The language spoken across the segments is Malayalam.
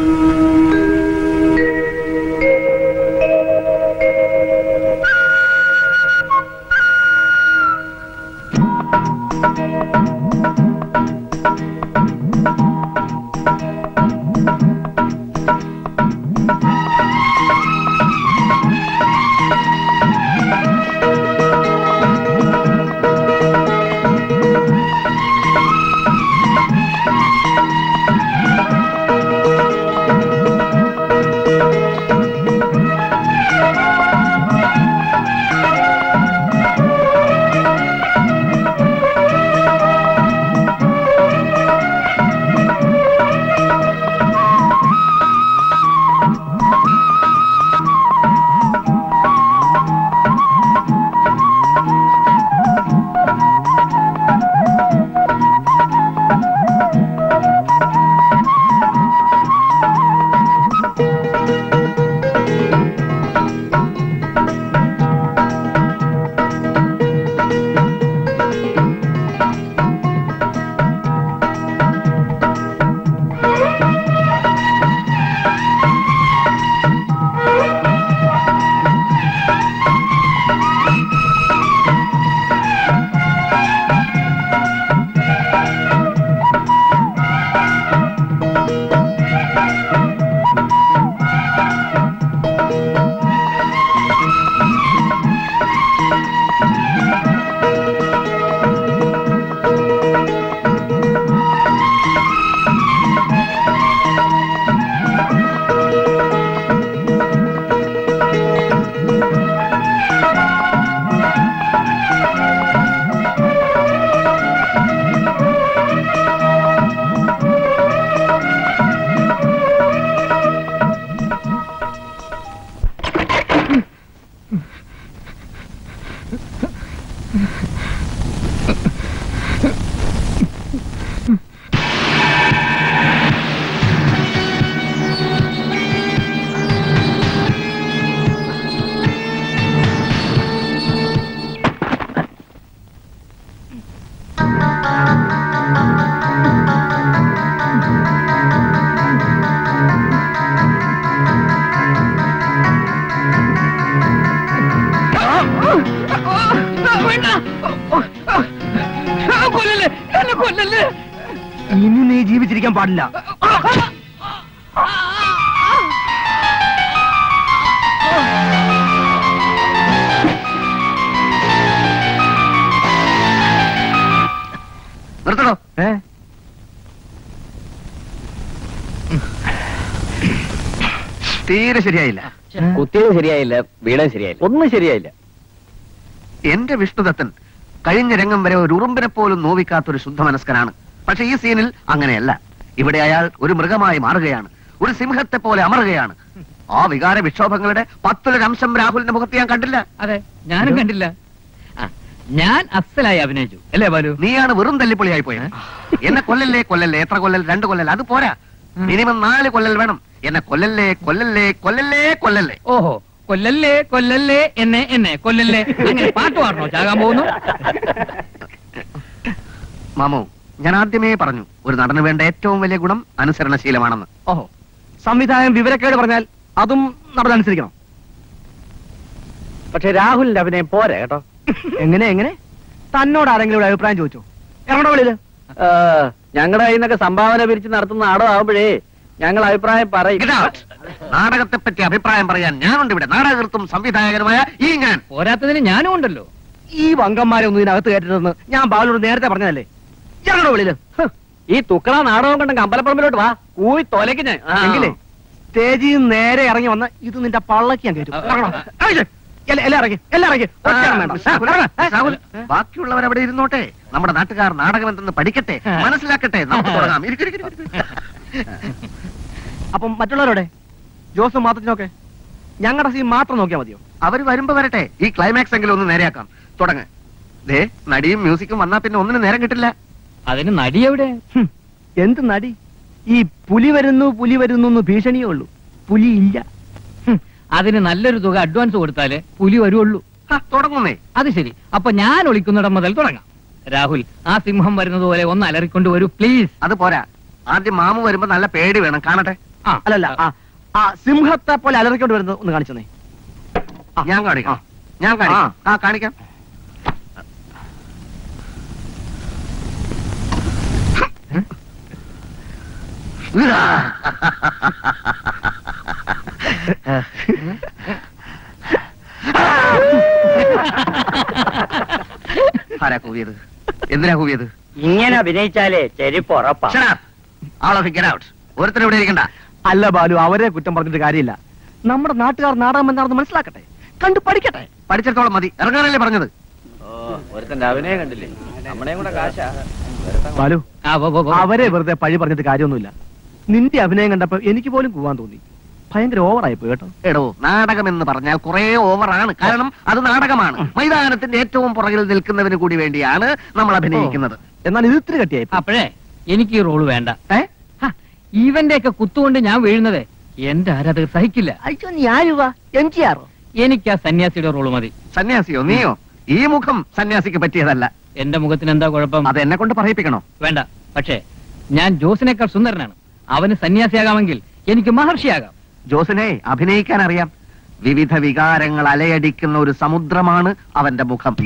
കൊല്ലല്ലേ എന്നെ കൊല്ലല്ലേ ഇനി നീ ജീവിച്ചിരിക്കാൻ പാടില്ല നിർത്തണോ ഏ തീരെ ശരിയായില്ല കുത്തിയത് ശരിയായില്ല വീണത് ശരിയായില്ല ഒന്നും ശരിയായില്ല എന്റെ വിഷ്ണുദത്തൻ കഴിഞ്ഞ രംഗം വരെ ഒരു ഉറുമ്പിനെ പോലും നോവിക്കാത്ത ഒരു ശുദ്ധമനസ്കനാണ് പക്ഷെ ഈ സീനിൽ അങ്ങനെയല്ല ഇവിടെ അയാൾ ഒരു മൃഗമായി മാറുകയാണ് ഒരു സിംഹത്തെ പോലെ അമറുകയാണ് ആ വികാര വിക്ഷോഭങ്ങളുടെ പത്തൊരംശം രാഹുലിന്റെ മുഖത്ത് ഞാൻ കണ്ടില്ല അതെ ഞാനും കണ്ടില്ല ആ, ഞാൻ അസലായി അഭിനയിച്ചു അല്ലേ ബാലു നീയാണ് വെറും തല്ലിപ്പൊളിയായി പോയത് എന്നെ കൊല്ലല്ലേ കൊല്ലല്ലേ എത്ര കൊല്ലൽ രണ്ട് കൊല്ലൽ അത് പോരാ മിനിമം നാല് കൊല്ലൽ വേണം എന്നെ കൊല്ലല്ലേ കൊല്ലല്ലേ കൊല്ലല്ലേ കൊല്ലല്ലേ ഓഹോ കൊല്ലല്ലേ കൊല്ലല്ലേ എന്നെ എന്നെ കൊല്ലല്ലേ അങ്ങനെ പാട്ട് പാടണോ ചാകാൻ പോകുന്നു മാമു ഞാൻ ആദ്യമേ പറഞ്ഞു ഒരു നടന് വേണ്ട ഏറ്റവും വലിയ ഗുണം അനുസരണശീലമാണെന്ന് ഓഹോ സംവിധായകൻ വിവരക്കേട് പറഞ്ഞാൽ അതും നടന്നനുസരിക്കണം പക്ഷെ രാഹുലിന്റെ അഭിനയം പോരാ കേട്ടോ എങ്ങനെ എങ്ങനെ തന്നോട് ആരെങ്കിലും ഒരു അഭിപ്രായം ചോദിച്ചോ എവിടെ വെളിയില് ഞങ്ങളുടെ കയ്യിൽ നിന്നൊക്കെ സംഭാവന പിരിച്ച് നടത്തുന്ന നാടകം ആവുമ്പോഴേ ഞങ്ങൾ അഭിപ്രായം പറയും Get out. നാടകത്തെ പറ്റി അഭിപ്രായം പറയാൻ ഞാനുണ്ട് ഇവിടെ നാടകൃത്തും സംവിധായകനുമായ ഈ ഞാൻ പോരാത്തതിന് ഞാനും ഉണ്ടല്ലോ ഈ വങ്കന്മാരെ ഒന്നും ഇതിനകത്ത് കയറ്റരുതെന്ന് ഞാൻ ബാലോട് നേരത്തെ പറഞ്ഞതല്ലേ എവിടെ വെളിയില് ഹ്. ഈ തുക്കള നാടകം കണ്ടെങ്കിൽ അമ്പലപ്പറമ്പിലോട്ട് വാ കൂയി തൊലയ്ക്ക് ഞാൻ ആ. എങ്കിലേ സ്റ്റേജിൽ നിന്ന് നേരെ ഇറങ്ങി വന്ന് ഇത് നിന്റെ പള്ളക്ക് ഞാൻ കയറ്റും ഇറങ്ങണം. ഇറങ്ങ്. എല്ല- എല്ലാം ഇറങ്ങി എല്ലാം ഇറങ്ങി ഒറ്റയാളും വേണ്ട. രാഹുൽ, ഇറങ്ങ്. ഏ? രാഹുൽ, ബാക്കിയുള്ളവർ അവിടെ ഇരുന്നോട്ടെ നമ്മുടെ നാട്ടുകാർ നാടകം എന്തെന്ന് പഠിക്കട്ടെ മനസ്സിലാക്കട്ടെ നമുക്ക് തുടങ്ങാം ഇരിക്ക്, ഇരിക്ക്, ഇരിക്ക്, ഇരിക്ക്. അപ്പം മറ്റുള്ളവരോടെ ജോസും മാത്തച്ഛനൊക്കെ ഞങ്ങളുടെ സീൻ മാത്രം നോക്കിയാൽ മതിയോ അവര് വരുമ്പോ വരട്ടെ ഈ ക്ലൈമാക്സ് എങ്കിലും ഒന്ന് നേരെയാക്കാം തുടങ്ങ് ദേ നടിയും മ്യൂസിക്കും വന്നാ പിന്നെ ഒന്നിനും നേരം കിട്ടില്ല അതിന് നടി എവിടെ ഹും, എന്ത് നടി ഈ പുലി വരുന്നു പുലി വരുന്നു എന്ന് ഭീഷണിയേ ഉള്ളൂ പുലി ഇല്ല ഹും, അതിന് നല്ലൊരു തുക അഡ്വാൻസ് കൊടുത്താലേ പുലി വരുള്ളൂ ഹ, തുടങ്ങുന്നേ അത് ശരി അപ്പൊ ഞാൻ ഒളിക്കുന്നിടം മുതൽ തുടങ്ങാം രാഹുൽ ആ സിംഹം വരുന്നത് പോലെ ഒന്ന് അലറിക്കൊണ്ട് വരൂ പ്ലീസ് അത് പോരാ ആദ്യം മാമു വരുമ്പോ നല്ല പേടി വേണം കാണട്ടെ ആ. അല്ലല്ല ആ ആ സിംഹത്തെ പോലെ അലറിക്കൊണ്ട് വരുന്നത് ഒന്ന് കാണിച്ചെന്നേ ഞാൻ കാണിക്കാം ഞാൻ കാണിക്കാം ആ കാണിക്കാം ആരാ കൂവിയത് എന്തിനാ കൂവിയത് ഇങ്ങനെ അഭിനയിച്ചാലേ ചെരിപ്പ് ഉറപ്പാ ഒരുത്തരും ഇവിടെ ഇരിക്കണ്ട അല്ല ബാലു അവരെ കുറ്റം പറഞ്ഞിട്ട് കാര്യമില്ല നമ്മുടെ നാട്ടുകാർ നാടകം എന്താണെന്ന് മനസ്സിലാക്കട്ടെ കണ്ടു പഠിക്കട്ടെ പഠിച്ചിടത്തോളം മതി ഇറങ്ങാനല്ലേ പറഞ്ഞത് ഒരുത്തന്റെ അഭിനയം കണ്ടില്ലേ നമ്മുടെയും കൂടെ കാശാ ബാലു ആ, പോ, പോ, പോ. അവരെ വെറുതെ പഴി പറഞ്ഞിട്ട് കാര്യമൊന്നുമില്ല നിന്റെ അഭിനയം കണ്ടപ്പോ എനിക്ക് പോലും പോവാൻ തോന്നി ഭയങ്കര ഓവറായി പോയി കേട്ടോ എടോ നാടകം എന്ന് പറഞ്ഞാൽ കുറെ ഓവറാണ് കാരണം അത് നാടകമാണ് മൈതാനത്തിന്റെ ഏറ്റവും പുറകിൽ നിൽക്കുന്നതിന് കൂടി വേണ്ടിയാണ് നമ്മൾ അഭിനയിക്കുന്നത് എന്നാൽ ഇത് ഇത്തിരി കട്ടിയായി പോയി. അപ്പോഴേ എനിക്ക് ഈ റോള് വേണ്ട ഏ? ഹ, ഇവന്റെ ഒക്കെ കുത്തുകൊണ്ട് ഞാൻ വീഴുന്നത് എന്റെ ആരാധകർ സഹിക്കില്ല അയ്യോ നീ ആരുവാ എം ജി ആറോ എനിക്ക് ആ സന്യാസിയുടെ റോള് മതി സന്യാസിയോ നീയോ ഈ മുഖം സന്യാസിക്ക് പറ്റിയതല്ല എന്റെ മുഖത്തിന് എന്താ കുഴപ്പം അത് എന്നെ കൊണ്ട് പറയിപ്പിക്കണോ വേണ്ട പക്ഷേ ഞാൻ ജോസിനേക്കാൾ സുന്ദരനാണ് അവന് സന്യാസിയാകാമെങ്കിൽ എനിക്ക് മഹർഷിയാകാം ജോസിനെ അഭിനയിക്കാൻ അറിയാം വിവിധ വികാരങ്ങൾ അലയടിക്കുന്ന ഒരു സമുദ്രമാണ് അവന്റെ മുഖം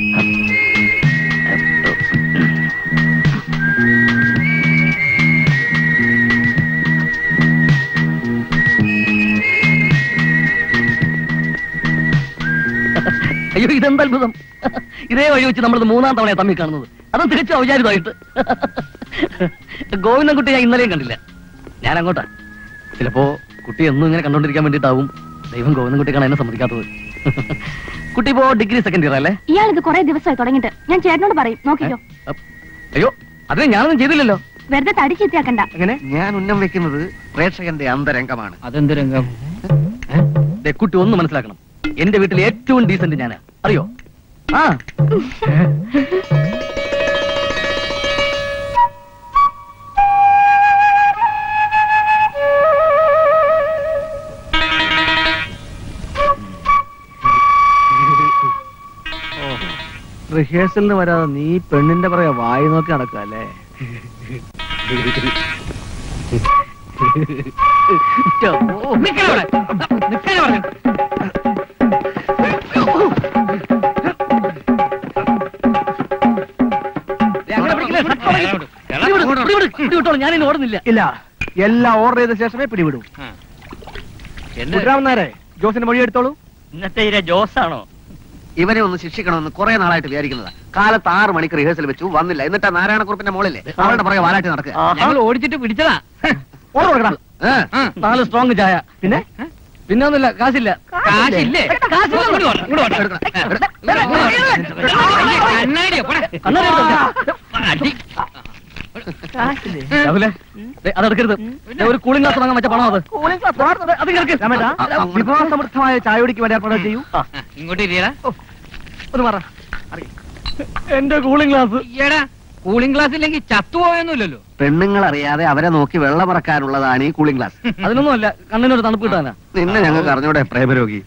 അയ്യോ ഇതെന്ത് അത്ഭുതം ഇതേ വഴി വെച്ച് നമ്മൾ മൂന്നാം തവണ തമ്മിൽ കാണുന്നത് അതും തികച്ചും ഔചാരികമായിട്ട് ഗോവിന്ദൻകുട്ടി ഞാൻ ഇന്നലെയും കണ്ടില്ല ഞാൻ അങ്ങോട്ടാ ചിലപ്പോ കുട്ടി എന്നും ഇങ്ങനെ കണ്ടോണ്ടിരിക്കാൻ വേണ്ടിയിട്ടാവും ദൈവം ഗോവിന്ദൻകുട്ടി കാണാൻ എന്നെ സമ്മതിക്കാത്തത് കുട്ടി ഇപ്പോ ഡിഗ്രി സെക്കൻഡ് ഇയർ അല്ലേ ഇയാൾ ഇത് കുറെ ദിവസമായി തുടങ്ങിയിട്ട് ഞാൻ ചേട്ടനോട് പറയും നോക്കിക്കോ അപ്പ് അയ്യോ അതിന് ഞാനൊന്നും ചെയ്തില്ലല്ലോ വെറുതെ തടി ചീത്തയാക്കണ്ട എങ്ങനെ ഞാൻ ഉന്നം വെക്കുന്നത് പ്രേക്ഷകന്റെ അന്തരംഗമാണ് അതെന്ത് രംഗം ദേ, കുട്ടി ഒന്ന് മനസ്സിലാക്കണം എന്റെ വീട്ടിൽ ഏറ്റവും ഡീസന്റ് ഞാനാ അറിയോ ആ റിഹേഴ്സലിന് വരാതെ നീ പെണ്ണിന്റെ പറയാ വായി നോക്കി നടക്കുക അല്ലേ നിക്കണ അവിടെ. നിക്കാനാ പറഞ്ഞത്. അങ്ങനെ പിടിക്കില്ലേ? പിടിവിട്, പിടിവിട്, പിടിവിട്ടോളൂ, ഞാനിനി ഓടുന്നില്ല ഇല്ല എല്ലാം ഓർഡർ ചെയ്ത ശേഷമേ പിടിവിടൂ ആ. എന്നെ കുട്ടരാമൻ നേരെ ജോസിന്റെ മൊഴി എടുത്തോളൂ ഇന്നത്തെ ഇര ജോസാണോ ഇവനെ ഒന്ന് ശിക്ഷിക്കണമെന്ന് കുറെ നാളായിട്ട് വിചാരിക്കുന്നതാ കാലത്ത് ആറ് മണിക്ക് റിഹേഴ്സൽ വെച്ചു വന്നില്ല എന്നിട്ട് നാരായണക്കുറിപ്പിന്റെ മോളില്ലേ അവളുടെ പുറകെ വാലാട്ടി നടക്കുക ഞങ്ങൾ ഓടിച്ചിട്ട് പിടിച്ചതാ ഓർഡർ കൊടുക്കണം ഏ? ആ. നാല് സ്ട്രോങ് ചായ പിന്നെ പിന്നെ ഒന്നുമില്ല കാശില്ല കാശില്ലേ കാശില്ല ഇങ്ങോട്ട് വാ, ഇങ്ങോട്ട് വാ. കണ്ണാടിയാ, പോടാ. കണ്ണാടി എടുത്തോ. അടി. രാഹുലേ ദേ, അതെടുക്കരുത് ദേ, ഒരു കൂളിംഗ് ഗ്ലാസ് വാങ്ങാൻ വെച്ച പണം അത് അത് കിടക്ക്. രാമേട്ടാ ആ, ആ, വിഭവസമൃദ്ധമായ ചായ കുടിക്ക് വേണ്ടി ഏർപ്പാട് ചെയ്യൂ ആ, ഇങ്ങോട്ട് ഇരിയടാ ഒന്ന് പറ എന്റെ കൂളിംഗ് ഗ്ലാസ് ഈയടാ കൂളിംഗ് ഗ്ലാസ് ഇല്ലെങ്കിൽ ചത്തുപോയൊന്നുമില്ലല്ലോ പെണ്ണുങ്ങൾ അറിയാതെ അവരെ നോക്കി വെള്ളമിറക്കാനുള്ളതാണ് ഈ കൂളിംഗ് ഗ്ലാസ് അതിനൊന്നും അല്ല കണ്ണിനൊരു തണുപ്പ് കിട്ടാനാ നിന്നെ ഞങ്ങൾക്ക് അറിഞ്ഞൂടെ പ്രേമരോഗി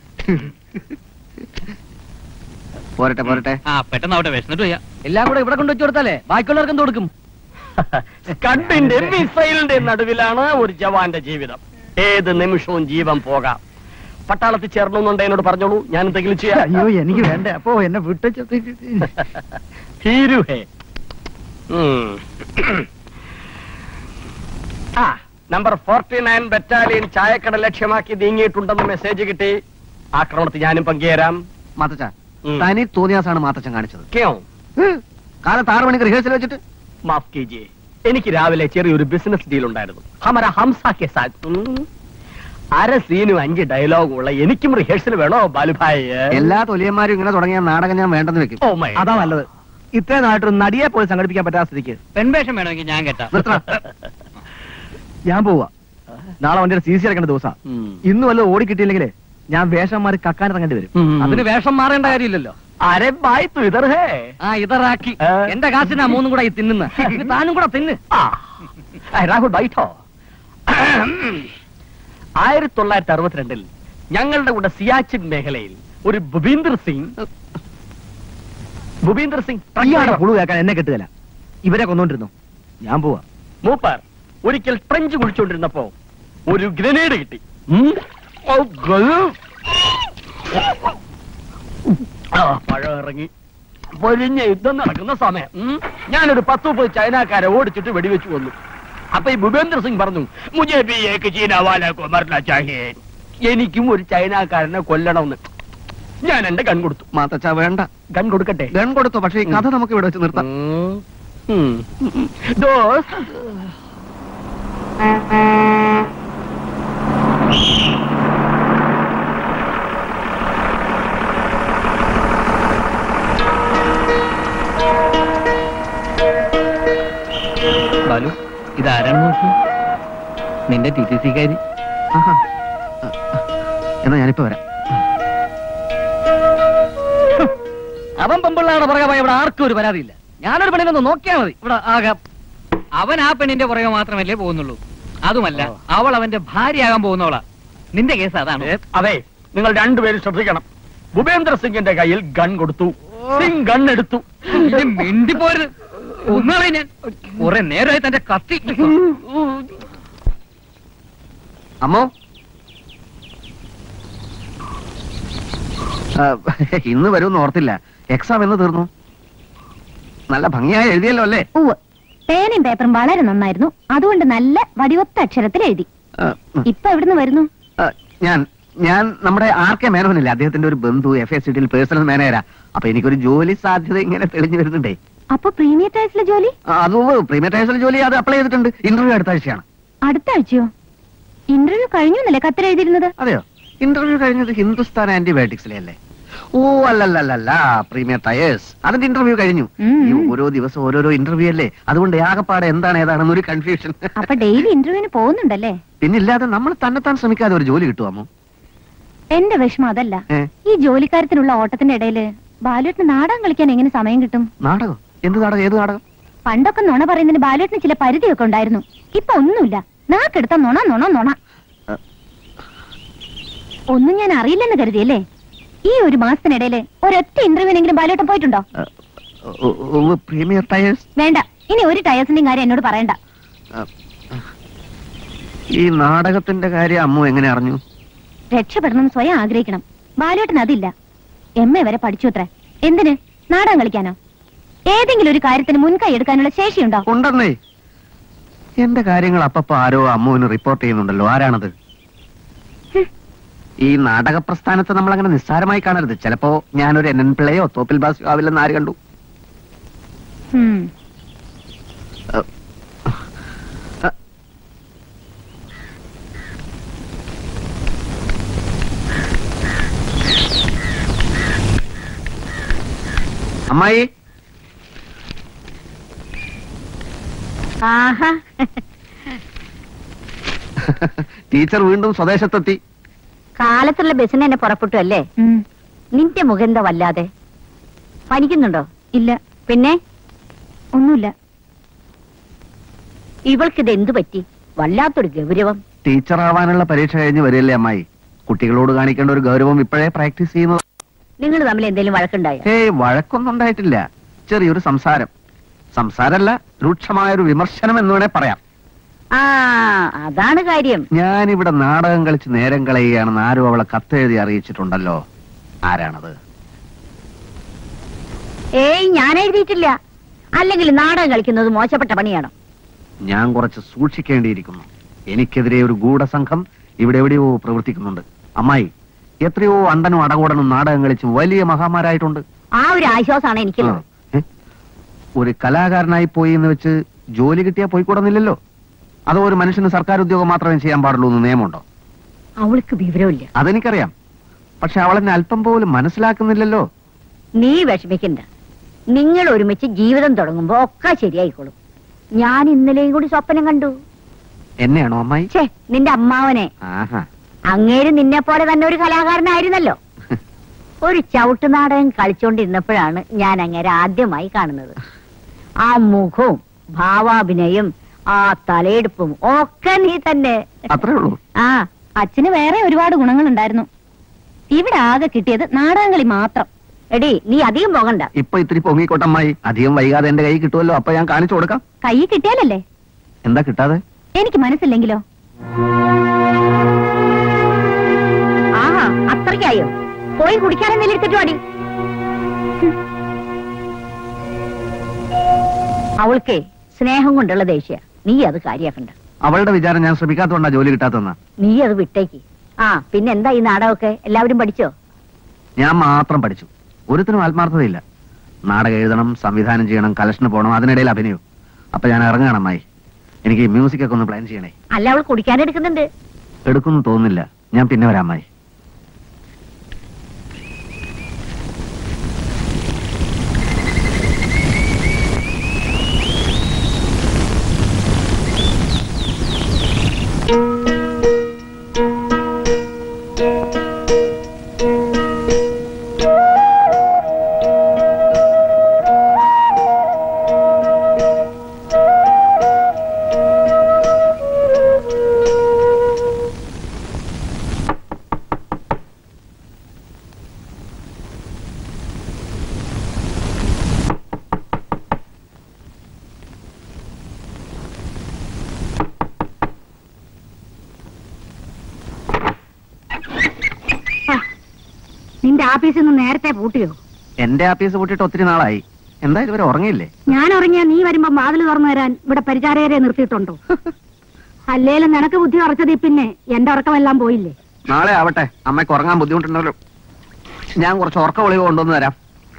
പോരട്ടെ പോരട്ടെ ആ പെട്ടെന്നാവട്ടെ വിശന്നിട്ട് വയ്യ എല്ലാം കൂടെ ഇവിടെ കൊണ്ടുവച്ചു കൊടുത്താലേ ബാക്കിയുള്ളവർക്ക് എന്ത് കൊടുക്കും കണ്ടിന്റെ മിസൈലിന്റെ നടുവിലാണ് ഒരു ജവാന്റെ ജീവിതം ഏത് നിമിഷവും ജീവൻ പോകാം പട്ടാളത്തിൽ ചേർന്നുന്നുണ്ട് എന്നോട് പറഞ്ഞോളൂ ഞാൻ എന്തെങ്കിലും ചെയ്യാം അയ്യോ എനിക്ക് വേണ്ട അപ്പോ എന്നെ വിട്ടു ഹീരു ഹേ ഉം. ആ നമ്പർ ഫോർട്ടി നയൻ ബറ്റാലിയൻ ചായക്കട ലക്ഷ്യമാക്കി നീങ്ങിയിട്ടുണ്ടെന്ന് മെസ്സേജ് കിട്ടി ആക്രമണത്തിൽ ഞാനും പങ്കുചേരാം മാത്തച്ച ഉം. തനി തോന്നിയാസാണ് മാത്തച്ചൻ കാണിച്ചത് ക്യോ കാലത്ത് ആറ് മണിക്ക് റിഹേഴ്സൽ വെച്ചിട്ട് മാഫ് കീജിയെ എനിക്ക് രാവിലെ ചെറിയൊരു ബിസിനസ് ഡീൽ ഉണ്ടായിരുന്നു ഹമര ഹംസ കെ സാത്ത് ഉം. അര സീനും അഞ്ച് ഡയലോഗും ഉള്ള എനിക്കും റിഹേഴ്സൽ വേണോ ബാലുഭായ് എല്ലാ തൊലിയന്മാരും ഇങ്ങനെ തുടങ്ങിയ നാടകം ഞാൻ വേണ്ടെന്ന് വെക്കും ഓ മൈ അതാ നല്ലത് ഇത്രയും നാളായിട്ടൊരു നടിയെ പോലും സംഘടിപ്പിക്കാൻ പറ്റാത്ത സ്ഥിതിക്ക് പെൺവേഷം വേണമെങ്കിൽ ഞാൻ കേട്ടാ നിർത്തണം. ഞാൻ പോവാ നാളെ വണ്ടിയുടെ സി സി അടക്കേണ്ട ദിവസം ഉം. ഇന്ന് വല്ല ഓടി കിട്ടിയില്ലെങ്കിലേ ഞാൻ വേഷന്മാര് കക്കാൻ ഇറങ്ങേണ്ടി വരും അതിന് വേഷം മാറേണ്ട കാര്യമില്ലല്ലോ അരെ ബായ് തു ഇതർ ഹേ ആ ഇതറാക്കി ഏ? എന്റെ കാശിനാ മൂന്നും കൂടെ ഈ തിന്നുന്ന ഇത് താനും കൂടെ തിന്ന് ആ ഏ, രാഹുൽ ബൈഠോ ആയിരത്തി തൊള്ളായിരത്തി അറുപത്തിരണ്ടിൽ ഞങ്ങളുടെ കൂടെ സിയാച്ചിൻ മേഖലയിൽ ഒരു ഭുപീന്ദർ സിംഗ് ഭുപീന്ദർ സിംഗ് ഇയാളുടെ കുളു കേൾക്കാൻ എന്നെ കിട്ടുകയില്ല ഇവരെ കൊന്നോണ്ടിരുന്നു ഞാൻ പോവാ മൂപ്പർ ഒരിക്കൽ ട്രഞ്ച് കുഴിച്ചുകൊണ്ടിരുന്നപ്പോ ഒരു ഗ്രനേഡ് കിട്ടി ഉം. ഓ, ഗ- ആ, പഴം ഇറങ്ങി പൊരിഞ്ഞ യുദ്ധം നടക്കുന്ന സമയം ഉം. ഞാനൊരു പത്ത് മുപ്പത് ചൈനക്കാരെ ഓടിച്ചിട്ട് വെടിവെച്ച് കൊന്നു അപ്പൊ ഈ ഭൂപേന്ദ്ര സിംഗ് പറഞ്ഞു മുജെ ഭി ഏക് ചീന വാല കോ മർന ചാഹിയേ എനിക്കും ഒരു ചൈനക്കാരനെ കൊല്ലണമെന്ന് ഞാൻ എന്റെ ഗൺ കൊടുത്തു മാത്തച്ച വേണ്ട ഗൺ കൊടുക്കട്ടെ ഗൺ കൊടുത്തു പക്ഷേ ഈ കഥ നമുക്ക് ഇവിടെ വെച്ച് നിർത്താം ഉം. ഉം. ദോസ്ത് ബാലു ഇതാരാണ് നോക്കി നിന്റെ ടി ടി സിക്കാരി ആഹാ. ആ, ആ. എന്നാ ഞാനിപ്പോ വരാം അവൻ പെമ്പിള്ളാണ് പുറകെ പോയ ഇവിടെ ആർക്കും ഒരു പരാതിയില്ല ഞാനൊരു പെണ്ണിനൊന്ന് നോക്കിയാൽ മതി ഇവിടെ ആകെ അവൻ ആ പെണ്ണിന്റെ പുറകെ മാത്രമല്ലേ പോകുന്നുള്ളൂ അതുമല്ല അവൾ അവന്റെ ഭാര്യയാകാൻ പോകുന്നവളാ നിന്റെ കേസ് അതാണ് ഏ, അതെ നിങ്ങൾ രണ്ടുപേരും ശ്രദ്ധിക്കണം ഭൂപേന്ദ്ര സിംഗിന്റെ കയ്യിൽ ഗൺ കൊടുത്തു സിംഗ് ഗൺ എടുത്തു ഇത് മിണ്ടിപ്പോരുത് ഒന്നാളെ ഞാൻ കുറെ നേരമായി തന്റെ കത്തി അമ്മോ ആ, ഇന്ന് വരുമെന്ന് ഓർത്തില്ല എക്സാം എന്ന് തീർന്നു നല്ല ഭംഗിയായി എഴുതിയല്ലോ അല്ലേ ഉവ് പേനയും പേപ്പറും വളരെ നന്നായിരുന്നു അതുകൊണ്ട് നല്ല വടിവൊത്ത അക്ഷരത്തിൽ എഴുതി ആ, ഉം. ഇപ്പൊ എവിടുന്ന് വരുന്നു ആ, ഞാൻ ഞാൻ നമ്മുടെ ആർ കെ മേനോനില്ലേ അദ്ദേഹത്തിന്റെ ഒരു ബന്ധു എഫ് എസ് സിറ്റിയിൽ പേഴ്സണൽ മാനേജരാ അപ്പൊ എനിക്കൊരു ജോലി സാധ്യത ഇങ്ങനെ തെളിഞ്ഞു വരുന്നുണ്ടേ അപ്പൊ പ്രീമിയർ ടൈസിലെ ജോലി ആ, അത് പ്രീമിയർ ടൈസൽ ജോലി അത് അപ്ലൈ ചെയ്തിട്ടുണ്ട് ഇന്റർവ്യൂ അടുത്ത ആഴ്ചയാണ് അടുത്ത ആഴ്ചയോ ഇന്റർവ്യൂ കഴിഞ്ഞു എന്നല്ലേ കത്തിൽ എഴുതിയിരുന്നത് അതെയോ ഇന്റർവ്യൂ കഴിഞ്ഞത് ഹിന്ദുസ്ഥാൻ ആന്റിബയോട്ടിക്സിലെ അല്ലേ ഓ അല്ലല്ലല്ല പ്രീമിയർ ടയേഴ്സ് അതിന്റെ ഇന്റർവ്യൂ കഴിഞ്ഞു ഉം. ഈ ഓരോ ദിവസം ഓരോരോ ഇന്റർവ്യൂ അല്ലേ അതുകൊണ്ട് ആകപ്പാടെ എന്താണ് ഏതാണെന്ന് ഒരു കൺഫ്യൂഷൻ അപ്പൊ ഡെയിലി ഇന്റർവ്യൂവിന് പോകുന്നുണ്ടല്ലേ പിന്നില്ലാതെ നമ്മൾ തന്നെത്താൻ ശ്രമിക്കാതെ ഒരു ജോലി കിട്ടുമോ എന്റെ വിഷമം അതല്ല ഏ ഈ ജോലിക്കാരത്തിനുള്ള ഓട്ടത്തിന്റെ ഇടയില് ബാലുവേട്ടിന് നാടകം കളിക്കാൻ എങ്ങനെ സമയം കിട്ടും നാടകം എന്ത് നാടകം ഏത് നാടകം പണ്ടൊക്കെ നുണ പറയുന്നതിന് ബാലുവേട്ടിന് ചില പരിധിയൊക്കെ ഉണ്ടായിരുന്നു ഇപ്പൊ ഒന്നുമില്ല നാക്കെടുത്ത നുണ നുണ നുണ അ. ഒന്നും ഞാൻ അറിയില്ലെന്ന് കരുതിയല്ലേ ഈ ഒരു മാസത്തിനിടയില് ഒരൊറ്റ ഇന്റർവ്യൂവിനെങ്കിലും ബാലുവേട്ടൻ പോയിട്ടുണ്ടോ പ്രീമിയർ ടയേഴ്സ് വേണ്ട ഇനി ഒരു ടയേഴ്സിന്റെയും കാര്യം എന്നോട് പറയണ്ട ഈ നാടകത്തിന്റെ കാര്യം അമ്മു എങ്ങനെ അറിഞ്ഞു രക്ഷപ്പെടണമെന്ന് സ്വയം ആഗ്രഹിക്കണം ബാലുവേട്ടൻ അതില്ല എം എ വരെ പഠിച്ചു അത്രേ എന്തിന് നാടകം കളിക്കാനോ ഏതെങ്കിലും ഒരു കാര്യത്തിന് മുൻകൈ എടുക്കാനുള്ള ശേഷിയുണ്ടോ ഉണ്ടെന്നേ എന്റെ കാര്യങ്ങൾ അപ്പപ്പോ ആരോ അമ്മുവിന് റിപ്പോർട്ട് ചെയ്യുന്നുണ്ടല്ലോ ആരാണത് ഈ നാടക പ്രസ്ഥാനത്തെ നമ്മൾ അങ്ങനെ നിസ്സാരമായി കാണരുത് ചിലപ്പോ ഞാനൊരു എൻ എൻ പിള്ളയോ തോപ്പിൽ ബാസിയോ ആവില്ലെന്ന് ആര് കണ്ടു ഹും. അമ്മായി ആഹാ ടീച്ചർ വീണ്ടും സ്വദേശത്തെത്തി കാലത്തുള്ള ബസ്സിന് തന്നെ പുറപ്പെട്ടു അല്ലേ ഉം. നിന്റെ മുഖം എന്താ വല്ലാതെ പനിക്കുന്നുണ്ടോ ഇല്ല പിന്നെ ഒന്നുമില്ല ഇവൾക്കിത് എന്തു പറ്റി വല്ലാത്തൊരു ഗൗരവം ടീച്ചർ ആവാനുള്ള പരീക്ഷ കഴിഞ്ഞ് വരില്ലേ അമ്മായി കുട്ടികളോട് കാണിക്കേണ്ട ഒരു ഗൗരവം ഇപ്പോഴേ പ്രാക്ടീസ് ചെയ്യുന്നത് നിങ്ങൾ തമ്മിൽ എന്തെങ്കിലും വഴക്കുണ്ടായോ ഏയ് വഴക്കൊന്നും ഉണ്ടായിട്ടില്ല ചെറിയൊരു സംസാരം സംസാരല്ല രൂക്ഷമായ ഒരു വിമർശനം എന്ന് വേണേ പറയാം ആ അതാണ് കാര്യം ഞാനിവിടെ നാടകം കളിച്ച് നേരം കളയുകയാണെന്ന് ആരും അവളെ കത്തെഴുതി അറിയിച്ചിട്ടുണ്ടല്ലോ ആരാണത് ഏയ് ഞാൻ എഴുതിയിട്ടില്ല അല്ലെങ്കിൽ നാടകം കളിക്കുന്നത് മോശപ്പെട്ട പണിയാണോ ഞാൻ കുറച്ച് സൂക്ഷിക്കേണ്ടിയിരിക്കുന്നു എനിക്കെതിരെ ഒരു ഗൂഢസംഘം ഇവിടെ എവിടെയോ പ്രവർത്തിക്കുന്നുണ്ട് അമ്മായി എത്രയോ അണ്ടനും അടകോടനും നാടകം കളിച്ച് വലിയ മഹാമാരായിട്ടുണ്ട് ആ ഒരു ആശ്വാസമാണ് ആ, എനിക്കുള്ളത് ഏ? ഒരു കലാകാരനായി പോയി എന്ന് വെച്ച് ജോലി കിട്ടിയാൽ പോയിക്കൂടുന്നില്ലല്ലോ അതോ ഒരു മനുഷ്യന് സർക്കാർ ഉദ്യോഗം മാത്രമേ ചെയ്യാൻ പാടുള്ളൂ എന്ന് നിയമമുണ്ടോ അവൾക്ക് വിവരമില്ല അതെനിക്കറിയാം പക്ഷെ അവളെന്നെ അല്പം പോലും മനസ്സിലാക്കുന്നില്ലല്ലോ നീ വിഷമിക്കണ്ട നിങ്ങൾ ഒരുമിച്ച് ജീവിതം തുടങ്ങുമ്പോ ഒക്കെ ശരിയായിക്കോളും ഞാൻ ഇന്നലെയും കൂടി സ്വപ്നം കണ്ടു എന്നെയാണോ അമ്മായി ഛേ നിന്റെ അമ്മാവനെ ആഹാ അങ്ങേര് നിന്നെ പോലെ തന്നെ ഒരു കലാകാരനായിരുന്നല്ലോ ഒരു ചവിട്ട് നാടകം കളിച്ചോണ്ടിരുന്നപ്പോഴാണ് ഞാൻ അങ്ങേരെ ആദ്യമായി കാണുന്നത് ആ മുഖവും ഭാവാഭിനയും ആ തലയെടുപ്പും ഒക്കെ നീ തന്നെ അത്രേ ഉള്ളൂ ആ അച്ഛന് വേറെ ഒരുപാട് ഗുണങ്ങളുണ്ടായിരുന്നു ഇവിടെ ആകെ കിട്ടിയത് നാടകങ്ങളി മാത്രം എടി നീ അധികം പോകണ്ട ഇപ്പൊ ഇത്തിരി പൊങ്ങിക്കോട്ടമ്മായി അധികം വൈകാതെ എന്റെ കൈ കിട്ടുമല്ലോ അപ്പൊ ഞാൻ കാണിച്ചു കൊടുക്കാം കൈ കിട്ടിയാലല്ലേ എന്താ കിട്ടാതെ എനിക്ക് മനസ്സില്ലെങ്കിലോ ആഹാ അത്രയ്ക്കായോ പോയി കുടിക്കാനെന്തെങ്കിലും എടുത്തിട്ട് വാടി അവൾക്കേ സ്നേഹം കൊണ്ടുള്ള ദേഷ്യ നീ അത് കാര്യാക്കണ്ട അവളുടെ വിചാരം ഞാൻ ശ്രമിക്കാത്തോണ്ടാ ജോലി കിട്ടാത്തെന്നാ നീ അത് വിട്ടേക്ക് ആ പിന്നെ എന്താ ഈ നാടകമൊക്കെ എല്ലാവരും പഠിച്ചോ ഞാൻ മാത്രം പഠിച്ചു ഒരുത്തിനും ആത്മാർത്ഥതയില്ല നാടകം എഴുതണം സംവിധാനം ചെയ്യണം കലക്ഷന് പോകണം അതിനിടയിൽ അഭിനയം അപ്പൊ ഞാൻ ഇറങ്ങുകയാണ് അമ്മായി എനിക്ക് മ്യൂസിക് ഒക്കെ ഒന്ന് പ്ലാൻ ചെയ്യണേ അല്ല അവൾ കുടിക്കാനെടുക്കുന്നുണ്ട് എടുക്കുന്നു തോന്നുന്നില്ല ഞാൻ പിന്നെ വരാം അമ്മായി നിന്റെ ആഫീസിൽ നിന്ന് നേരത്തെ പൂട്ടിയോ എന്റെ ആപ്പീസ് പൂട്ടിയിട്ട് ഒത്തിരി നാളായി എന്താ ഇതുവരെ ഉറങ്ങിയില്ലേ ഞാൻ ഉറങ്ങിയാ നീ വരുമ്പോ വാതിൽ തുറന്നു തരാൻ ഇവിടെ പരിചാരകരെ നിർത്തിയിട്ടുണ്ടോ അല്ലേലും നിനക്ക് ബുദ്ധി ഉറച്ചതി പിന്നെ എന്റെ ഉറക്കമെല്ലാം പോയില്ലേ നാളെ ആവട്ടെ അമ്മയ്ക്ക് ഉറങ്ങാൻ ബുദ്ധിമുട്ടുണ്ടല്ലോ ഞാൻ കുറച്ച് ഉറക്ക ഒളിവ് കൊണ്ടുവന്ന് തരാം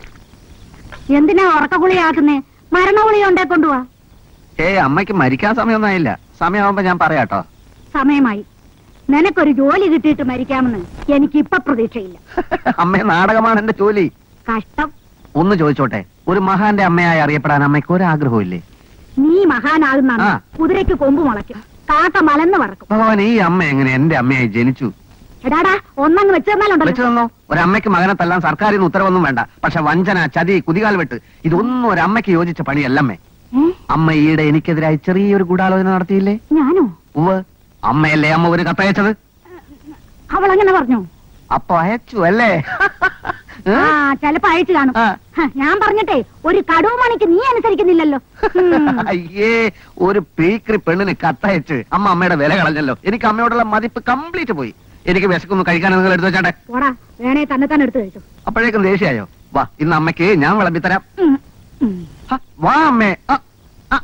എന്തിനാ ഉറക്കഗുളിയാക്കുന്നേ മരണഗുളിയ ഉണ്ടേ കൊണ്ടുപോവാ ഏയ് അമ്മയ്ക്ക് മരിക്കാൻ സമയമൊന്നും ആയില്ല സമയമാകുമ്പോ ഞാൻ പറയാട്ടോ സമയമായി നിനക്കൊരു ജോലി കിട്ടിയിട്ട് മരിക്കാമെന്ന് എനിക്ക് ഇപ്പൊ പ്രതീക്ഷയില്ല അമ്മ നാടകമാണ് എന്റെ ജോലി കഷ്ടം ഒന്ന് ചോദിച്ചോട്ടെ ഒരു മഹാന്റെ അമ്മയായി അറിയപ്പെടാൻ അമ്മയ്ക്ക് ഒരാഗ്രഹവും ഇല്ലേ നീ മഹാനാകുന്നാണ് ആ. കുതിരയ്ക്ക് കൊമ്പ് മുളയ്ക്കും കാക്ക മലന്ന് പറക്കും ഭഗവാൻ ഈ അമ്മ എങ്ങനെ എന്റെ അമ്മയായി ജനിച്ചു എടാടാ ഒന്നങ്ങ് വെച്ചു വെച്ചു തന്നാലുണ്ടല്ലോ തന്നോ ഒരമ്മയ്ക്ക് മകനെ തല്ലാൻ സർക്കാരിൽ നിന്ന് ഉത്തരവൊന്നും വേണ്ട പക്ഷെ വഞ്ചന ചതി കുതികാൽ വെട്ട് ഇതൊന്നും ഒരമ്മയ്ക്ക് യോജിച്ച പണിയല്ലമ്മേ ഏ? അമ്മ ഈയിടെ എനിക്കെതിരായി ചെറിയൊരു ഗൂഢാലോചന നടത്തിയില്ലേ ഞാനോ ഉവ് അമ്മയല്ലേ അമ്മ ഒരു കത്തയച്ചത് അവൾ അങ്ങനെ പറഞ്ഞു അപ്പൊ അയച്ചു അല്ലേ ഏ? ആ ചെലപ്പോ അയച്ചു കാണും ആ. ഹ, ഞാൻ പറഞ്ഞിട്ടെ ഒരു കടുവ മണിക്ക് നീ അനുസരിക്കുന്നില്ലല്ലോ ഉം. അയ്യേ ഒരു പീക്രി പെണ്ണിന് കത്തയച്ച് അമ്മ അമ്മയുടെ വില കളഞ്ഞല്ലോ എനിക്ക് അമ്മയോടുള്ള മതിപ്പ് കംപ്ലീറ്റ് പോയി എനിക്ക് വിശക്കൊന്ന് കഴിക്കാൻ നിങ്ങൾ എടുത്തു വെച്ചാട്ടെ പോടാ വേണേ തന്നെ തന്നെ എടുത്തു കഴിച്ചു അപ്പോഴേക്കും ദേഷ്യായോ വാ ഇന്ന് അമ്മയ്ക്ക് ഞാൻ വിളമ്പിത്തരാം ഉം. ഉം. ഹ, വാ അമ്മേ ആ, ആ.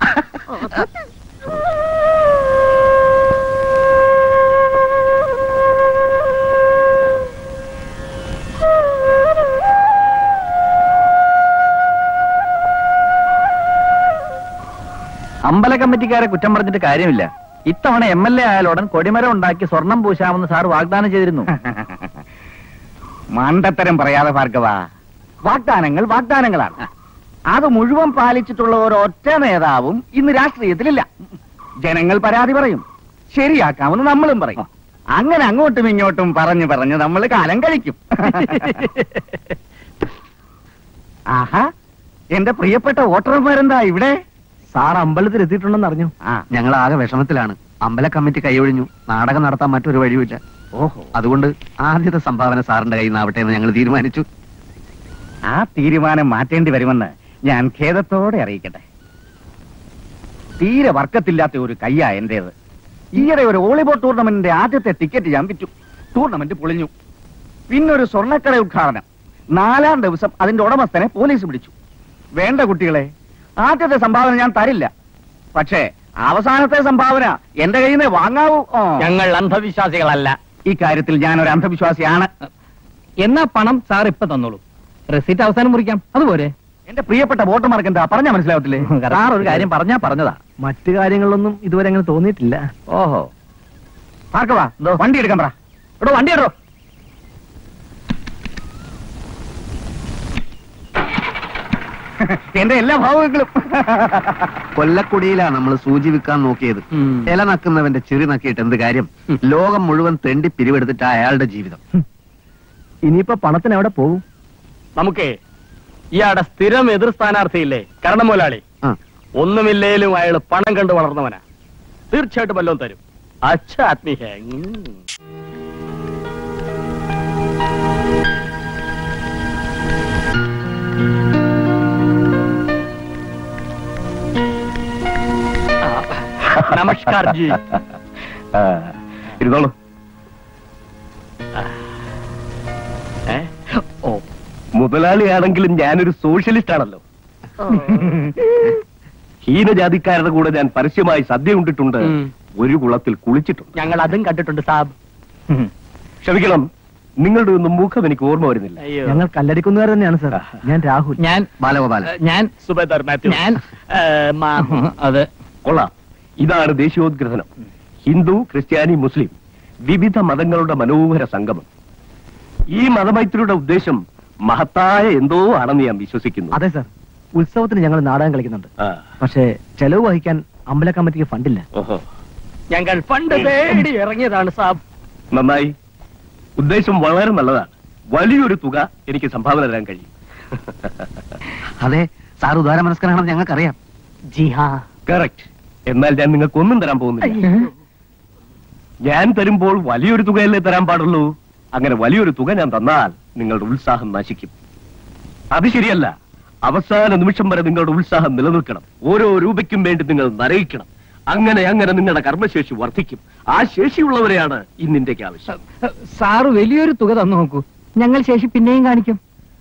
അമ്പല കമ്മിറ്റിക്കാരെ കുറ്റം പറഞ്ഞിട്ട് കാര്യമില്ല ഇത്തവണ എം എൽ എ ആയാലുടൻ കൊടിമരം ഉണ്ടാക്കി സ്വർണം പൂശാമെന്ന് സാർ വാഗ്ദാനം ചെയ്തിരുന്നു മണ്ടത്തരം പറയാതെ ഭാർഗവ വാഗ്ദാനങ്ങൾ വാഗ്ദാനങ്ങളാണ് അത് മുഴുവൻ പാലിച്ചിട്ടുള്ള ഒരൊറ്റ നേതാവും ഇന്ന് രാഷ്ട്രീയത്തിലില്ല ജനങ്ങൾ പരാതി പറയും ശരിയാക്കാമെന്ന് നമ്മളും പറയും അങ്ങനെ അങ്ങോട്ടും ഇങ്ങോട്ടും പറഞ്ഞു പറഞ്ഞ് നമ്മൾ കാലം കഴിക്കും ആഹാ എന്റെ പ്രിയപ്പെട്ട വോട്ടർമാരെന്താ ഇവിടെ സാർ അമ്പലത്തിൽ എത്തിയിട്ടുണ്ടെന്ന് അറിഞ്ഞു ആ ഞങ്ങൾ ആകെ വിഷമത്തിലാണ് അമ്പല കമ്മിറ്റി കൈയൊഴിഞ്ഞു നാടകം നടത്താൻ മറ്റൊരു വഴിയുമില്ല ഓഹോ അതുകൊണ്ട് ആദ്യത്തെ സംഭാവന സാറിന്റെ കയ്യിൽ നിന്നാവട്ടെ എന്ന് ഞങ്ങൾ തീരുമാനിച്ചു ആ തീരുമാനം മാറ്റേണ്ടി വരുമെന്ന് ഞാൻ ഖേദത്തോടെ അറിയിക്കട്ടെ തീരെ വർക്കത്തില്ലാത്ത ഒരു കയ്യാ എന്റേത് ഈയിടെ ഒരു വോളിബോൾ ടൂർണമെന്റിന്റെ ആദ്യത്തെ ടിക്കറ്റ് ഞാൻ വിറ്റു ടൂർണമെന്റ് പൊളിഞ്ഞു പിന്നൊരു സ്വർണ്ണക്കട ഉദ്ഘാടനം നാലാം ദിവസം അതിന്റെ ഉടമസ്ഥനെ പോലീസ് പിടിച്ചു വേണ്ട കുട്ടികളെ ആദ്യത്തെ സംഭാവന ഞാൻ തരില്ല പക്ഷേ അവസാനത്തെ സംഭാവന എന്റെ കയ്യിൽ നിന്ന് വാങ്ങാവൂ ഓ. ഞങ്ങൾ അന്ധവിശ്വാസികളല്ല ഈ കാര്യത്തിൽ ഞാൻ ഒരു അന്ധവിശ്വാസിയാണ് എന്നാ പണം സാർ ഇപ്പൊ തന്നോളൂ റെസീറ്റ് അവസാനം മുറിക്കാം അതുപോരെ എന്റെ പ്രിയപ്പെട്ട വോട്ടർമാർക്ക് എന്താ പറഞ്ഞാൽ മനസ്സിലാവത്തില്ലേ സാർ ഒരു കാര്യം പറഞ്ഞാ പറഞ്ഞതാ മറ്റു കാര്യങ്ങളിലൊന്നും ഇതുവരെ അങ്ങനെ തോന്നിയിട്ടില്ല ഓഹോ ഭാർഗവ വണ്ടി എടുക്കാൻ പറ എടോ വണ്ടി എടുോ എന്റെ എല്ലാ ഭാവങ്ങളും കൊല്ലക്കുടിയിലാ നമ്മൾ സൂചി വിൽക്കാൻ നോക്കിയത് ഇല നക്കുന്നവന്റെ ചെറി നക്കിയിട്ട് എന്ത് കാര്യം ലോകം മുഴുവൻ തെണ്ടി പിരിവെടുത്തിട്ട് അയാളുടെ ജീവിതം ഇനിയിപ്പോ പണത്തിന് എവിടെ പോകും നമുക്കേ ഇയാടെ സ്ഥിരം എതിർ സ്ഥാനാർത്ഥിയില്ലേ കരണമൂലാളി ആ. ഒന്നുമില്ലേലും അയാൾ പണം കണ്ട് വളർന്നവനാ തീർച്ചയായിട്ടും വല്ലതും തരും അച്ഛ ആത്മീയ നമസ്കാർ ജി ആ, ഇരുന്നോളൂ ഏ? ഓ മുതലാളിയാണെങ്കിലും ഞാനൊരു സോഷ്യലിസ്റ്റ് ആണല്ലോ ഹീനജാതിക്കാരുടെ കൂടെ ഞാൻ പരസ്യമായി സദ്യ ഉണ്ടിട്ടുണ്ട് ഉം. ഒരു കുളത്തിൽ കുളിച്ചിട്ടുണ്ട് ഞങ്ങൾ അതും കണ്ടിട്ടുണ്ട് സാബ് ക്ഷമിക്കണം നിങ്ങളുടെ ഒന്നും മുഖം എനിക്ക് ഓർമ്മ വരുന്നില്ല അയ്യോ ഞങ്ങൾ കല്ലടിക്കുന്നുകാർ തന്നെയാണ് സാർ ഞാൻ രാഹുൽ ഞാൻ ബാലഗോപാലൻ ഞാൻ സുബേദർ മാത്യു ഞാൻ ഏ, മാ- അത് കൊള്ളാം ഇതാണ് ദേശീയോദ്ഗ്രഥനം ഹിന്ദു ക്രിസ്ത്യാനി മുസ്ലിം വിവിധ മതങ്ങളുടെ മനോഹര സംഗമം ഈ മതമൈത്രിയുടെ ഉദ്ദേശം മഹത്തായ എന്തോ ആണെന്ന് ഞാൻ വിശ്വസിക്കുന്നു അതെ സാർ ഉത്സവത്തിന് ഞങ്ങൾ നാടകം കളിക്കുന്നുണ്ട് ആ, പക്ഷേ ചെലവ് വഹിക്കാൻ അമ്പല കമ്മിറ്റിക്ക് ഫണ്ടില്ല ഓഹോ. ഞങ്ങൾ ഫണ്ട് തേടി ഇറങ്ങിയതാണ് സാബ് നന്നായി ഉദ്ദേശം വളരെ നല്ലതാണ് വലിയൊരു തുക എനിക്ക് സംഭാവന തരാൻ കഴിയും അതെ സാർ ഉദാരമനസ്കനാണെന്ന് ഞങ്ങൾക്കറിയാം ജി ഹാ കറക്റ്റ് എന്നാൽ ഞാൻ നിങ്ങൾക്ക് ഒന്നും തരാൻ പോകുന്നില്ല ഞാൻ തരുമ്പോൾ വലിയൊരു തുകയല്ലേ തരാൻ പാടുള്ളൂ അങ്ങനെ വലിയൊരു തുക ഞാൻ തന്നാൽ നിങ്ങളുടെ ഉത്സാഹം നശിക്കും അത് ശരിയല്ല അവസാന നിമിഷം വരെ നിങ്ങളുടെ ഉത്സാഹം നിലനിൽക്കണം ഓരോ രൂപയ്ക്കും വേണ്ടി നിങ്ങൾ നരയിക്കണം അങ്ങനെ അങ്ങനെ നിങ്ങളുടെ കർമ്മശേഷി വർദ്ധിക്കും ആ ശേഷിയുള്ളവരെയാണ് ഇന്ന് ഇന്ത്യക്ക് ആവശ്യം സാറ് വലിയൊരു തുക തന്നു നോക്കൂ ഞങ്ങൾ ശേഷി പിന്നെയും കാണിക്കും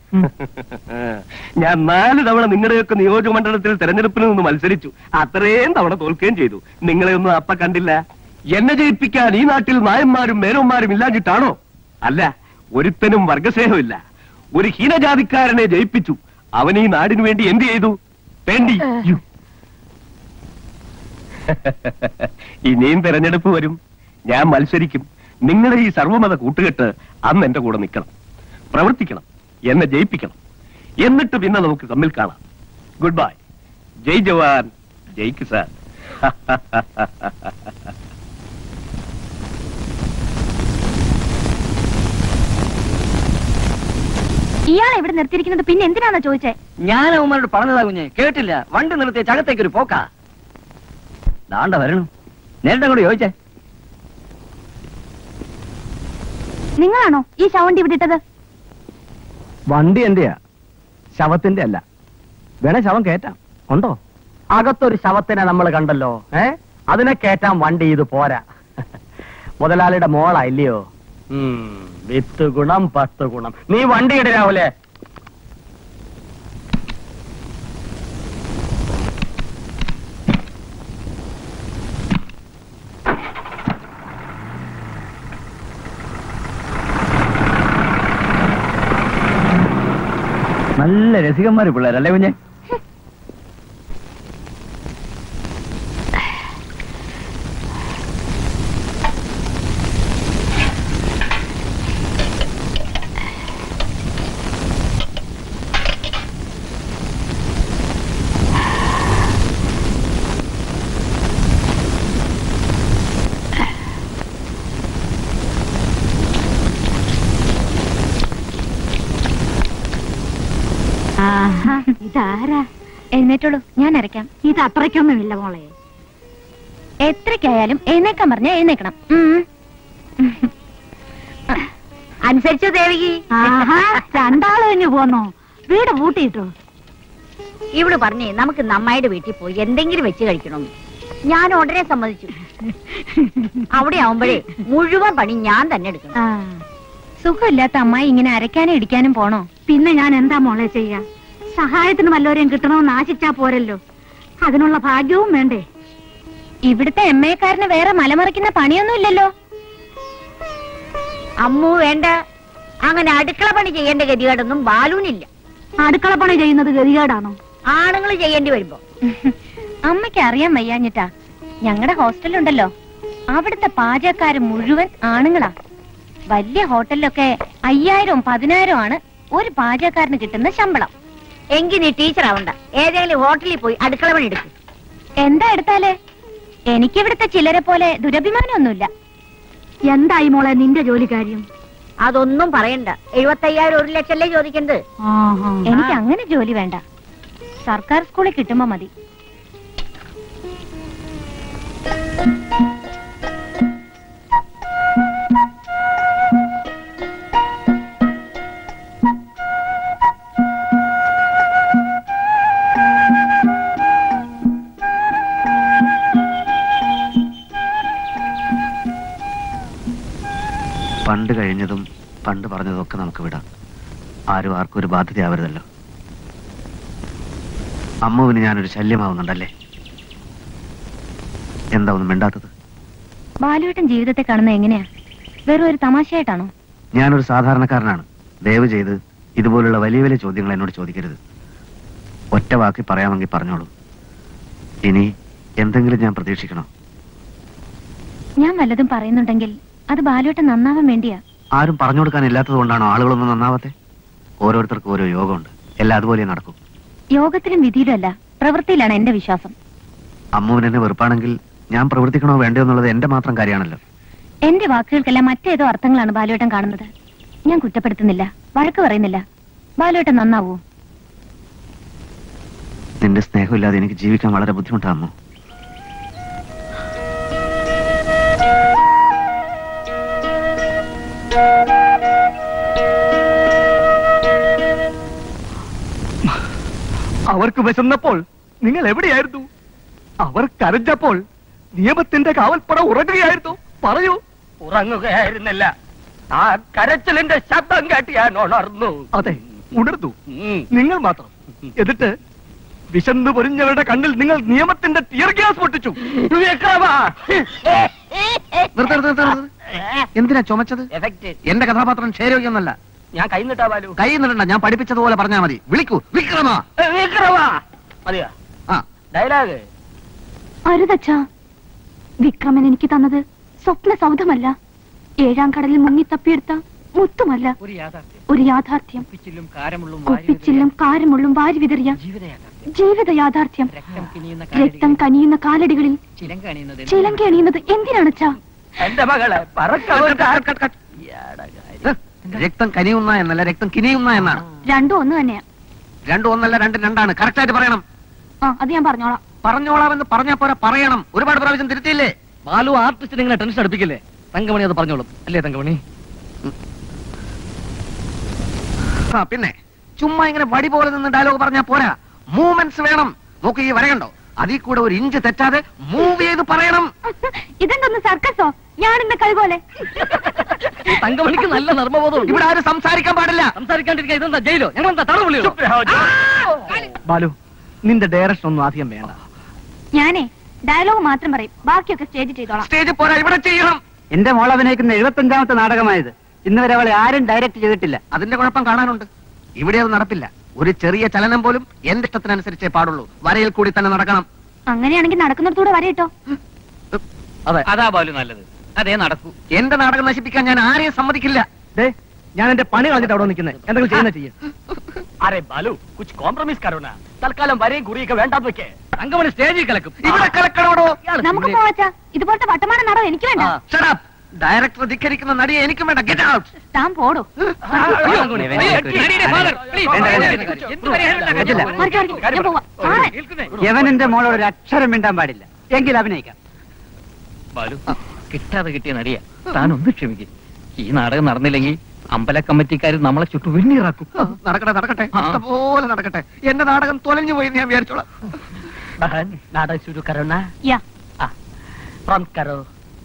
ഞാൻ നാല് തവണ നിങ്ങളുടെയൊക്കെ നിയോജക മണ്ഡലത്തിൽ തെരഞ്ഞെടുപ്പിൽ നിന്ന് മത്സരിച്ചു അത്രയും തവണ തോൽക്കുകയും ചെയ്തു നിങ്ങളെ ഒന്നും അപ്പ കണ്ടില്ല എന്നെ ജയിപ്പിക്കാൻ ഈ നാട്ടിൽ നായന്മാരും മേനോന്മാരും ഇല്ലാഞ്ഞിട്ടാണോ അല്ല ഒരുത്തനും വർഗസ്നേഹമില്ല ഒരു ഹീനജാതിക്കാരനെ ജയിപ്പിച്ചു അവൻ ഈ നാടിനു വേണ്ടി എന്ത് ചെയ്തു വേണ്ടി യു. ഇനിയും തെരഞ്ഞെടുപ്പ് വരും ഞാൻ മത്സരിക്കും നിങ്ങളുടെ ഈ സർവമത കൂട്ടുകെട്ട് അന്ന് എന്റെ കൂടെ നിൽക്കണം പ്രവർത്തിക്കണം എന്നെ ജയിപ്പിക്കണം എന്നിട്ട് പിന്നെ നമുക്ക് തമ്മിൽ കാണാം ഗുഡ് ബൈ ജയ് ജവാൻ ജയ് കിസാൻ ഇയാളെ ഇവിടെ നിർത്തിയിരിക്കുന്നത് പിന്നെ എന്തിനാണോ ചോദിച്ചേ ഞാൻ അവന്മാരോട് പറഞ്ഞതാ കുഞ്ഞെ കേട്ടില്ല വണ്ടി നിർത്തിയ ചകത്തേക്ക് ഒരു പോക്കാ ദാണ്ട വരണു നേരിട്ട് അങ്ങോട്ട് ചോദിച്ചേ നിങ്ങളാണോ ഈ ശവണ്ടി ഇവിടെ ഇട്ടത് വണ്ടി എന്റെയാ ശവത്തിന്റെ അല്ല വേണേ ശവം കേറ്റാം ഉണ്ടോ അകത്തൊരു ശവത്തിനെ നമ്മൾ കണ്ടല്ലോ ഏ അതിനെ കേറ്റാൻ വണ്ടി ഇത് പോരാ മുതലാളിയുടെ മോളാ ഇല്ലയോ ഉം, വിത്ത് ഗുണം പത്ത് ഗുണം നീ വണ്ടി ഇടരാവൂലേ നല്ല രസികന്മാര് പിള്ളേരല്ലേ കുഞ്ഞെ ഇതാരാ എഴുന്നേറ്റുള്ളൂ ഞാൻ അരയ്ക്കാം ഇത് അത്രയ്ക്കൊന്നുമില്ല മോളെ എത്രയ്ക്കായാലും എഴുന്നേക്കാൻ പറഞ്ഞ എഴുന്നേക്കണം ഉം. അനുസരിച്ചു ദേവികി രണ്ടാള് തന്നെ പോന്നോ വീട് പൂട്ടിയിട്ടോ ഇവിടെ പറഞ്ഞേ നമുക്ക് നമ്മയുടെ വീട്ടിൽ പോയി എന്തെങ്കിലും വെച്ച് കഴിക്കണം ഞാൻ ഉടനെ സമ്മതിച്ചു അവിടെ ആവുമ്പോഴേ മുഴുവൻ പണി ഞാൻ തന്നെ എടുക്കണം സുഖമില്ലാത്ത അമ്മായി ഇങ്ങനെ അരയ്ക്കാനും ഇടിക്കാനും പോണോ പിന്നെ ഞാൻ എന്താ മോളെ ചെയ്യാ സഹായത്തിന് വല്ലവരെയും കിട്ടണമെന്ന് ആശിച്ചാ പോരല്ലോ അതിനുള്ള ഭാഗ്യവും വേണ്ടേ ഇവിടുത്തെ എം എക്കാരന് വേറെ മലമറിക്കുന്ന പണിയൊന്നും ഇല്ലല്ലോ അമ്മു വേണ്ട അങ്ങനെ അടുക്കള പണി ചെയ്യേണ്ട ഗതികേടൊന്നും ബാലൂനില്ല അടുക്കള പണി ചെയ്യുന്നത് ഗതികേടാണോ ആണുങ്ങൾ ചെയ്യേണ്ടി വരുമ്പോ അമ്മയ്ക്ക് അറിയാൻ വയ്യാഞ്ഞിട്ടാ ഞങ്ങളുടെ ഹോസ്റ്റലുണ്ടല്ലോ അവിടുത്തെ പാചകക്കാര് മുഴുവൻ ആണുങ്ങളാ വലിയ ഹോട്ടലിലൊക്കെ അയ്യായിരവും പതിനായിരവും ആണ് ഒരു പാചകക്കാരന് കിട്ടുന്ന ശമ്പളം എങ്കിൽ നീ ടീച്ചർ ആവണ്ട ഏതെങ്കിലും ഹോട്ടലിൽ പോയി അടുക്കള പണി എടുക്കും എന്താ എടുത്താലേ എനിക്കിവിടുത്തെ ചിലരെ പോലെ ദുരഭിമാനമൊന്നുമില്ല എന്തായി മോളെ നിന്റെ ജോലി കാര്യം അതൊന്നും പറയണ്ട എഴുപത്തയ്യായിരം ഒരു ലക്ഷം അല്ലേ ചോദിക്കുന്നത് എനിക്ക് അങ്ങനെ ജോലി വേണ്ട സർക്കാർ സ്കൂളിൽ കിട്ടുമ്പോ മതി പണ്ട് കഴിഞ്ഞതും പണ്ട് പറഞ്ഞതും ഒക്കെ നമുക്ക് വിടാം ആരും ആർക്കും ഒരു ബാധ്യതയാവരുതല്ലോ അമ്മുവിന് ഞാനൊരു ശല്യമാവുന്നുണ്ടല്ലേ എന്താ ഒന്നും മിണ്ടാത്തത് ബാലുവേട്ടൻ ജീവിതത്തെ കാണുന്നത് എങ്ങനെയാ വെറും ഒരു തമാശയായിട്ടാണോ ഞാനൊരു സാധാരണക്കാരനാണ് ദയവ് ചെയ്ത് ഇതുപോലുള്ള വലിയ വലിയ ചോദ്യങ്ങൾ എന്നോട് ചോദിക്കരുത് ഒറ്റ വാക്കി പറയാമെങ്കിൽ പറഞ്ഞോളൂ ഇനി എന്തെങ്കിലും ഞാൻ പ്രതീക്ഷിക്കണോ ഞാൻ വല്ലതും പറയുന്നുണ്ടെങ്കിൽ അത് ബാലുവേട്ടൻ നന്നാവാൻ വേണ്ടിയാ ആരും പറഞ്ഞു കൊടുക്കാൻ ഇല്ലാത്തത് കൊണ്ടാണോ ആളുകളൊന്നും നന്നാവാത്തെ ഓരോരുത്തർക്കും ഓരോ യോഗമുണ്ട് എല്ലാം അതുപോലെ നടക്കും യോഗത്തിലും വിധിയിലും അല്ല പ്രവൃത്തിയിലാണ് എന്റെ വിശ്വാസം അമ്മുവിന് എന്നെ വെറുപ്പാണെങ്കിൽ ഞാൻ പ്രവർത്തിക്കണോ വേണ്ടയോ എന്നുള്ളത് എന്റെ മാത്രം കാര്യമാണല്ലോ എന്റെ വാക്കുകൾക്കെല്ലാം മറ്റേതോ അർത്ഥങ്ങളാണ് ബാലുവേട്ടൻ കാണുന്നത് ഞാൻ കുറ്റപ്പെടുത്തുന്നില്ല വഴക്ക് പറയുന്നില്ല ബാലുവേട്ടൻ നന്നാവൂ നിന്റെ സ്നേഹമില്ലാതെ എനിക്ക് ജീവിക്കാൻ വളരെ ബുദ്ധിമുട്ടാ അമ്മു അവർക്ക് വിശന്നപ്പോൾ നിങ്ങൾ എവിടെയായിരുന്നു അവർ കരഞ്ഞപ്പോൾ നിയമത്തിന്റെ കാവൽപ്പട ഉറങ്ങുകയായിരുന്നു പറയൂ ഉറങ്ങുകയായിരുന്നില്ല ആ കരച്ചിലിന്റെ ശബ്ദം കേട്ട് ഞാൻ ഉണർന്നു അതെ ഉണർന്നു ഉം. നിങ്ങൾ മാത്രം എന്നിട്ട് വിശന്നു പൊരിഞ്ഞവരുടെ കണ്ണിൽ നിങ്ങൾ നിയമത്തിന്റെ ടിയർ ഗ്യാസ് പൊട്ടിച്ചു വിക്രമാ നിർത്ത് നിർത്ത് നിർത്ത് നിർത്ത്. എന്തിനാ ചുമച്ചത് എഫക്റ്റ് എന്റെ കഥാപാത്രം ക്ഷയരോഗ്യമൊന്നല്ല ഞാൻ കൈ നിട്ടാ ബാലു കൈ നിടണ്ട ഞാൻ പഠിപ്പിച്ചതുപോലെ പറഞ്ഞാൽ മതി വിളിക്കൂ വിക്രമ ഏ, വിക്രമാ മതിയാ ആ ഡയലോഗ് അരുതച്ഛാ വിക്രമൻ എനിക്ക് തന്നത് സ്വപ്ന സൗധമല്ല ഏഴാം കടലിൽ മുങ്ങി തപ്പിയെടുത്ത മുത്തുമല്ല ഒരു യാഥാർത്ഥ്യം ഒരു യാഥാർത്ഥ്യം കുപ്പിച്ചില്ലും കാരമുള്ളും കുപ്പിച്ചില്ലും കാരമുള്ളും വാരി വിതറിയ ജീവിത യാഥാർത്ഥ്യം ജീവിത യാഥാർത്ഥ്യം രക്തം കിനിയുന്ന രക്തം കനിയുന്ന കാലടികളിൽ ചിലങ്ക അണിയുന്നത് ചിലങ്ക അണിയുന്നത് എന്തിനാണച്ചാ എന്റെ മകളെ പറക്കവൻ രക്തം കനിയുന്ന എന്നല്ല രക്തം കിനിയുന്ന എന്നാണ് രണ്ടും ഒന്ന് തന്നെയാ രണ്ടും ഒന്നല്ല രണ്ടും രണ്ടാണ് കറക്റ്റ് ആയിട്ട് പറയണം ആ അത് ഞാൻ പറഞ്ഞോളാം പറഞ്ഞോളാമെന്ന് പറഞ്ഞാ പോരാ പറയണം ഒരുപാട് പ്രാവശ്യം തിരുത്തിയില്ലേ ബാലു ആർട്ടിസ്റ്റിനെ ഇങ്ങനെ ടെൻഷൻ അടുപ്പിക്കില്ലേ തങ്കമണി അത് പറഞ്ഞോളും അല്ലേ തങ്കമണി ആ പിന്നെ ചുമ്മാ ഇങ്ങനെ വടി പോലെ നിന്ന് ഡയലോഗ് പറഞ്ഞാ പോരാ മൂവ്മെന്റ്സ് വേണം നോക്ക് ഈ വരകണ്ടോ അതിൽ കൂടെ ഒരു ഇഞ്ച് തെറ്റാതെ മൂവ് ചെയ്ത് പറയണം ഇതെന്തൊന്ന് സർക്കസോ ഞാനിന്ന് കൈപോലെ തങ്കമണിക്ക് നല്ല നർമ്മബോധമുണ്ട് ഇവിടെ ആരും സംസാരിക്കാൻ പാടില്ല സംസാരിക്കാണ്ടിരിക്കാൻ ഇതെന്താ ജയിലോ ഞങ്ങൾ എന്താ തടവ് വിളിയോ ബാലു നിന്റെ ഡയറക്ഷൻ ഒന്നും ആദ്യം വേണ്ട ഞാനേ ഡയലോഗ് മാത്രം പറയും ബാക്കിയൊക്കെ സ്റ്റേജ് ചെയ്തോളാം സ്റ്റേജിൽ പോരാ ഇവിടെ ചെയ്യണം എന്റെ മോൾ അഭിനയിക്കുന്ന എഴുപത്തഞ്ചാമത്തെ നാടകമായത് ഇന്ന് വരെ അവളെ ആരും ഡയറക്റ്റ് ചെയ്തിട്ടില്ല അതിന്റെ കുഴപ്പം കാണാനുണ്ട് ഇവിടെ അത് നടപ്പില്ല ഒരു ചെറിയ ചലനം പോലും എന്റെ ഇഷ്ടത്തിനനുസരിച്ചേ പാടുള്ളൂ വരയിൽ കൂടി തന്നെ നടക്കണം അങ്ങനെയാണെങ്കിൽ നടക്കുന്നിടത്തൂടെ വരയിട്ടോ അതെ അതാ ബാലു നല്ലത് അതേ നടക്കൂ എന്റെ നാടകം നശിപ്പിക്കാൻ ഞാൻ ആരെയും സമ്മതിക്കില്ല ദേ ഞാൻ എന്റെ പണി കളഞ്ഞിട്ട് അവിടെ നിൽക്കുന്നത് എന്തെങ്കിലും ചെയ്യുന്ന ചെയ്യും അരെ ബാലു കുച്ച് കോംപ്രമൈസ് കരോന തൽക്കാലം വരെയും കുറിയൊക്കെ വേണ്ടാന്ന് വെക്കേ തങ്കമണി സ്റ്റേജിൽ കലക്കും ഇവിടെ കലക്കണോടോ നമുക്ക് പോവാച്ചാ ഇതുപോലത്തെ വട്ടமான നാടകം എനിക്ക് വേണ്ട ഡയറക്ടർ ധിക്കരിക്കുന്ന നടിയെ എനിക്കും വേണ്ട ഗെറ്റ് ഔട്ട് താൻ പോടോ പറ്റില്ല. മാറിക്ക് മാറിക്ക്. ഞാൻ പോവാ മാറാൻ. യവനെന്റെ മോളോട് ഒരു അക്ഷരം മിണ്ടാൻ പാടില്ല എങ്കിൽ അഭിനയിക്കാം ബാലു കിട്ടാതെ കിട്ടിയ നടിയാ താൻ ഒന്ന് ക്ഷമിക്കും ഈ നാടകം നടന്നില്ലെങ്കിൽ അമ്പല കമ്മിറ്റിക്കാർ നമ്മളെ ചുട്ടു വെണ്ണീറാക്കും നടക്കട്ടെ നടക്കട്ടെ ആ. പോലെ നടക്കട്ടെ എന്റെ നാടകം തൊലഞ്ഞു പോയി എന്ന് ഞാൻ വിചാരിച്ചോളാം ബഹൻ നാടക ശുരു കരോന യാ ഫ്രണ്ട് കരോ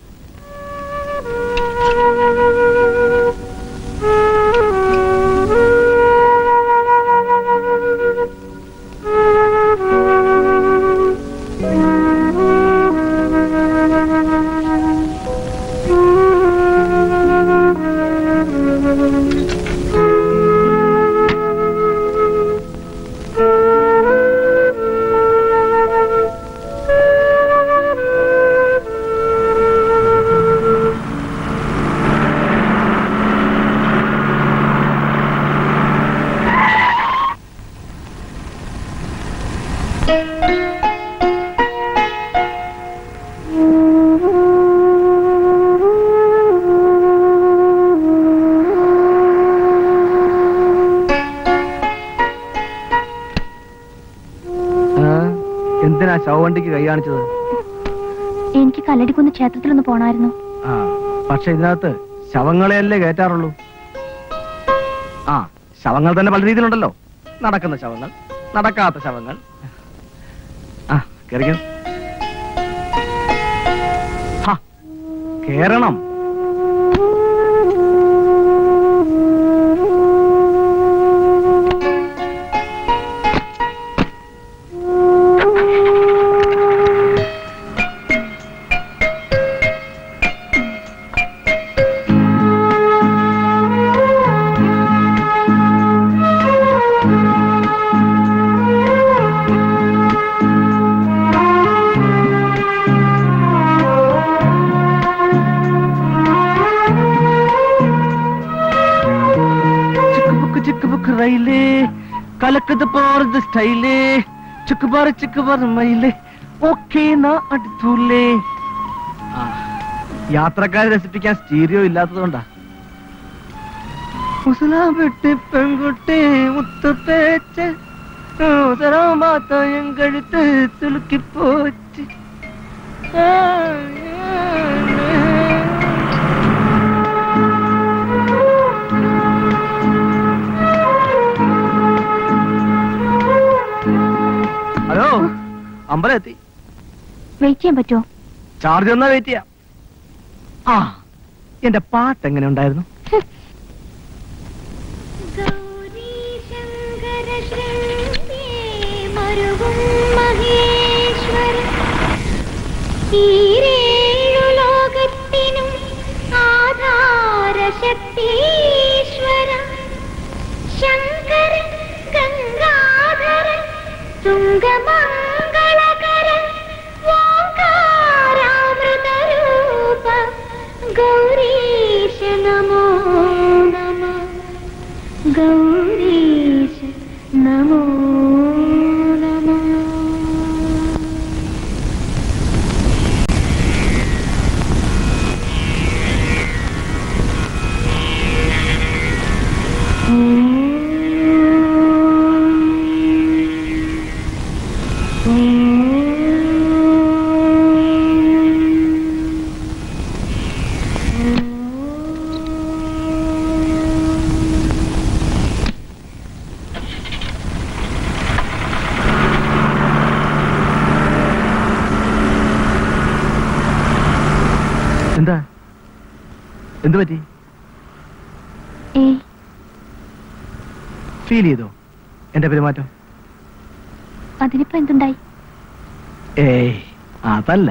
എന്തിനാ ശവവണ്ടിക്ക് കൈ കാണിച്ചത് എനിക്ക് കല്ലടിക്കുന്ന് ക്ഷേത്രത്തിലൊന്ന് പോണായിരുന്നു ആ പക്ഷെ ഇതിനകത്ത് ശവങ്ങളെയല്ലേ കയറ്റാറുള്ളൂ ആ ശവങ്ങൾ തന്നെ പല രീതിയിലുണ്ടല്ലോ നടക്കുന്ന ശവങ്ങൾ നടക്കാത്ത ശവങ്ങൾ ആ കേറിക്കോ ഹാ, കേറണം பக்கு பக்கு ரயிலே கலக்குது போறது ஸ்டைலே சிக்கு பாரு சிக்கு பாரு മയിലേ ഓക്കേ നാ അടുത്തൂലേ യാത്രക്കാരെ രസിപ്പിക്കാൻ സ്റ്റീരിയോ ഇല്ലാത്തതുകൊണ്ടാ മുസലാപ്പെട്ട് പെൺകുട്ടി മുത്തുപേച്ച് അവസരമാത്ത എങ്കഴുത്ത് തുളുക്കിപ്പോച്ച് ആ, ഹലോ അമ്പലം എത്തി വെയിറ്റ് ചെയ്യാൻ പറ്റുമോ ചാർജ് എന്നാ വെയിറ്റ് ചെയ്യാം ആ എന്റെ പാട്ട് എങ്ങനെ ഉണ്ടായിരുന്നു ലോകത്തിനും ആധാരശക്തീശ്വര ശങ്കര ഗംഗാധര തുംഗമംഗളകര ഓംകാരാമൃതരൂപ ഗൗരീശ നമോ നമ ഗൗരീശ നമോ നമ എന്താ എന്ത് പറ്റി ഏയ് ഫീൽ ചെയ്തോ എന്റെ പെരുമാറ്റം അതിനിപ്പോ എന്തുണ്ടായി ഏയ് അതല്ല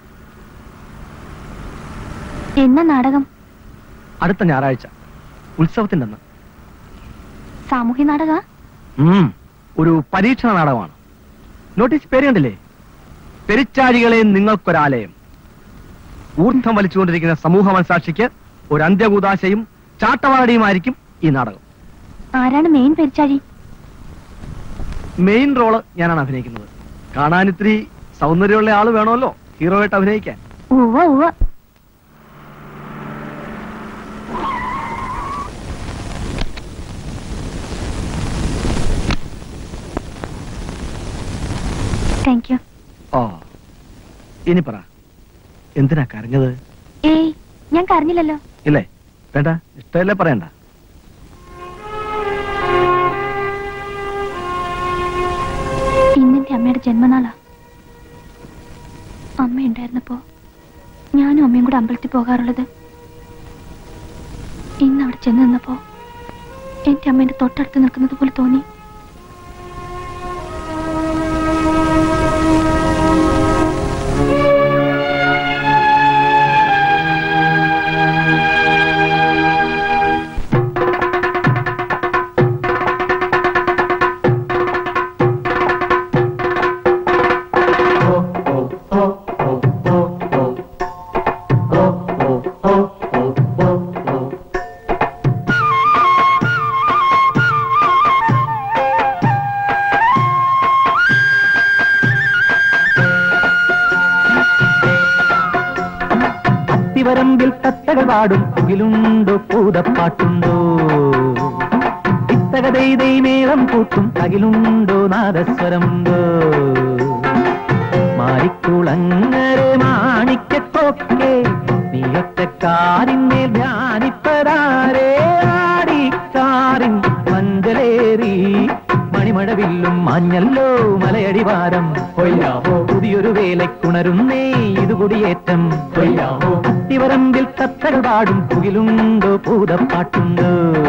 എന്ന നാടകം അടുത്ത ഞായറാഴ്ച ഉത്സവത്തിന്റെ അന്ന് സാമൂഹ്യ നാടക ഉം, ഒരു പരീക്ഷണ നാടകമാണ് നോട്ടീസ് പേര് കണ്ടില്ലേ പെരിച്ചാഴികളെ നിങ്ങൾക്കൊരാലയം ഊർദ്ധം വലിച്ചുകൊണ്ടിരിക്കുന്ന സമൂഹ മനസാക്ഷിക്ക് ഒരു അന്ത്യകൂതാശയും ചാട്ടവാറടിയുമായിരിക്കും ഈ നാടകം ആരാണ് മെയിൻ പെരിച്ചാഴി മെയിൻ റോള് ഞാനാണ് അഭിനയിക്കുന്നത് കാണാൻ ഇത്തിരി സൗന്ദര്യമുള്ള ആള് വേണമല്ലോ ഹീറോ ആയിട്ട് അഭിനയിക്കാൻ ഉവ്വ ഉവ്വ താങ്ക് യു ഓ ഇനി പറ എന്തിനാ കരഞ്ഞത് ഏയ് ഞാൻ കരഞ്ഞില്ലല്ലോ ഇല്ലേ വേണ്ട ഇഷ്ടമല്ലേ പറയണ്ട ഇന്നെന്റെ അമ്മയുടെ ജന്മനാളാ അമ്മ ഉണ്ടായിരുന്നപ്പോ ഞാനും അമ്മയും കൂടെ അമ്പലത്തിൽ പോകാറുള്ളത് ഇന്ന് അവിടെ ചെന്ന് നിന്നപ്പോ എന്റെ അമ്മ എന്റെ തൊട്ടടുത്ത് നിൽക്കുന്നത് പോലെ തോന്നി അത്തിവരമ്പിൽ തത്തകൾ പാടും പുകിലുണ്ടോ പൂതപ്പാട്ടുണ്ടോ ഇത്തകതൈതൈ മേളം കൂട്ടും അകിലുണ്ടോ നാദസ്വരമുണ്ടോ മാരിക്കുളങ്ങരെ മാണിക്കത്തോക്കെ നീയൊറ്റക്കാരിന്മേൽ ധ്യാനിപ്പതാരേ ആടിക്കാറിൻ മഞ്ചലേറി മണിമഴവില്ലും മഞ്ഞല്ലോ മലയടിവാരം കൊയ്യാമോ പുതിയൊരു വേലയ്ക്കുണരുന്നേ ഇത് കുടിയേറ്റം കൊയ്യാമോ അത്തിവരമ്പിൽ തത്തകൾ പാടും പുകിലുണ്ടോ പൂതപ്പാട്ടുണ്ടോ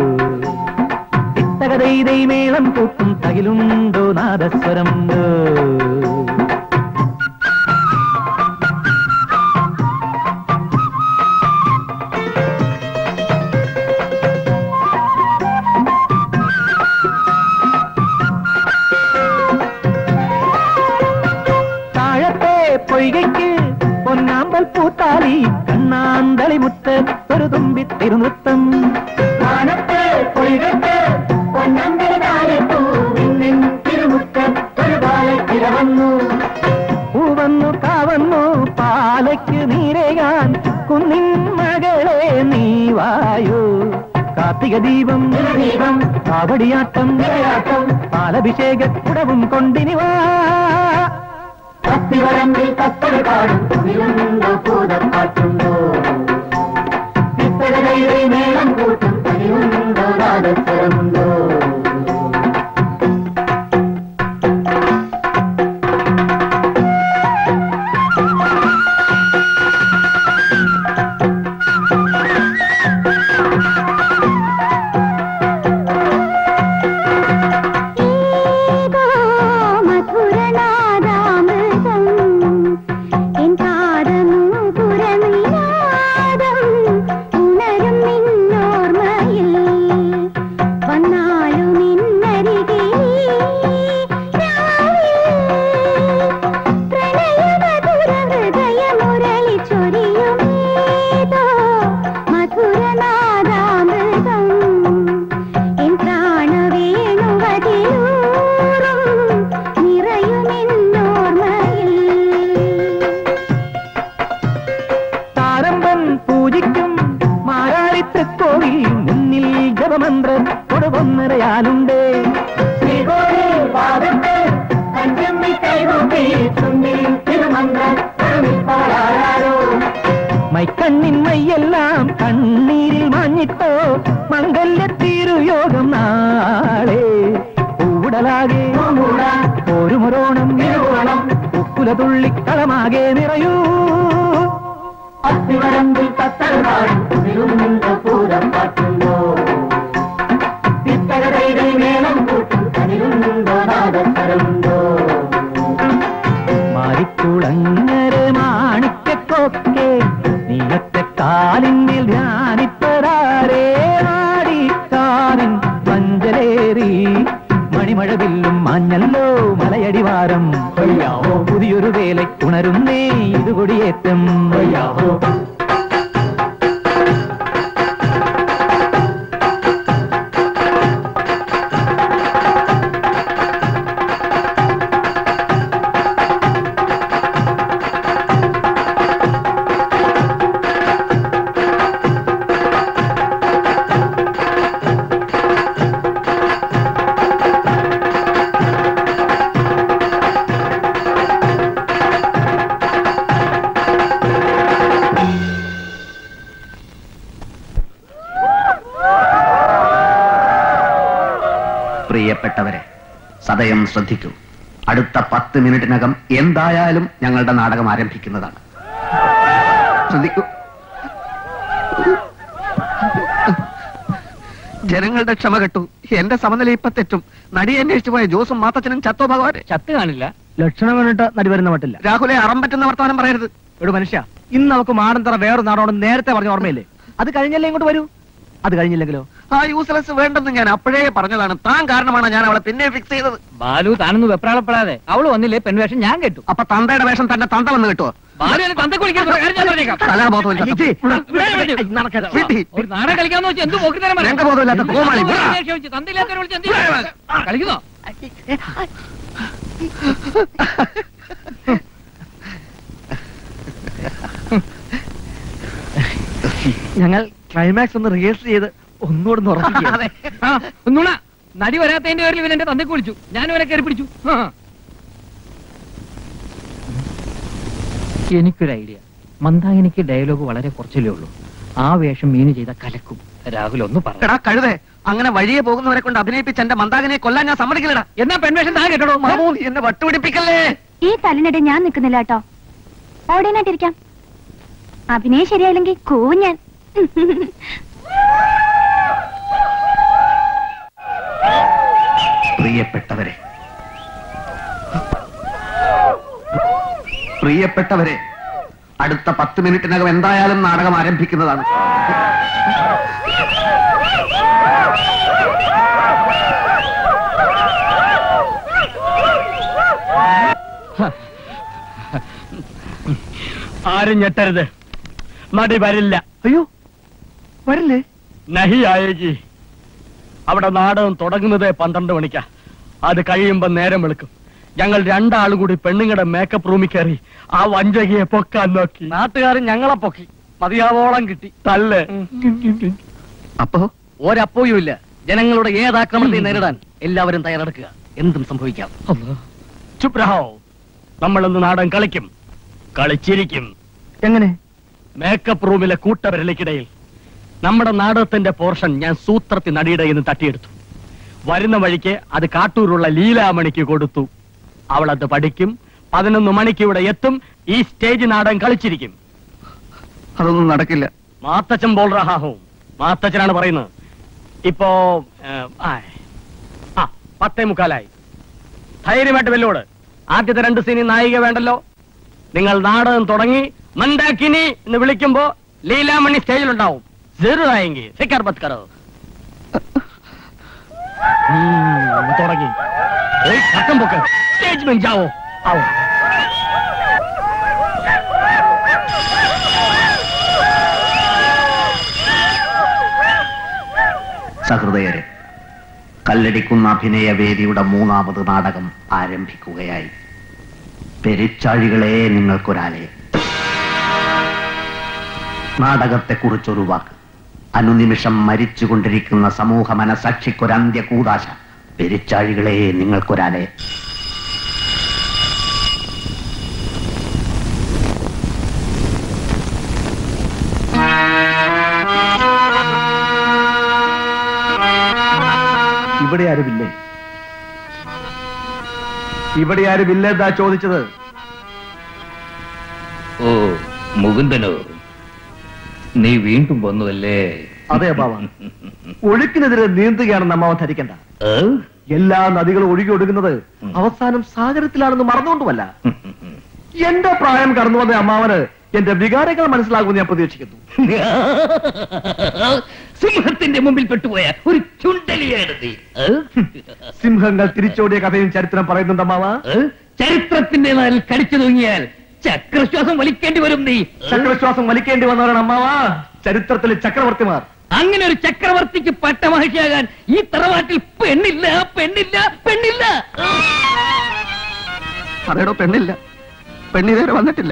ഇത്തകതൈതൈ മേളം കൂട്ടും തകിലുണ്ടോ നാദസ്വരമുണ്ടോ താഴത്തെ പൊയ്കയ്ക്ക് പൊന്നാമ്പൽ പൂത്താലി കണ്ണാന്തളി മുത്ത് ഒരു തുമ്പി തിരുനൃത്തം താഴത്തെ പൊയ്കയ്ക്ക് പൊന്നാ നീ വായോ കാർത്തിക ദീപം ദീപം കാവടിയാട്ടം പാലഭിഷേക കുടവും കൊണ്ടിനി വാ കത്തിവരമ്പിൽ കത്തൽ പാടും കുതിരുണ്ടോ പൂതപ്പാട്ടുണ്ടോ പിത്തകതയുടെ മേളം കൂട്ടും കനിയുണ്ടോ നാദസ്വരമുണ്ടോ ഏതോ മധുരനാദാമൃതം എൻ പാദനൂപുരനിനാദം ഉണരും നിന്നോർമ്മയിൽ വന്നാലും നിന്നരികെ പ്രണയമധുര ഹൃദയമുരളി ചൊരിയുമേതോ മധുരനാദാമൃതം എൻ പ്രാണവേണുവതിലൂറും നിറയുമെന്നോർമ്മയിൽ താരമ്പൻ പൂജിക്കും മാരാളിത്തക്കോവിൽ മുന്നിൽ ജപമന്ത്രം കൊടുവന്നരയാലുണ്ട് മൈക്കണ്ണിൻ മയ്യെല്ലാം കണ്ണീരിൽ മാഞ്ഞിട്ടോ മംഗല്യത്തീരുയോഗം നാളെ പൂടലാകെ ഒരു മുറോണം ഉക്കുലതുള്ളിക്കളമാകെ നിറയൂ അത്തിവരമ്പിൽ കത്തൽ പാടും കുതിരുണ്ടോ പൂതപ്പാട്ടുണ്ടോ പിത്തകതയുടെ മേളം കൂട്ടും കനിയുണ്ടോ നാദസ്വരമുണ്ടോ മാരിക്കുളങ്ങര മാണിക്കൊക്കെ നീലത്തെ കാലിന്മേൽ ധ്യാനിപ്പതാരേ നാടിക്കാരൻ മഞ്ചലേറി മണിമഴവില്ലും മഞ്ഞല്ലോ മലയടിവാരം കൊയ്യാവോ പുതിയൊരു വേലയ്ക്കുണരുന്നേ ഇത് കൊടിയേറ്റം കൊയ്യാവോ പ്രിയപ്പെട്ടവരെ സദയം ശ്രദ്ധിക്കൂ അടുത്ത പത്ത് മിനിറ്റിനകം എന്തായാലും ഞങ്ങളുടെ നാടകം ആരംഭിക്കുന്നതാണ് ശ്രദ്ധിക്കൂ ജനങ്ങളുടെ ക്ഷമ കെട്ടു എന്റെ സമനില ഇപ്പൊ തെറ്റും നടി അന്വേഷിച്ചു പോയ ജോസും മാത്തച്ഛനും ചത്തോ ഭഗവാനെ ചത്ത് കാണില്ല ലക്ഷണം കണ്ടിട്ട് നടി വരുന്ന മട്ടില്ല രാഹുലെ അറം പറ്റുന്ന വർത്തമാനം പറയരുത് ഒരു മനുഷ്യ ഇന്ന് നമുക്ക് മാടന്തറ വേറൊരു നാടോണെന്ന് നേരത്തെ പറഞ്ഞ ഓർമ്മയില്ലേ അത് കഴിഞ്ഞല്ലേ ഇങ്ങോട്ട് വരൂ അത് കഴിഞ്ഞില്ലെങ്കിലോ ആ യൂസ്ലെസ് വേണ്ടെന്ന് ഞാൻ അപ്പോഴേ പറഞ്ഞതാണ് താൻ കാരണമാണ് ഞാൻ അവളെ പിന്നെ ഫിക്സ് ചെയ്തത് ബാലു താനൊന്ന് വെപ്രാളപ്പെടാതെ അവള് വന്നില്ലേ പെൺവേഷം ഞാൻ കേട്ടു അപ്പൊ തന്തയുടെ വേഷം തന്റെ തന്ത വന്ന് കിട്ടുമോ ബാലു എന്നെ തന്തക്ക് വിളിക്കാൻ പറഞ്ഞ കാര്യം ഞാൻ പറഞ്ഞേക്കാം. കലാബോധമില്ലാത്ത അയ്യേ, ഇവിടെ വിളിച്ചു. വീട്ടിൽ. ഒരു നാടകം കളിക്കാന്ന് വെച്ചാൽ എന്ത് പോക്കിത്തരം പറയാം. രംഗബോധമില്ലാത്ത കോമാളി, എന്ത് വിടാ. ദേഷ്യം വെച്ച് തന്തയില്ലാത്തവരെ വിളിച്ച് എന്ത് ചെയ്യും? ആ, കളിക്കുന്നോ ഞങ്ങൾ ക്ലൈമാക്സ് ഒന്ന് റിഹേഴ്സൽ ചെയ്ത് ഒന്നുകൂടെ ഒന്ന് ഉറപ്പിക്കാം ആ, ഒന്നുകൂടെ നടി വരാത്തതിന്റെ പേരിൽ ഇവൻ എന്റെ തന്തക്ക് വിളിച്ചു ഞാൻ ഇവനെ കയറി പിടിച്ചു ആ. എനിക്കൊരു ഐഡിയ മന്ദാകിനിക്ക് ഡയലോഗ് വളരെ കുറച്ചല്ലേ ഉള്ളൂ ആ വേഷം മീന് ചെയ്ത കലക്കും രാഹുൽ ഒന്ന് പറ എടാ കഴുതേ അങ്ങനെ വഴിയെ പോകുന്നവരെ കൊണ്ട് അഭിനയിപ്പിച്ച് എന്റെ മന്ദാകിനെ കൊല്ലാൻ ഞാൻ സമ്മതിക്കില്ലടാ എന്നാ പെൺവേഷം താൻ കേട്ടോ മാമൂ നീ എന്നെ വട്ടുപിടിപ്പിക്കല്ലേ ഈ തല്ലിനിടെ ഞാൻ നിൽക്കുന്നില്ല കേട്ടോ ഓടിയനായിട്ടിരിക്കാം അഭിനയം ശരിയായില്ലെങ്കിൽ കൂവും ഞാൻ പ്രിയപ്പെട്ടവരെ പ്രിയപ്പെട്ടവരെ അടുത്ത പത്ത് മിനിറ്റിനകം എന്തായാലും നാടകം ആരംഭിക്കുന്നതാണ് ആരും ഞെട്ടരുത് നടി വരില്ല അയ്യോ വരില്ലേ നഹി ആയേജി അവിടെ നാടകം തുടങ്ങുന്നത് പന്ത്രണ്ട് മണിക്കാ അത് കഴിയുമ്പോ നേരം വെളുക്കും ഞങ്ങൾ രണ്ടാളും കൂടി പെണ്ണുങ്ങളുടെ മേക്കപ്പ് റൂമിൽ കയറി ആ വഞ്ചകയെ പൊക്കാൻ നോക്കി നാട്ടുകാരൻ ഞങ്ങളെ പൊക്കി മതിയാവോളം കിട്ടി തല്ല് അപ്പോ ഒരപ്പോയും ഇല്ല ജനങ്ങളുടെ ഏതാക്രമണത്തെ നേരിടാൻ എല്ലാവരും തയ്യാറെടുക്കുക എന്തും സംഭവിക്കാം ചുപ്രഹോ നമ്മളിന്ന് നാടൻ കളിക്കും കളിച്ചിരിക്കും എങ്ങനെ മേക്കപ്പ് റൂമിലെ കൂട്ടവരലേക്കിടയിൽ നമ്മുടെ നാടകത്തിന്റെ പോർഷൻ ഞാൻ സൂത്രത്തിൽ നടിയുടെ നിന്ന് തട്ടിയെടുത്തു വരുന്ന വഴിക്ക് അത് കാട്ടൂരുള്ള ലീലാമണിക്ക് കൊടുത്തു അവൾ അത് പഠിക്കും പതിനൊന്ന് മണിക്ക് ഇവിടെ എത്തും ഈ സ്റ്റേജ് നാടകം കളിച്ചിരിക്കും അതൊന്നും നടക്കില്ല മാത്തച്ഛൻ ബോൾ റഹാഹോ മാത്തച്ഛനാണ് പറയുന്നത് ഇപ്പോ ഏ, ആയ്. ആ പത്തേ മുക്കാലായി ധൈര്യമായിട്ട് വെല്ലോട് ആദ്യത്തെ രണ്ട് സീനിൽ നായിക വേണ്ടല്ലോ നിങ്ങൾ നാടകം തുടങ്ങി മന്ദാക്കിനി എന്ന് വിളിക്കുമ്പോ ലീലാമണി സ്റ്റേജിലുണ്ടാവും ജറുതായെങ്കിൽ സിക്കർ ബത്കറോ ഉം, തുടങ്ങി ഏയ്, കട്ടം പൊക്ക് സ്റ്റേജ് മെഞ്ചാവോ ആവോ സഹൃദയരെ കല്ലടിക്കുന്ന അഭിനയ വേദിയുടെ മൂന്നാമത് നാടകം ആരംഭിക്കുകയായി പെരിച്ചാഴികളെ നിങ്ങൾക്കൊരാലയം നാടകത്തെക്കുറിച്ചൊരു വാക്ക് അനുനിമിഷം മരിച്ചുകൊണ്ടിരിക്കുന്ന സമൂഹ മനസാക്ഷിക്കൊരന്ത്യ കൂതാശ പെരിച്ചാഴികളെ നിങ്ങൾക്കൊരാലയം ഇവിടെ ആരുമില്ലേ ഇവിടെ ആരുമില്ലേ എന്താ ചോദിച്ചത് ഓ മുകുന്ദനോ നീ വീണ്ടും വന്നുവല്ലേ അതെ ബാബ ഒഴുക്കിനെതിരെ നീന്തുകയാണെന്ന് അമ്മാവൻ ധരിക്കണ്ട ഏ? എല്ലാ നദികളും ഒഴുകി ഒഴുകുന്നത് അവസാനം സാഗരത്തിലാണെന്ന് മറന്നുകൊണ്ടുമല്ല എന്റെ പ്രായം കടന്നു വന്ന അമ്മാവന് എന്റെ വികാരങ്ങൾ മനസ്സിലാകുമെന്ന് ഞാൻ പ്രതീക്ഷിക്കുന്നു സിംഹത്തിന്റെ മുമ്പിൽ പെട്ടുപോയ ഒരു ചുണ്ടലിയാണ് നീ ഏ? സിംഹങ്ങൾ തിരിച്ചോടിയ കഥയും ചരിത്രം പറയുന്നുണ്ട് അമ്മാവ ഏ? ചരിത്രത്തിന്റെ നാലിൽ കടിച്ചു തൂങ്ങിയാൽ ചക്രശ്വാസം വലിക്കേണ്ടി വരും നീ ചക്രശ്വാസം വലിക്കേണ്ടി വന്നവരാണ് അമ്മാവ ചരിത്രത്തിലെ ചക്രവർത്തിമാർ അങ്ങനെ ഒരു ചക്രവർത്തിക്ക് പട്ടമഹിഷിയാകാൻ ഈ തറവാട്ടിൽ പെണ്ണില്ല പെണ്ണില്ല പെണ്ണില്ല അതേടോ പെണ്ണില്ല പെണ്ണിതേരെ വന്നിട്ടില്ല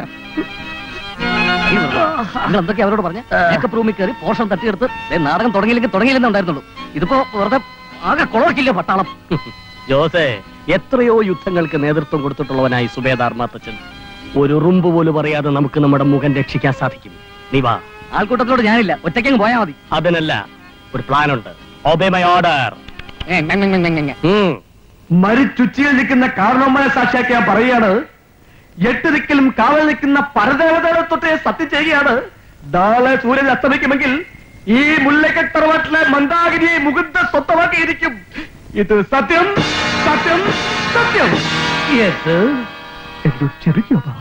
നിങ്ങൾ എന്തൊക്കെ അവരോട് പറഞ്ഞ മേക്കപ്പ് റൂമിൽ കയറി പോഷൻ തട്ടിയെടുത്ത് ദേ നാടകം തുടങ്ങിയില്ലെങ്കിൽ തുടങ്ങിയില്ലെന്നേ ഉണ്ടായിരുന്നുള്ളൂ ഇതിപ്പോ വെറുതെ ആകെ കുളർക്കില്ല പട്ടാളം ജോസേ എത്രയോ യുദ്ധങ്ങൾക്ക് നേതൃത്വം കൊടുത്തിട്ടുള്ളവനായി സുബേദാർ മാത്തച്ഛൻ ഒരു ഉറുമ്പ് പോലും അറിയാതെ നമുക്ക് നമ്മുടെ മുഖം രക്ഷിക്കാൻ സാധിക്കും നീ വാ ആൾക്കൂട്ടത്തിലോട് ഞാനില്ല ഒറ്റയ്ക്കങ്ങ് പോയാൽ മതി അതിനല്ല ഒരു പ്ലാൻ ഉണ്ട് ഒബേ മൈ ഓർഡർ ഏ, ഞ, ഞ, ഞ, ഞ, ഞ. മരിച്ചുച്ചിയിൽ നിൽക്കുന്ന കാരണവന്മാരെ സാക്ഷിയാക്കി ഞാൻ പറയുകയാണ് എട്ട് ദിക്കിലും കാവൽ നിൽക്കുന്ന പരദേവതകളെ തൊട്ട് സത്യം ചെയ്യുകയാണ് നാളെ സൂര്യൻ അസ്തമിക്കുമെങ്കിൽ ഈ മുല്ലക്കെട്ടറവാട്ടിലെ മന്ദാകിരിയെ മുകുന്ദ സ്വന്തമാക്കിയിരിക്കും ഇത് സത്യം സത്യം സത്യം എന്തോ ചെറിയോ ബാബ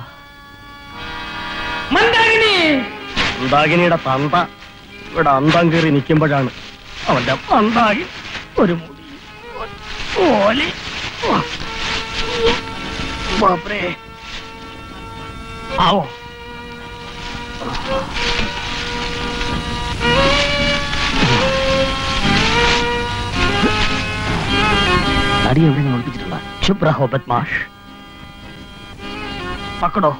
മന്ദാകിനി മന്ദാകിനിയുടെ തന്ത ഇവിടെ അന്തം കയറി നിൽക്കുമ്പോഴാണ് അവന്റെ മന്ദാകി ഒരു മുടി ഓലി ബാപ്രേ ആവോ നടി എവിടെ ഞാൻ ഒളിപ്പിച്ചിട്ടുള്ള ശുഭ്രഹോ ബദ്മാഷ് പക്കടോ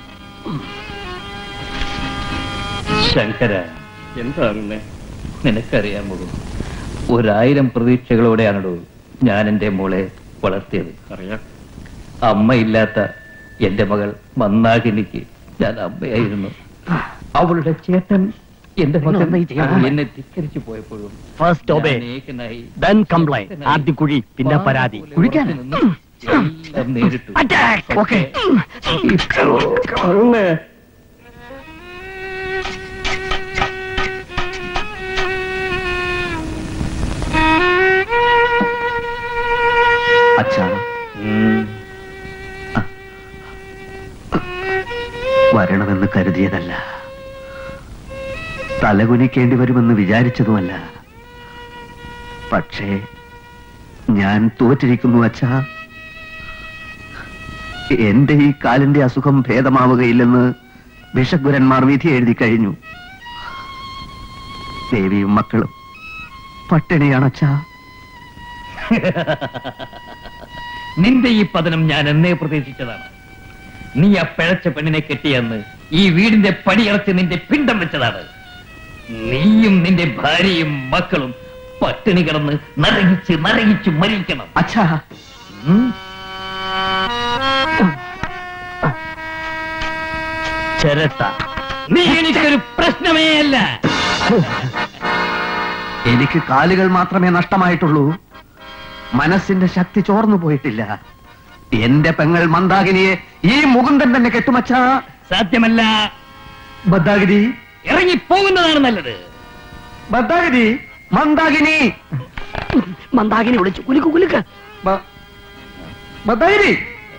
ശങ്കര എന്താണ് നിനക്കറിയാമോ ഒരായിരം പ്രതീക്ഷകളോടെയാണോ ഞാൻ എന്റെ മോളെ വളർത്തിയത് അറിയാം അമ്മയില്ലാത്ത എന്റെ മകൾ മന്നാകിനിക്ക് ഞാൻ അമ്മയായിരുന്നു അവളുടെ ചേട്ടൻ എന്റെ മകൻ ഒന്നും ഈ ചെയ്യാൻ പോകുന്നില്ല. എന്നെ ധിക്കരിച്ചു പോയപ്പോഴും ഫസ്റ്റ് ഒബേ ഞാൻ ഏകനായി ദെൻ കംപ്ലൈന്റ് ആദ്യം കുഴി പിന്നെ പരാതി കുഴിക്കാൻ എല്ലാം നേരിട്ടു ഓക്കെ അച്ഛാ ഉം. വരണമെന്ന് കരുതിയതല്ല തലകുനിക്കേണ്ടി വരുമെന്ന് വിചാരിച്ചതുമല്ല പക്ഷേ ഞാൻ തോറ്റിരിക്കുന്നു അച്ഛാ എന്റെ ഈ കാലിന്റെ അസുഖം ഭേദമാവുകയില്ലെന്ന് ഭിഷഗ്വരന്മാർ വിധി എഴുതി കഴിഞ്ഞു ദേവിയും മക്കളും പട്ടിണിയാണ് അച്ഛാ നിന്റെ ഈ പതനം ഞാൻ എന്നേ പ്രതീക്ഷിച്ചതാണ് നീ ആ പിഴച്ച പെണ്ണിനെ കെട്ടിയെന്ന് ഈ വീടിന്റെ പടിയടച്ച് നിന്റെ പിണ്ടം വെച്ചതാണ് നീയും നിന്റെ ഭാര്യയും മക്കളും പട്ടിണി കിടന്ന് നരകിച്ച് നരകിച്ച് മരിക്കണം അച്ഛാ ഉം? ചിരട്ട നീ എനിക്കൊരു പ്രശ്നമേ അല്ല എനിക്ക് കാലുകൾ മാത്രമേ നഷ്ടമായിട്ടുള്ളൂ മനസ്സിന്റെ ശക്തി ചോർന്നു പോയിട്ടില്ല എന്റെ പെങ്ങൾ മന്ദാകിനിയെ ഈ മുകുന്ദൻ തന്നെ കെട്ടുമച്ചാ സാധ്യമല്ല ബദ്ദാഗിരി ഇറങ്ങി പോകുന്നതാണ് നല്ലത് ബദ്ദാഗിരി മന്ദാകിനി മന്ദാകിനി വിളിച്ചു കുലുക്ക് കുലുക്ക് ബ- ബദ്ദാഗിരി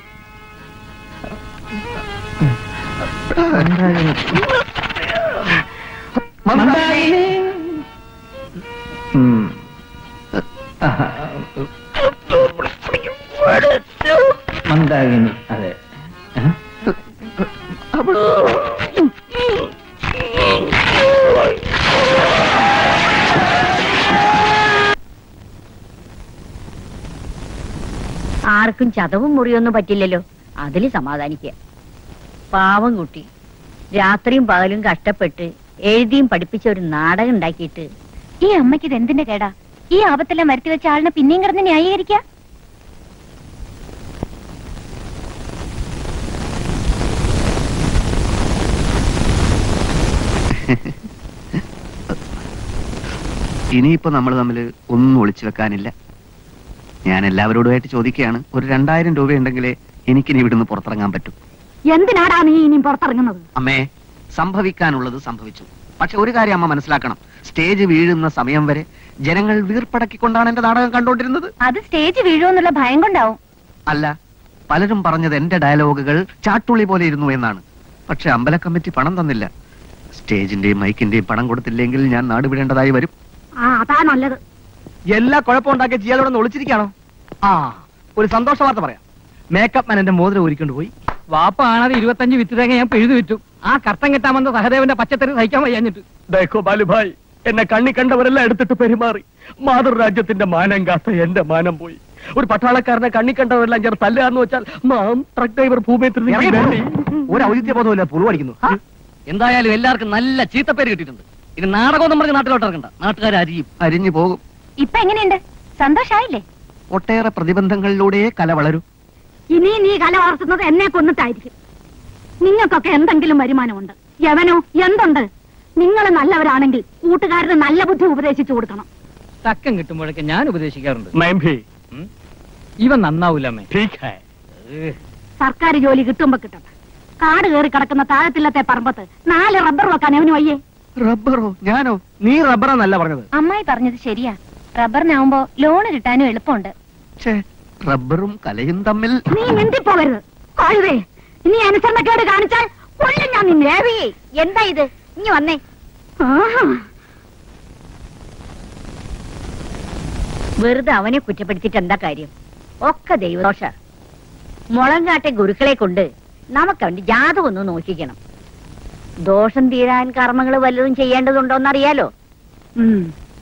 മന്ദാകിനി ഉം. മന്ദാകിനി അതെ ഏ? ആർക്കും ചതവും മുറിയൊന്നും പറ്റില്ലല്ലോ അതിൽ സമാധാനിക്കുക പാവം കുട്ടി രാത്രിയും പകലും കഷ്ടപ്പെട്ട് എഴുതിയും പഠിപ്പിച്ച ഒരു നാടകം ഉണ്ടാക്കിയിട്ട് ഈ അമ്മയ്ക്ക് ഇത് എന്തിന്റെ കേടാ ഈ ആപത്തെല്ലാം വരുത്തി വെച്ച ആളിനെ പിന്നെയും കിടന്ന് ന്യായീകരിക്ക ഇനിയിപ്പോ നമ്മൾ തമ്മിൽ ഒന്നും ഒളിച്ചു വെക്കാനില്ല ഞാൻ എല്ലാവരോടുമായിട്ട് ചോദിക്കുകയാണ് ഒരു രണ്ടായിരം രൂപ ഉണ്ടെങ്കിലേ എനിക്കിനി ഇവിടുന്ന് പുറത്തിറങ്ങാൻ പറ്റും എന്തിനാടാ നീ ഇനിയും പുറത്തിറങ്ങുന്നത് അമ്മേ സംഭവിക്കാനുള്ളത് സംഭവിച്ചു പക്ഷെ ഒരു കാര്യം അമ്മ മനസ്സിലാക്കണം സ്റ്റേജ് വീഴുന്ന സമയം വരെ ജനങ്ങൾ വീർപ്പടക്കിക്കൊണ്ടാണ് എന്റെ നാടകം കണ്ടുകൊണ്ടിരുന്നത് അത് സ്റ്റേജ് വീഴുമെന്നുള്ള ഭയം കൊണ്ടാവും അല്ല പലരും പറഞ്ഞത് എന്റെ ഡയലോഗുകൾ ചാട്ടുള്ളി പോലെ ഇരുന്നു എന്നാണ് പക്ഷെ അമ്പല കമ്മിറ്റി പണം തന്നില്ല സ്റ്റേജിന്റെയും മൈക്കിന്റെയും പണം കൊടുത്തില്ലെങ്കിൽ ഞാൻ നാട് വിടേണ്ടതായി വരും ആ അതാ നല്ലത് എല്ലാ കുഴപ്പമുണ്ടാക്കിയ ചെയ്യാതെ ഒന്ന് ഒളിച്ചിരിക്കാണോ ആ ഒരു സന്തോഷ വാർത്ത പറയാം മേക്കപ്പ് മാൻ എന്റെ മോതിരം ഊരിക്കൊണ്ട് പോയി വാപ്പ ആണത് ഇരുപത്തഞ്ച് വിത്ത് തേങ്ങ ഞാൻ പിഴുതു വിറ്റു ആ കർത്തം കെട്ടാമെന്ന സഹദേവന്റെ പച്ചത്തറി സഹിക്കാൻ വയ്യാഞ്ഞിട്ട് ദേഖോ ബാലുഭായ് എന്നെ കണ്ണി കണ്ടവരെല്ലാം എടുത്തിട്ട് പെരുമാറി മാതൃരാജ്യത്തിന്റെ മാനം കാത്ത എന്റെ മാനം പോയി ഒരു പട്ടാളക്കാരനെ കണ്ണി കണ്ടവരെല്ലാം ചേർന്ന് തല്ലാന്ന് വെച്ചാൽ മാം ട്രക്ക് ഡ്രൈവർ ഇറങ്ങി പോ. ഭൂമി ഒരു ഔചിത്യ ബോധമില്ല പുളു അടിക്കുന്നു എന്തായാലും എല്ലാവർക്കും നല്ല ചീത്തപ്പേര് കിട്ടിയിട്ടുണ്ട് ഇനി നാടകം പറഞ്ഞ് നാട്ടിലോട്ട് ഇറങ്ങണ്ട നാട്ടുകാർ അരിയും അരിഞ്ഞു പോകും ഇപ്പൊ എങ്ങനെയുണ്ട് സന്തോഷായില്ലേ ഒട്ടേറെ പ്രതിബന്ധങ്ങളിലൂടെ കല വളരൂ ഇനി നീ കല വളർത്തുന്നത് എന്നെ കൊന്നിട്ടായിരിക്കും നിങ്ങൾക്കൊക്കെ എന്തെങ്കിലും വരുമാനമുണ്ട് യവനോ എന്തുണ്ട് നിങ്ങൾ നല്ലവരാണെങ്കിൽ കൂട്ടുകാരുടെ നല്ല ബുദ്ധി ഉപദേശിച്ചു കൊടുക്കണം തക്കം കിട്ടുമ്പോഴൊക്കെ ഞാൻ ഉപദേശിക്കാറുണ്ട് मैं भी ഉം? ഇവൻ നന്നാവൂല അമ്മേ ठीक है സർക്കാർ ജോലി കിട്ടുമ്പോ കിട്ടട്ടെ കാട് കയറി കിടക്കുന്ന താഴത്തില്ലത്തെ പറമ്പത്ത് നാല് റബ്ബർ വെക്കാൻ അവന് വയ്യേ റബ്ബറോ ഞാനോ നീ റബ്ബറാന്നല്ല പറഞ്ഞത് അമ്മായി പറഞ്ഞത് ശരിയാ റബ്ബറിനാവുമ്പോ ലോണ് കിട്ടാനും എളുപ്പമുണ്ട് ഛേ റബ്ബറും കലയും തമ്മിൽ നീ മിണ്ടിപ്പോകരുത് കഴുതേ നീ അനുസരണക്കേട് കാണിച്ചാൽ കൊല്ലും ഞാൻ നിന്നെ ദേവിയെ എന്താ ഇത് ഇനി വന്നേ ആഹാ. വെറുതെ അവനെ കുറ്റപ്പെടുത്തിയിട്ട് എന്താ കാര്യം ഒക്കെ ദൈവദോഷ മുളങ്കാട്ടെ ഗുരുക്കളെ കൊണ്ട് നമുക്ക് അവന്റെ ജാതകം ഒന്ന് നോക്കിക്കണം ദോഷം തീരാൻ കർമ്മങ്ങൾ വല്ലതും ചെയ്യേണ്ടതുണ്ടോന്നറിയാലോ ഉം.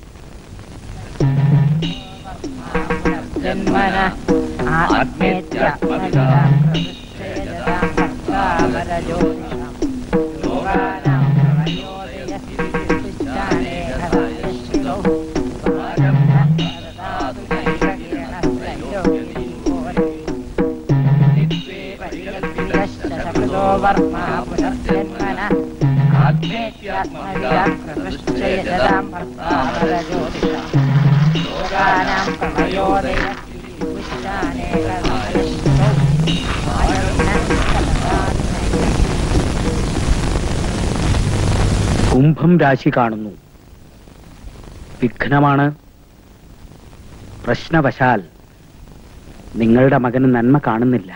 കുംഭം രാശി കാണുന്നു വിഘ്നമാണ് പ്രശ്നവശാൽ നിങ്ങളുടെ മകന് നന്മ കാണുന്നില്ല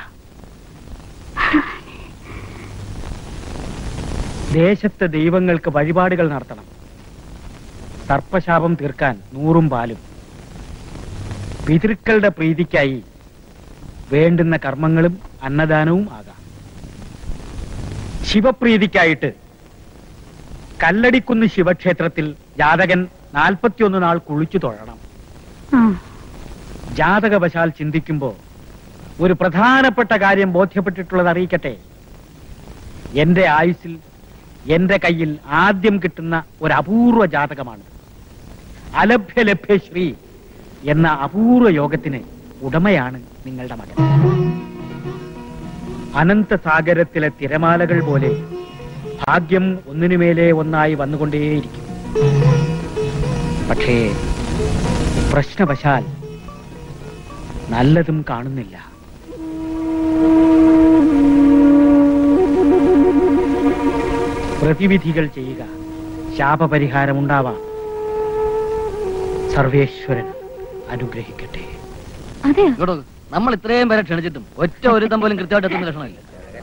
ദേശത്തെ ദൈവങ്ങൾക്ക് വഴിപാടുകൾ നടത്തണം സർപ്പശാപം തീർക്കാൻ നൂറും പാലും പിതൃക്കളുടെ പ്രീതിക്കായി വേണ്ടുന്ന കർമ്മങ്ങളും അന്നദാനവും ആകാം ശിവപ്രീതിക്കായിട്ട് കല്ലടിക്കുന്ന് ശിവക്ഷേത്രത്തിൽ ജാതകൻ നാൽപ്പത്തിയൊന്ന് നാൾ കുളിച്ചു തൊഴണം ആ. ജാതകവശാൽ ചിന്തിക്കുമ്പോ ഒരു പ്രധാനപ്പെട്ട കാര്യം ബോധ്യപ്പെട്ടിട്ടുള്ളത് അറിയിക്കട്ടെ എന്റെ ആയുസ്സിൽ എന്റെ കയ്യിൽ ആദ്യം കിട്ടുന്ന ഒരു അപൂർവ ജാതകമാണ് അലഭ്യ ലഭ്യ ശ്രീ എന്ന അപൂർവ യോഗത്തിന് ഉടമയാണ് നിങ്ങളുടെ മകൻ അനന്തസാഗരത്തിലെ തിരമാലകൾ പോലെ ഭാഗ്യം ഒന്നിനുമേലെ ഒന്നായി വന്നുകൊണ്ടേയിരിക്കും പക്ഷേ പ്രശ്നവശാൽ നല്ലതും കാണുന്നില്ല പ്രതിവിധികൾ ചെയ്യുക ശാപപരിഹാരമുണ്ടാവാം സർവേശ്വരൻ അനുഗ്രഹിക്കട്ടെ അതെയോ ഇങ്ങോട്ട് നോക്ക്. നമ്മൾ ഇത്രയും പേരെ ക്ഷണിച്ചിട്ടും ഒറ്റ ഒരുത്തം പോലും കൃത്യമായിട്ട് എത്തുന്ന ലക്ഷണമില്ല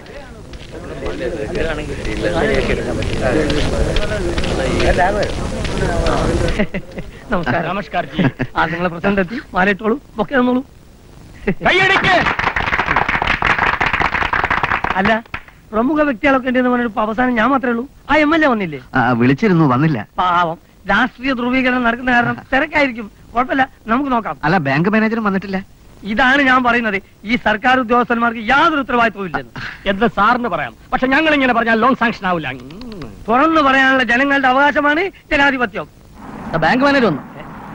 നമസ്കാരം നമസ്കാരം ആ നിങ്ങളെ പ്രസിഡന്റ് എത്തി മാലയിട്ടോളൂ ഒക്കെ തന്നോളൂ കൈയടിക്ക് അല്ല പ്രമുഖ വ്യക്തികളൊക്കെ ഉണ്ടെന്ന് പറഞ്ഞിട്ട് അവസാനം ഞാൻ മാത്രമേ ഉള്ളൂ ആ എം എൽ എ വന്നില്ലേ ആ, വിളിച്ചിരുന്നു വന്നില്ല പാവം രാഷ്ട്രീയ ധ്രുവീകരണം നടക്കുന്ന കാരണം തിരക്കായിരിക്കും കുഴപ്പമില്ല നമുക്ക് നോക്കാം അല്ല ബാങ്ക് മാനേജറും വന്നിട്ടില്ല ഇതാണ് ഞാൻ പറയുന്നത് ഈ സർക്കാർ ഉദ്യോഗസ്ഥന്മാർക്ക് യാതൊരു ഉത്തരവാദിത്വവും ഇല്ലെന്ന് എന്ന് സാറിന് പറയാം പക്ഷെ ഞങ്ങൾ ഇങ്ങനെ പറഞ്ഞാൽ ലോൺ സാങ്ഷൻ ആവില്ല തുറന്നു പറയാനുള്ള ജനങ്ങളുടെ അവകാശമാണ് ജനാധിപത്യം ബാങ്ക് മാനേജർ വന്നു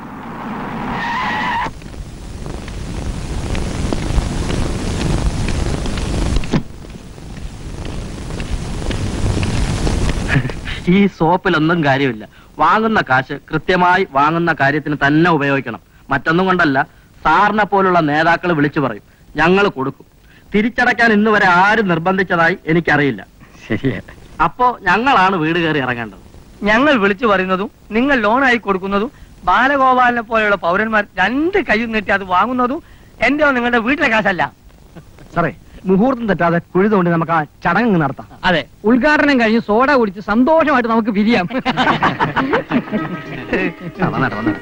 ഈ സോപ്പിലൊന്നും കാര്യമില്ല വാങ്ങുന്ന കാശ് കൃത്യമായി വാങ്ങുന്ന കാര്യത്തിന് തന്നെ ഉപയോഗിക്കണം മറ്റൊന്നും കൊണ്ടല്ല സാറിനെ പോലുള്ള നേതാക്കൾ വിളിച്ചു പറയും ഞങ്ങൾ കൊടുക്കും തിരിച്ചടയ്ക്കാൻ ഇന്ന് വരെ ആരും നിർബന്ധിച്ചതായി എനിക്കറിയില്ല ശരിയാ അപ്പോ ഞങ്ങളാണ് വീട് കയറി ഇറങ്ങേണ്ടത് ഞങ്ങൾ വിളിച്ചു പറയുന്നതും നിങ്ങൾ ലോണായി കൊടുക്കുന്നതും ബാലഗോപാലിനെ പോലെയുള്ള പൗരന്മാർ രണ്ട് കൈയും നീട്ടി അത് വാങ്ങുന്നതും എന്റെയോ നിങ്ങളുടെ വീട്ടിലെ കാശല്ല സാറേ മുഹൂർത്തം തെറ്റാതെ കുഴി തോണ്ടി നമുക്ക് ആ ചടങ്ങ് നടത്താം അതെ ഉദ്ഘാടനം കഴിഞ്ഞ് സോഡ കുടിച്ച് സന്തോഷമായിട്ട് നമുക്ക് പിരിയാം ആ, വന്നാട്ടെ വന്നാട്ടെ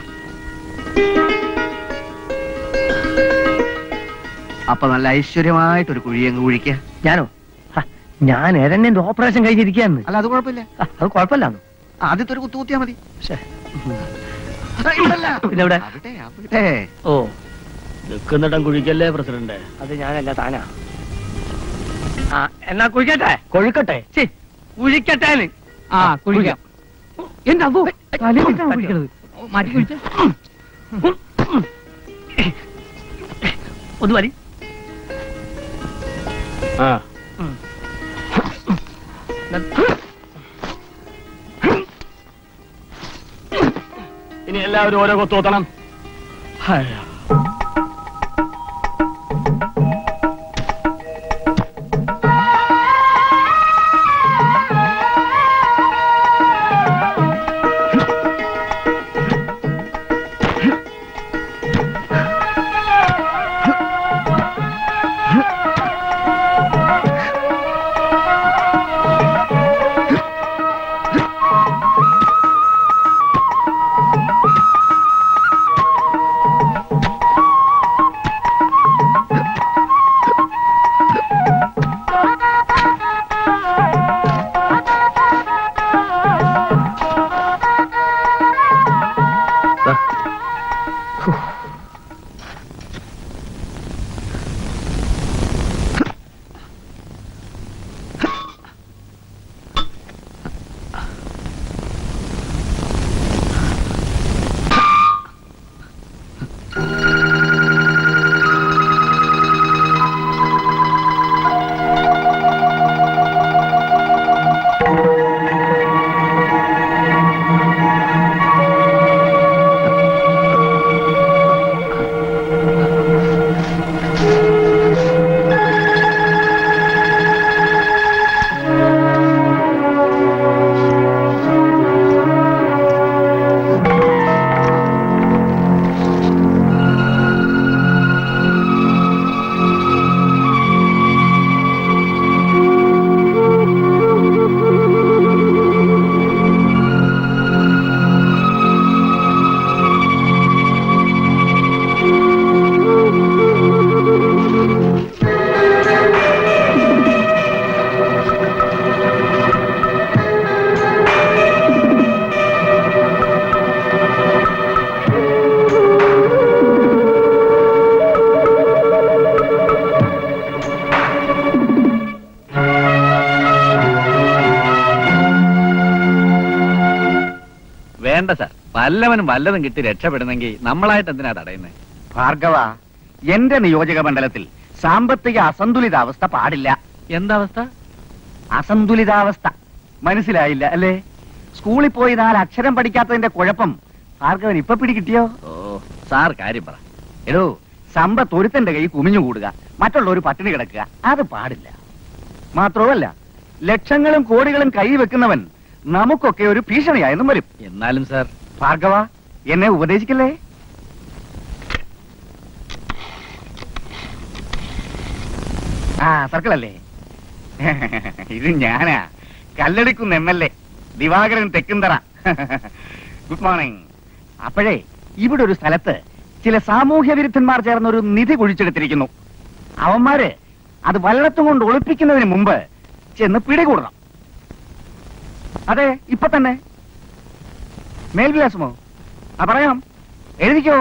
അപ്പൊ നല്ല ഐശ്വര്യമായിട്ടൊരു കുഴി അങ്ങ് കുഴിക്കുക ഞാനോ ഹ, ഞാൻ ഏതെന്നെ ഓപ്പറേഷൻ കഴിഞ്ഞിരിക്കുകയെന്ന് അല്ല അത് കുഴപ്പമില്ല അത് കുഴപ്പമില്ലാന്ന് ആദ്യത്തെ ഒരു കുത്തു കുത്തിയാ മതി ശ്ശെ. ഇവിടല്ല. പിന്നെവിടെ അവിടെ അവിടെ ഓ നിൽക്കുന്നിടം കുഴിക്കല്ലേ പ്രസിഡന്റ് അത് ഞാനല്ല താനാ ആ എന്നാ കുഴിക്കട്ടെ കൊഴുക്കട്ടെ ശരി കുഴിക്കട്ടെ ആ കുഴിക്കാം എന്റെ അതോ തലയിലിട്ടാണ് കുഴിക്കണത് മാറ്റി കുഴിച്ച ഒന്ന് മതി ഇനി എല്ലാവരും ഓരോ കൊത്തോത്തണം വേണ്ട സാർ വല്ലവനും വല്ലതും കിട്ടി രക്ഷപ്പെടുന്നെങ്കിൽ നമ്മളായിട്ട് എന്തിനാ തടയുന്നത് ഭാർഗവ എന്റെ നിയോജക മണ്ഡലത്തിൽ സാമ്പത്തിക അസന്തുലിതാവസ്ഥ പാടില്ല എന്താവസ്ഥ അസന്തുലിതാവസ്ഥ മനസ്സിലായില്ല അല്ലേ സ്കൂളിൽ പോയി നാല് അക്ഷരം പഠിക്കാത്തതിന്റെ കുഴപ്പം ഭാർഗവൻ ഇപ്പൊ പിടികിട്ടിയോ ഓ സാർ കാര്യം പറ എടോ സമ്പത്ത് ഒരുത്തന്റെ കൈ കുമിഞ്ഞുകൂടുക മറ്റുള്ളവർ പട്ടിണി കിടക്കുക അത് പാടില്ല മാത്രവുമല്ല ലക്ഷങ്ങളും കോടികളും കൈ വെക്കുന്നവൻ നമുക്കൊക്കെ ഒരു ഭീഷണിയായെന്നും വരും എന്നാലും സാർ ഭാർഗവ എന്നെ ഉപദേശിക്കല്ലേ ആ സർക്കിൾ അല്ലേ ഇത് ഞാനാ കല്ലടിക്കുന്ന M L A Divakaran Thekkunthara good morning അപ്പോഴേ ഇവിടെ ഒരു സ്ഥലത്ത് ചില സാമൂഹ്യ വിരുദ്ധന്മാർ ചേർന്ന് ഒരു നിധി കുഴിച്ചെടുത്തിരിക്കുന്നു അവന്മാര് അത് വല്ലത്തും കൊണ്ട് ഒളിപ്പിക്കുന്നതിന് മുമ്പ് ചെന്ന് പിടികൂടണം അതെ ഇപ്പൊ തന്നെ മേൽവിലാസമോ ആ പറയാം എഴുതിക്കോ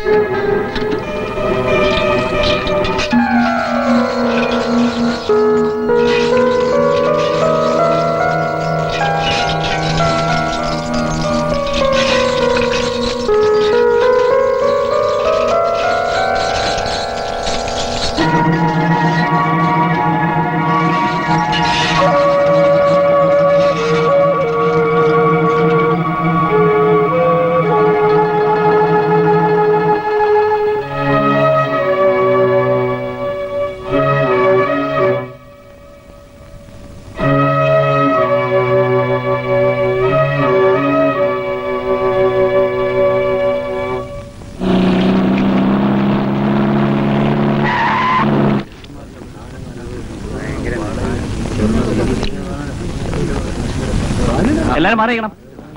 എല്ലാരും മാറിയിക്കണം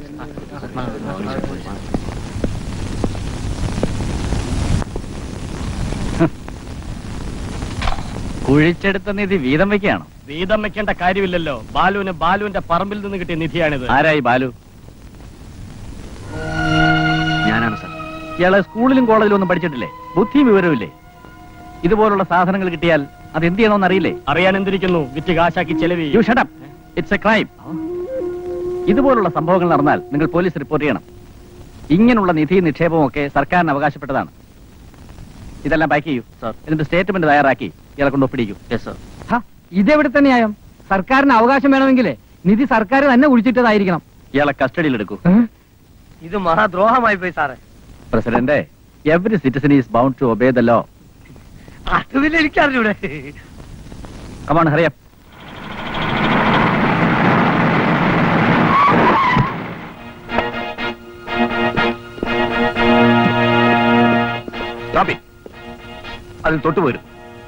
കുഴിച്ചെടുത്ത നിധി വീതം വെക്കുകയാണോ വീതം വെക്കേണ്ട കാര്യമില്ലല്ലോ ബാലുവിന് ബാലുവിന്റെ പറമ്പിൽ നിന്ന് കിട്ടിയ നിധിയാണിത് ആരായി ബാലു ഞാനാണ് സാർ ഇയാള് സ്കൂളിലും കോളേജിലും ഒന്നും പഠിച്ചിട്ടില്ലേ ബുദ്ധിയും വിവരമില്ലേ ഇതുപോലുള്ള സാധനങ്ങൾ കിട്ടിയാൽ അത് എന്ത് ചെയ്യണമെന്ന് അറിയില്ലേ അറിയാൻ എന്തിരിക്കുന്നു വിറ്റ് കാശാക്കി ചെലവി you shut up it's a crime ഇതുപോലുള്ള സംഭവങ്ങൾ നടന്നാൽ നിങ്ങൾ പോലീസ് റിപ്പോർട്ട് ചെയ്യണം ഇങ്ങനെയുള്ള നിധി നിക്ഷേപവും ഒക്കെ സർക്കാരിന് അവകാശപ്പെട്ടതാണ് ഇതെല്ലാം പാക്ക് ചെയ്യൂ സർ ഇതിന്റെ സ്റ്റേറ്റ്മെന്റ് തയ്യാറാക്കി ഇയാളെ കൊണ്ട് ഒപ്പിടിക്കൂ യെസ് സർ ഇതെവിടുത്തെ ന്യായം സർക്കാരിന് അവകാശം വേണമെങ്കിൽ നിധി സർക്കാർ തന്നെ കുഴിച്ചിട്ടതായിരിക്കണം ഇയാളെ കസ്റ്റഡിയിൽ എടുക്കൂ ഇത് മഹാദ്രോഹമായി പോയി സാറേ president every citizen is bound to obey the law അത് പിന്നെ എനിക്കറിഞ്ഞൂടെ കമാൺ ഹറിയപ്പ് അതിൽ തൊട്ടുപോരും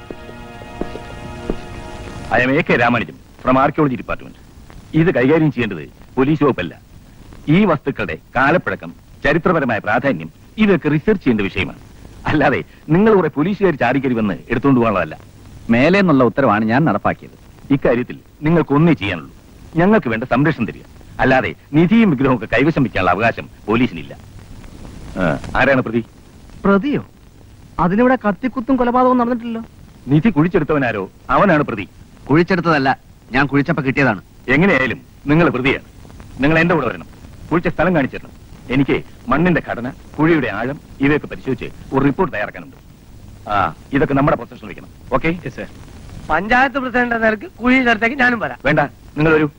I'm A K Ramanujam from archaeology department ഇത് കൈകാര്യം ചെയ്യേണ്ടത് പോലീസ് വകുപ്പല്ല ഈ വസ്തുക്കളുടെ കാലപ്പഴക്കം ചരിത്രപരമായ പ്രാധാന്യം ഇതൊക്കെ റിസർച്ച് ചെയ്യേണ്ട വിഷയമാണ് അല്ലാതെ നിങ്ങൾ കുറെ പോലീസുകാർ ചാടിക്കരി വന്ന് എടുത്തുകൊണ്ട് പോകാനുള്ളതല്ല മേലെ എന്നുള്ള ഉത്തരവാണ് ഞാൻ നടപ്പാക്കിയത് ഇക്കാര്യത്തിൽ നിങ്ങൾക്ക് ഒന്നേ ചെയ്യാനുള്ളൂ ഞങ്ങൾക്ക് വേണ്ട സംരക്ഷണം തരിക അല്ലാതെ നിധിയും വിഗ്രഹവും ഒക്കെ കൈവശം വയ്ക്കാനുള്ള അവകാശം പോലീസിനില്ല ആ, ആരാണ് പ്രതി പ്രതിയോ അതിനിവിടെ കത്തിക്കുത്തും കൊലപാതകവും നടന്നിട്ടില്ലല്ലോ നിധി കുഴിച്ചെടുത്തവനാരോ അവനാണ് പ്രതി കുഴിച്ചെടുത്തതല്ല ഞാൻ കുഴിച്ചപ്പോ കിട്ടിയതാണ് എങ്ങനെയായാലും നിങ്ങൾ പ്രതിയാണ് നിങ്ങൾ എന്റെ കൂടെ വരണം കുഴിച്ച സ്ഥലം കാണിച്ചു തരണം എനിക്ക് മണ്ണിന്റെ ഘടന കുഴിയുടെ ആഴം ഇവയൊക്കെ പരിശോധിച്ച് ഒരു റിപ്പോർട്ട് തയ്യാറാക്കാനുണ്ട് ആ ഇതൊക്കെ നമ്മുടെ പൊസഷൻ വെക്കണം ഓക്കെ പഞ്ചായത്ത് പ്രസിഡന്റ് എന്ന നിലക്ക് കുഴി ചേർത്തേക്ക് ഞാനും വരാം വേണ്ട നിങ്ങൾ വരൂ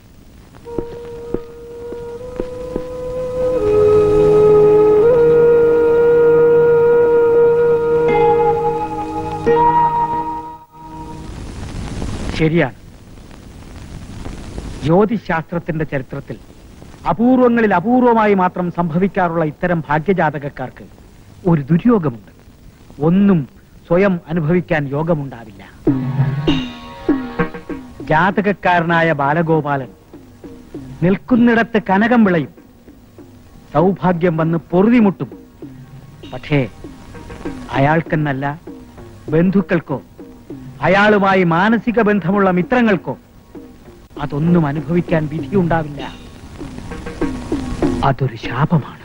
ശരിയാണ് ജ്യോതിശാസ്ത്രത്തിന്റെ ചരിത്രത്തിൽ അപൂർവങ്ങളിൽ അപൂർവമായി മാത്രം സംഭവിക്കാറുള്ള ഇത്തരം ഭാഗ്യജാതകക്കാർക്ക് ഒരു ദുര്യോഗമുണ്ട് ഒന്നും സ്വയം അനുഭവിക്കാൻ യോഗമുണ്ടാവില്ല ജാതകക്കാരനായ ബാലഗോപാലൻ നിൽക്കുന്നിടത്ത് കനകം വിളയും സൗഭാഗ്യം വന്ന് പൊറുതിമുട്ടും പക്ഷേ അയാൾക്കെന്നല്ല ബന്ധുക്കൾക്കോ അയാളുമായി മാനസിക ബന്ധമുള്ള മിത്രങ്ങൾക്കോ അതൊന്നും അനുഭവിക്കാൻ വിധിയുണ്ടാവില്ല അതൊരു ശാപമാണ്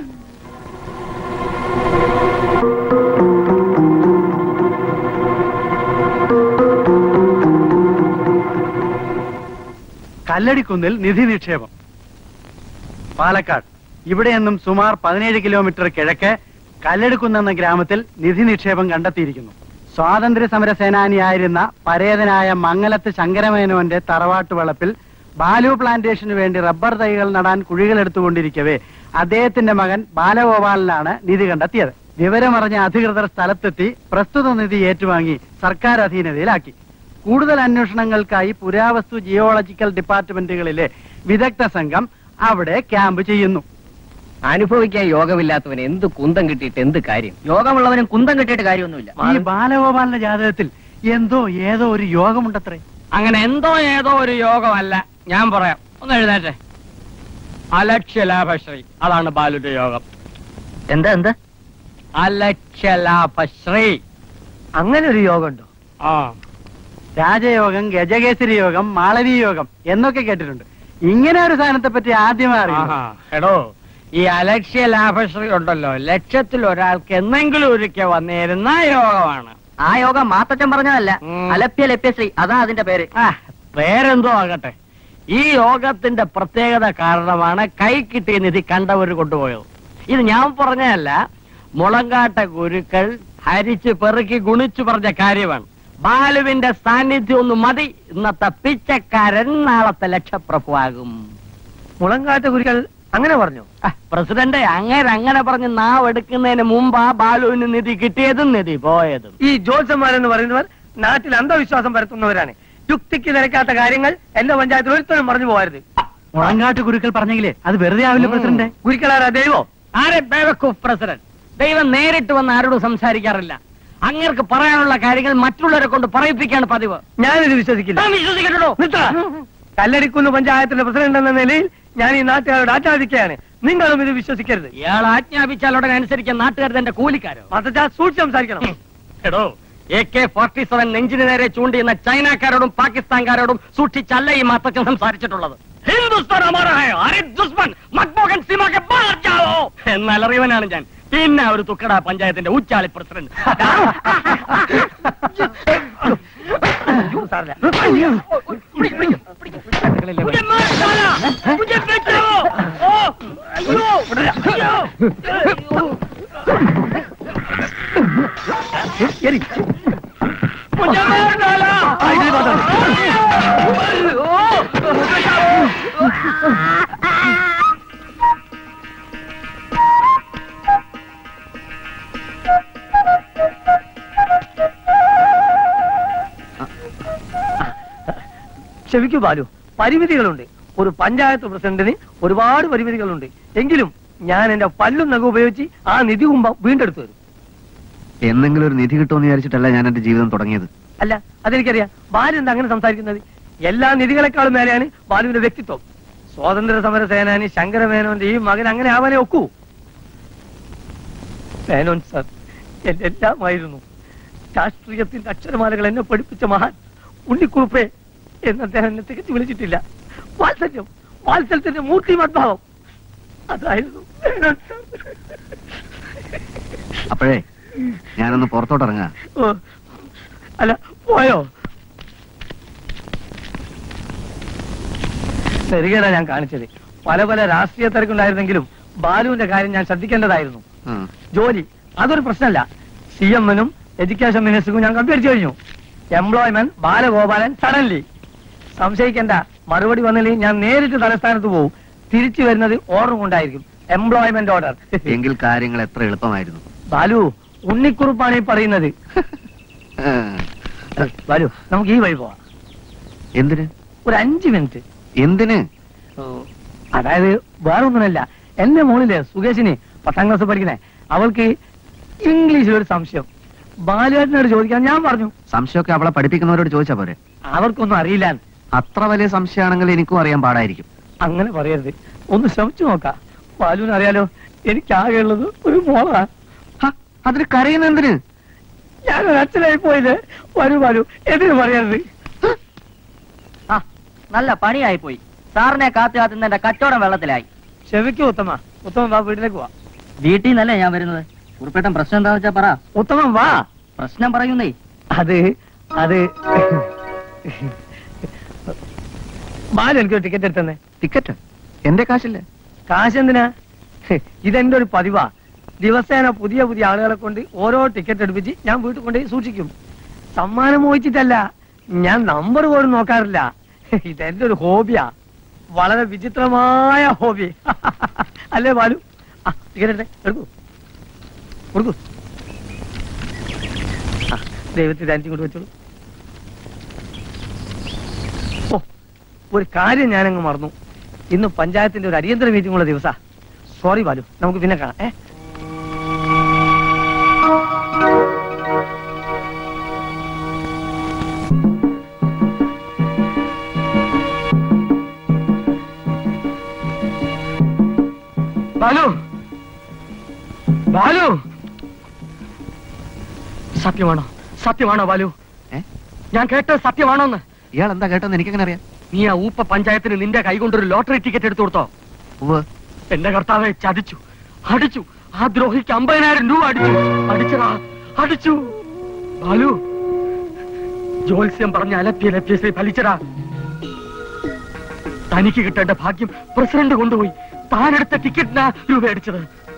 കല്ലടിക്കുന്നിൽ നിധി നിക്ഷേപം പാലക്കാട് ഇവിടെ നിന്നും സുമാർ പതിനേഴ് കിലോമീറ്റർ കിഴക്ക് കല്ലെടുക്കുന്ന എന്ന ഗ്രാമത്തിൽ നിധി നിക്ഷേപം കണ്ടെത്തിയിരിക്കുന്നു സ്വാതന്ത്ര്യ സമര സേനാനിയായിരുന്ന പരേതനായ മംഗലത്ത് ശങ്കരമേനോന്റെ തറവാട്ട് വളപ്പിൽ ബാലു പ്ലാന്റേഷന് വേണ്ടി റബ്ബർ തൈകൾ നടാൻ കുഴികൾ എടുത്തുകൊണ്ടിരിക്കവേ അദ്ദേഹത്തിന്റെ മകൻ ബാലഗോപാലനാണ് നിധി കണ്ടെത്തിയത് വിവരമറിഞ്ഞ അധികൃതർ സ്ഥലത്തെത്തി പ്രസ്തുത നിധി ഏറ്റുവാങ്ങി സർക്കാർ അധീനതയിലാക്കി കൂടുതൽ അന്വേഷണങ്ങൾക്കായി പുരാവസ്തു ജിയോളജിക്കൽ ഡിപ്പാർട്ട്മെന്റുകളിലെ വിദഗ്ധ സംഘം അവിടെ ക്യാമ്പ് ചെയ്യുന്നു അനുഭവിക്കാൻ യോഗമില്ലാത്തവന് എന്ത് കുന്തം കിട്ടിയിട്ട് എന്ത് കാര്യം യോഗമുള്ളവനും കുന്തം കിട്ടിയിട്ട് കാര്യമൊന്നുമില്ല ഈ ബാലഗോപാലന്റെ ജാതകത്തിൽ എന്തോ ഏതോ ഒരു യോഗമുണ്ടത്രേ അങ്ങനെ എന്തോ ഏതോ ഒരു യോഗമല്ല ഞാൻ പറയാം ഒന്ന് എഴുന്നേറ്റെ അലക്ഷ്യലാഭശ്രീ അതാണ് ബാലുന്റെ യോഗം എന്താ എന്താ അലക്ഷ്യലാഭശ്രീ അങ്ങനെ ഒരു യോഗമുണ്ടോ ആ രാജയോഗം ഗജകേസരി യോഗം മാളവി യോഗം എന്നൊക്കെ കേട്ടിട്ടുണ്ട് ഇങ്ങനെ ഒരു സാധനത്തെ പറ്റി ആദ്യമായി അറിയാം ആഹാ. എടോ ഈ അലക്ഷ്യ ലാഭശ്രീ ഉണ്ടല്ലോ ലക്ഷത്തിൽ ഒരാൾക്ക് എന്തെങ്കിലും ഒരിക്കൽ വന്നിരുന്ന യോഗമാണ് ആ യോഗം മാത്തച്ഛൻ പറഞ്ഞതല്ല ഉം. അലപ്യ ലപ്യശ്രീ അതാ അതിന്റെ പേര് ആ പേരെന്തോ ആകട്ടെ ഈ യോഗത്തിന്റെ പ്രത്യേകത കാരണമാണ് കൈ കിട്ടിയ നിധി കണ്ടവർ കൊണ്ടുപോയത് ഇത് ഞാൻ പറഞ്ഞതല്ല മുളങ്കാട്ട ഗുരുക്കൾ ഹരിച്ച് പെറുക്കി ഗുണിച്ചു പറഞ്ഞ കാര്യമാണ് ബാലുവിന്റെ സാന്നിധ്യം ഒന്ന് മതി ഇന്നത്തെ പിച്ചക്കാരൻ നാളത്തെ ലക്ഷപ്രഭുവാകും മുളങ്കാട്ട് കുരികൾ അങ്ങനെ പറഞ്ഞു ആ, പ്രസിഡന്റ് അങ്ങേര് അങ്ങനെ പറഞ്ഞ് നാവ് എടുക്കുന്നതിന് മുമ്പാ ബാലുവിന് നിധി കിട്ടിയതും നിധി പോയതും ഈ ജോത്സന്മാരെന്ന് പറയുന്നവർ നാട്ടിൽ അന്ധവിശ്വാസം പരത്തുന്നവരാണ് യുക്തിക്ക് നിരക്കാത്ത കാര്യങ്ങൾ എന്റെ പഞ്ചായത്തിൽ ഒരുത്തരും പറഞ്ഞു പോകരുത് മുളങ്കാട്ട് ഗുരുക്കൾ പറഞ്ഞെങ്കിലേ അത് വെറുതെ ആവില്ല പ്രസിഡന്റ് ഗുരുക്കളാരാ ദൈവോ ആരെ ബേവക്കൂഫ് പ്രസിഡന്റ് ദൈവം നേരിട്ട് വന്ന് ആരോടും സംസാരിക്കാറില്ല അങ്ങേർക്ക് പറയാനുള്ള കാര്യങ്ങൾ മറ്റുള്ളവരെ കൊണ്ട് പറയിപ്പിക്കാണ് പതിവ് ഞാനിത് വിശ്വസിക്കില്ല താൻ വിശ്വസിക്കട്ടോ കല്ലടിക്കുന്ന് പഞ്ചായത്തിന്റെ പ്രസിഡന്റ് എന്ന നിലയിൽ ഞാൻ ഈ നാട്ടുകാരോട് ആചാദിക്കുകയാണ് നിങ്ങളും ഇത് വിശ്വസിക്കരുത് ഇയാൾ ആജ്ഞാപിച്ചാൽ ഉടനെ അനുസരിക്കാൻ നാട്ടുകാർ തന്റെ കൂലിക്കാരോ മതച്ചാ സൂക്ഷിച്ച് സംസാരിക്കണം എടോ എ കെ ഫോർട്ടി സെവൻ നെഞ്ചിന് നേരെ ചൂണ്ടിയുന്ന ചൈനക്കാരോടും പാകിസ്ഥാൻകാരോടും സൂക്ഷിച്ചല്ല ഈ മാത്തച്ഛൻ സംസാരിച്ചിട്ടുള്ളത് ഹിന്ദുസ്ഥാൻ ഹമാരാ ഹൈ, അരെ ദുശ്മൻ മക്ബോഗൻ സീമ കെ ബാഹർ ജാവോ എന്നലറിയവനാണ് ഞാൻ പിന്നെ ഒരു തുക്കട പഞ്ചായത്തിന്റെ ഉച്ചാളി പ്രസിഡന്റ് मुझे मार डाला मुझे बचाओ ओ अयो अयो मुझे मार डाला ക്ഷമിക്കൂ ബാലു പരിമിതികളുണ്ട് ഒരു പഞ്ചായത്ത് പ്രസിഡന്റിന് ഒരുപാട് പരിമിതികളുണ്ട് എങ്കിലും ഞാൻ എന്റെ പല്ലും നഖം ഉപയോഗിച്ച് ആ നിധി കുംഭം വീണ്ടെടുത്തു തരും എന്തെങ്കിലും ഒരു നിധി കിട്ടുമെന്ന് വിചാരിച്ചിട്ടല്ല ഞാൻ എന്റെ ജീവിതം തുടങ്ങിയത് അല്ല അതെനിക്കറിയാം ബാലു എന്താ അങ്ങനെ സംസാരിക്കുന്നത് എല്ലാ നിധികളെക്കാളും മേലെയാണ് ബാലുവിന്റെ വ്യക്തിത്വം സ്വാതന്ത്ര്യ സമര സേനാനി ശങ്കരമേനോന്റെ ഈ മകൻ അങ്ങനെ ആവാനേ ഒക്കൂ മേനോൻ സാർ എന്റെ എല്ലാമായിരുന്നു രാഷ്ട്രീയത്തിന്റെ അക്ഷരമാലകൾ എന്നെ പഠിപ്പിച്ച മഹാൻ ഉണ്ണിക്കുറുപ്പേ എന്ന് അദ്ദേഹം എന്നെ തികച്ചു വിളിച്ചിട്ടില്ല വാത്സല്യം വാത്സല്യത്തിന്റെ മൂർത്തിമദ്ഭാവം അതായിരുന്നു മേനോൻ സാർ. അപ്പോഴേ ഞാനൊന്ന് പുറത്തോട്ടിറങ്ങാ ഓ, അല്ല പോയോ നെറുകേടാ ഞാൻ കാണിച്ചത് പല പല രാഷ്ട്രീയ തിരക്കുണ്ടായിരുന്നെങ്കിലും ബാലുവിന്റെ കാര്യം ഞാൻ ശ്രദ്ധിക്കേണ്ടതായിരുന്നു ഉം. ജോലി അതൊരു പ്രശ്നമല്ല സി എമ്മിനും എഡ്യൂക്കേഷൻ മിനിസ്റ്റർക്കും ഞാൻ കണ്ടുപിടിച്ചു കഴിഞ്ഞു എംപ്ലോയ്മെന്റ് ബാലഗോപാലൻ സഡൻലി സംശയിക്കേണ്ട മറുപടി വന്നില്ലെങ്കിൽ ഞാൻ നേരിട്ട് തലസ്ഥാനത്ത് പോകും തിരിച്ചു വരുന്നത് ഓർഡർ കൊണ്ടായിരിക്കും എംപ്ലോയ്മെന്റ് ഓർഡർ എങ്കിൽ കാര്യങ്ങൾ എത്ര എളുപ്പമായിരുന്നു ബാലു ഉണ്ണിക്കുറുപ്പാണ് ഈ പറയുന്നത് ബാലു നമുക്ക് ഈ വഴി പോവാം എന്തിന് ഒരു അഞ്ചു മിനിറ്റ് എന്തിന് അതായത് വേറെ ഒന്നുമല്ല എന്റെ മോളിലെ സുകേഷിന് പത്താം ക്ലാസ് പഠിക്കണേ അവൾക്ക് ഇംഗ്ലീഷിൽ ഒരു സംശയം ബാലുവേട്ടനോട് ചോദിക്കാൻ ഞാൻ പറഞ്ഞു സംശയമൊക്കെ അവളെ പഠിപ്പിക്കുന്നവരോട് ചോദിച്ചാ പോരെ അവർക്കൊന്നും അറിയില്ല അത്ര വലിയ സംശയമാണെങ്കിൽ എനിക്കും അറിയാൻ പാടായിരിക്കും അങ്ങനെ പറയരുത് ഒന്ന് ശ്രമിച്ചു നോക്കാം ബാലുവിന് അറിയാലോ എനിക്കാകെ ഉള്ളത് ഒരു മോളാ ഹ, അതിന് കരയുന്ന എന്തിന് ഞാനൊരു അച്ഛനായി പോയില്ലേ വരൂ ബാലു എന്തിനു പറയരുത് ആ നല്ല പണിയായി പോയി സാറിനെ കാത്തു കാത്തുന്ന എന്റെ കച്ചവടം വെള്ളത്തിലായി ക്ഷമിക്കൂ ഉത്തമ ഉത്തമ വാ വീട്ടിലേക്ക് വാ വീട്ടിൽ നിന്നല്ലേ ഞാൻ വരുന്നത് കുറിപ്പേട്ടൻ പ്രശ്നം എന്താ വെച്ചാ പറ ഉത്തമം വാ പ്രശ്നം പറയുന്നേ അത് അത് ബാലു എനിക്ക് ടിക്കറ്റ് എടുത്തന്നെ ടിക്കറ്റ് എന്റെ കാശില്ലേ കാശ് എന്തിനാ ഇതെന്റെ ഒരു പതിവാ ദിവസേന പുതിയ പുതിയ ആളുകളെ കൊണ്ട് ഓരോ ടിക്കറ്റ് എടുപ്പിച്ച് ഞാൻ വീട്ടിൽ കൊണ്ടുപോയി സൂക്ഷിക്കും സമ്മാനം മോഹിച്ചിട്ടല്ല ഞാൻ നമ്പർ പോലും നോക്കാറില്ല ഇതെന്റെ ഒരു ഹോബിയാ വളരെ വിചിത്രമായ ഹോബി അല്ലേ ബാലു ആ ടിക്കറ്റ് എടുത്തേ എടുക്കൂ കൊടുക്കൂ ആ, ദൈവത്തിന്റെ അഞ്ചും കൊണ്ട് വെച്ചോളൂ ഓ ഒരു കാര്യം ഞാനങ്ങ് മറന്നു ഇന്ന് പഞ്ചായത്തിന്റെ ഒരു അടിയന്തര മീറ്റിംഗ് ഉള്ള ദിവസാ സോറി ബാലു നമുക്ക് പിന്നെ കാണാം ഏ ബാലു ബാലു സത്യമാണോ സത്യമാണോ ബാലു ഏ? ഞാൻ കേട്ടത് സത്യമാണോന്ന് ഇയാൾ എന്താ കേട്ടെന്ന് എനിക്കെങ്ങനെ അറിയാം നീ ആ ഊപ്പ പഞ്ചായത്തിന് നിന്റെ കൈ കൊണ്ടൊരു ലോട്ടറി ടിക്കറ്റ് എടുത്തു കൊടുത്തോ ഉവ്വ് എന്റെ കർത്താവെ ചതിച്ചു അടിച്ചു ആ ദ്രോഹിക്ക് അമ്പതിനായിരം രൂപ അടിച്ചു അടിച്ചടാ അടിച്ചു ബാലു ജോത്സ്യം പറഞ്ഞ അലപ്പിയ ലഭ്യ ശ്രീ ഫലിച്ചടാ തനിക്ക് കിട്ടേണ്ട ഭാഗ്യം പ്രസിഡന്റ് കൊണ്ടുപോയി താനെടുത്ത ടിക്കറ്റിനാ രൂപ അടിച്ചത്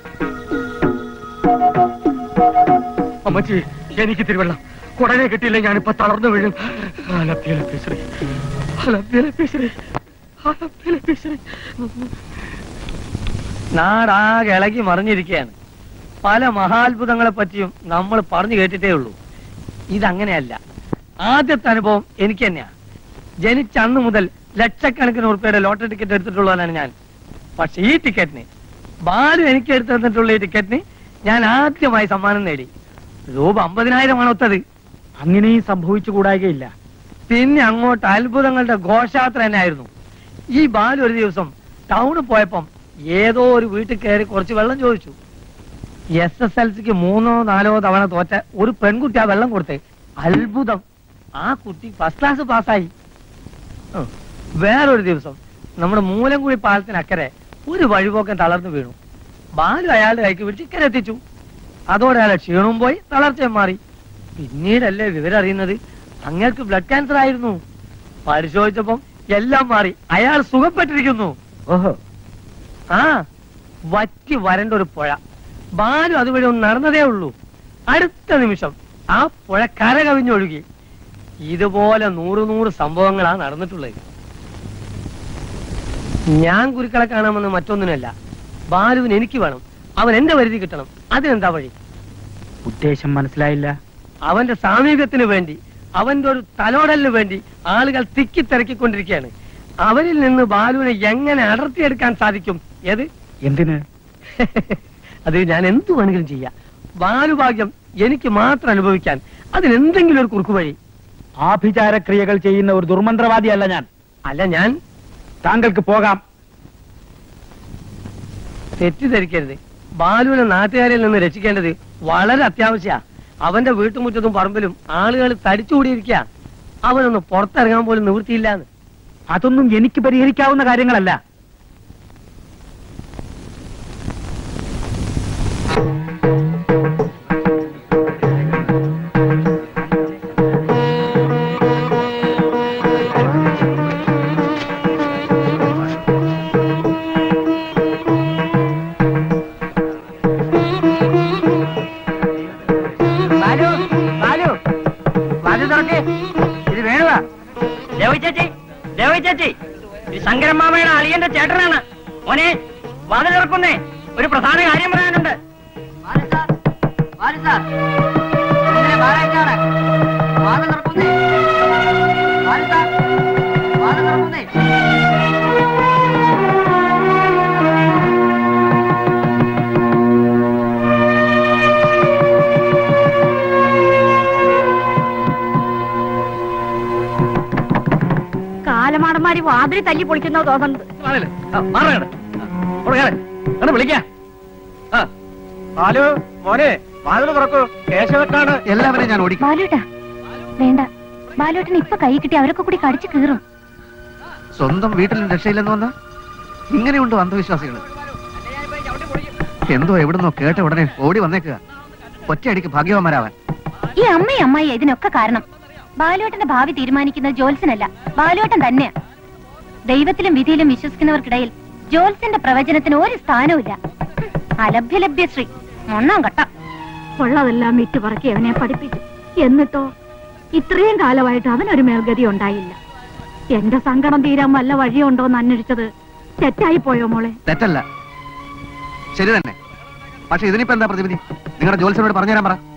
അമ്മച്ചി എനിക്ക് തിരുവള്ളം കുടനെ കിട്ടിയില്ല ഞാനിപ്പോ തളർന്നു വീഴും അലപ്പിയ ലഭ്യ ശ്രീ അലപ്പിയ ലഭ്യ ശ്രീ അലപ്പിയ ലഭ്യ ശ്രീ നാടാകെ ഇളകി മറിഞ്ഞിരിക്കുകയാണ് പല മഹാത്ഭുതങ്ങളെ പറ്റിയും നമ്മൾ പറഞ്ഞു കേട്ടിട്ടേ ഉള്ളൂ ഇതങ്ങനെയല്ല ആദ്യത്തെ അനുഭവം എനിക്ക് തന്നെയാ ജനിച്ച അന്ന് മുതൽ ലക്ഷക്കണക്കിന് ഉറുപ്പയുടെ ലോട്ടറി ടിക്കറ്റ് എടുത്തിട്ടുള്ളവനാണ് ഞാൻ പക്ഷെ ഈ ടിക്കറ്റിന് ബാലു എനിക്ക് എടുത്തു തന്നിട്ടുള്ള ഈ ടിക്കറ്റിന് ഞാൻ ആദ്യമായി സമ്മാനം നേടി രൂപ അമ്പതിനായിരമാണ് ഒത്തത് അങ്ങനെയും സംഭവിച്ചു കൂടായികയില്ല പിന്നെ അങ്ങോട്ട് അത്ഭുതങ്ങളുടെ ഘോഷയാത്ര തന്നെ ആയിരുന്നു ഈ ബാലു ഒരു ദിവസം ടൗണിൽ പോയപ്പം ഏതോ ഒരു വീട്ടിൽ കയറി കുറച്ച് വെള്ളം ചോദിച്ചു എസ് എസ് എൽ സിക്ക് മൂന്നോ നാലോ തവണ തോറ്റ ഒരു പെൺകുട്ടി ആ വെള്ളം കൊടുത്തേ അത്ഭുതം ആ കുട്ടി ഫസ്റ്റ് ക്ലാസ് പാസ്സായി ഉം. വേറൊരു ദിവസം നമ്മുടെ മൂലംകുഴി പാലത്തിനക്കരെ ഒരു വഴിപോക്കൻ തളർന്നു വീണു ബാലു അയാളുടെ കൈക്ക് പിടിച്ച് ഇക്കരെ എത്തിച്ചു അതോടെ അയാളെ ക്ഷീണവും പോയി തളർച്ചയും മാറി പിന്നീടല്ലേ വിവരം അറിയുന്നത് അങ്ങേർക്ക് ബ്ലഡ് ക്യാൻസർ ആയിരുന്നു പരിശോധിച്ചപ്പം എല്ലാം മാറി അയാൾ സുഖപ്പെട്ടിരിക്കുന്നു ഓഹോ ആ വറ്റി വരണ്ട ഒരു പുഴ ബാലു അതുവഴി ഒന്ന് നടന്നതേ ഉള്ളൂ അടുത്ത നിമിഷം ആ പുഴ കര കവിഞ്ഞൊഴുകി ഇതുപോലെ നൂറ് നൂറ് സംഭവങ്ങളാണ് നടന്നിട്ടുള്ളത് ഞാൻ കുരുക്കളെ കാണാമെന്ന് മറ്റൊന്നിനല്ല ബാലുവിന് എനിക്ക് വേണം അവൻ എന്റെ പരിധി കിട്ടണം അതിനെന്താ വഴി ഉദ്ദേശം മനസ്സിലായില്ല അവന്റെ സാമീപ്യത്തിന് വേണ്ടി അവന്റെ ഒരു തലോടലിന് വേണ്ടി ആളുകൾ തിക്കി തിരക്കിക്കൊണ്ടിരിക്കുകയാണ് അവരിൽ നിന്ന് ബാലുവിനെ എങ്ങനെ അടർത്തിയെടുക്കാൻ സാധിക്കും ഏത് എന്തിന് അത് ഞാൻ എന്തു വേണമെങ്കിലും ചെയ്യാം ബാലുഭാഗ്യം എനിക്ക് മാത്രം അനുഭവിക്കാൻ അതിനെന്തെങ്കിലും ഒരു കുറുക്കു വഴി ആഭിചാരക്രിയകൾ ചെയ്യുന്ന ഒരു ദുർമന്ത്രവാദിയല്ല ഞാൻ അല്ല ഞാൻ താങ്കൾക്ക് പോകാം തെറ്റിദ്ധരിക്കരുത് ബാലുവിനെ നാട്ടുകാരിൽ നിന്ന് രക്ഷിക്കേണ്ടത് വളരെ അത്യാവശ്യ അവന്റെ വീട്ടുമുറ്റത്തും പറമ്പിലും ആളുകൾ തടിച്ചുകൂടിയിരിക്കുക അവനൊന്ന് പുറത്തിറങ്ങാൻ പോലും നിവൃത്തിയില്ലാന്ന് അതൊന്നും എനിക്ക് പരിഹരിക്കാവുന്ന കാര്യങ്ങളല്ല ബാലു ബാലു വാതിൽ തുറക്ക് ഇത് വേണുവാ ദേവി ചേച്ചി ദേവി ചേച്ചി ഇത് ശങ്കരൻ മാമയുടെ അളിയന്റെ ചേട്ടനാണ് മോനെ വാതിൽ തുറക്കുന്നേ ഒരു പ്രധാന കാര്യം പറയാനുണ്ട് കാലമാടന്മാര് വാതിൽ തല്ലി പൊളിക്കുന്നോ തോന്നുന്നത് വിളിക്കാ ബാലു മോനെ വാതിൽ തുറക്കൂ കേശവത്താണ് എല്ലാവരെയും ഞാൻ ഓടിക്കും ബാലുട്ടാ വേണ്ട ബാലുട്ടൻ ഇപ്പൊ കൈ കിട്ടി അവരൊക്കെ കൂടി കടിച്ചു കീറും സ്വന്തം വീട്ടിലും രക്ഷയില്ലെന്ന് വന്ന ഇങ്ങനെയുണ്ട് അന്ധവിശ്വാസികൾ എന്തോ എവിടുന്നോ കേട്ട ഉടനെ ഓടി വന്നേക്കുക ഒറ്റയടിക്ക് ഭാഗ്യവാന്മാരാവാൻ ഈ അമ്മയും അമ്മായി ഇതിനൊക്കെ കാരണം ബാലുവേട്ടന്റെ ഭാവി തീരുമാനിക്കുന്നത് ജോത്സനല്ല ബാലുവേട്ടൻ തന്നെയാ ദൈവത്തിലും വിധിയിലും വിശ്വസിക്കുന്നവർക്കിടയിൽ ജോത്സ്യന്റെ പ്രവചനത്തിന് ഒരു സ്ഥാനവുമില്ല അലഭ്യലഭ്യശ്രീ ഒന്നാം കട്ട ഉള്ളതെല്ലാം വിറ്റുപറക്കി അവനെ പഠിപ്പിച്ചു എന്നിട്ടോ ഇത്രയും കാലമായിട്ട് അവനൊരു മേൽഗതി ഉണ്ടായില്ല എന്റെ സങ്കടം തീരാൻ വല്ല വഴിയുണ്ടോന്ന് അന്വേഷിച്ചത് തെറ്റായി പോയോ മോളെ തെറ്റല്ല ശരി തന്നെ പക്ഷെ ഇതിനിപ്പോ എന്താ പ്രതിവിധി നിങ്ങളുടെ ജോലിസിനോട് പറഞ്ഞുതരാൻ പറ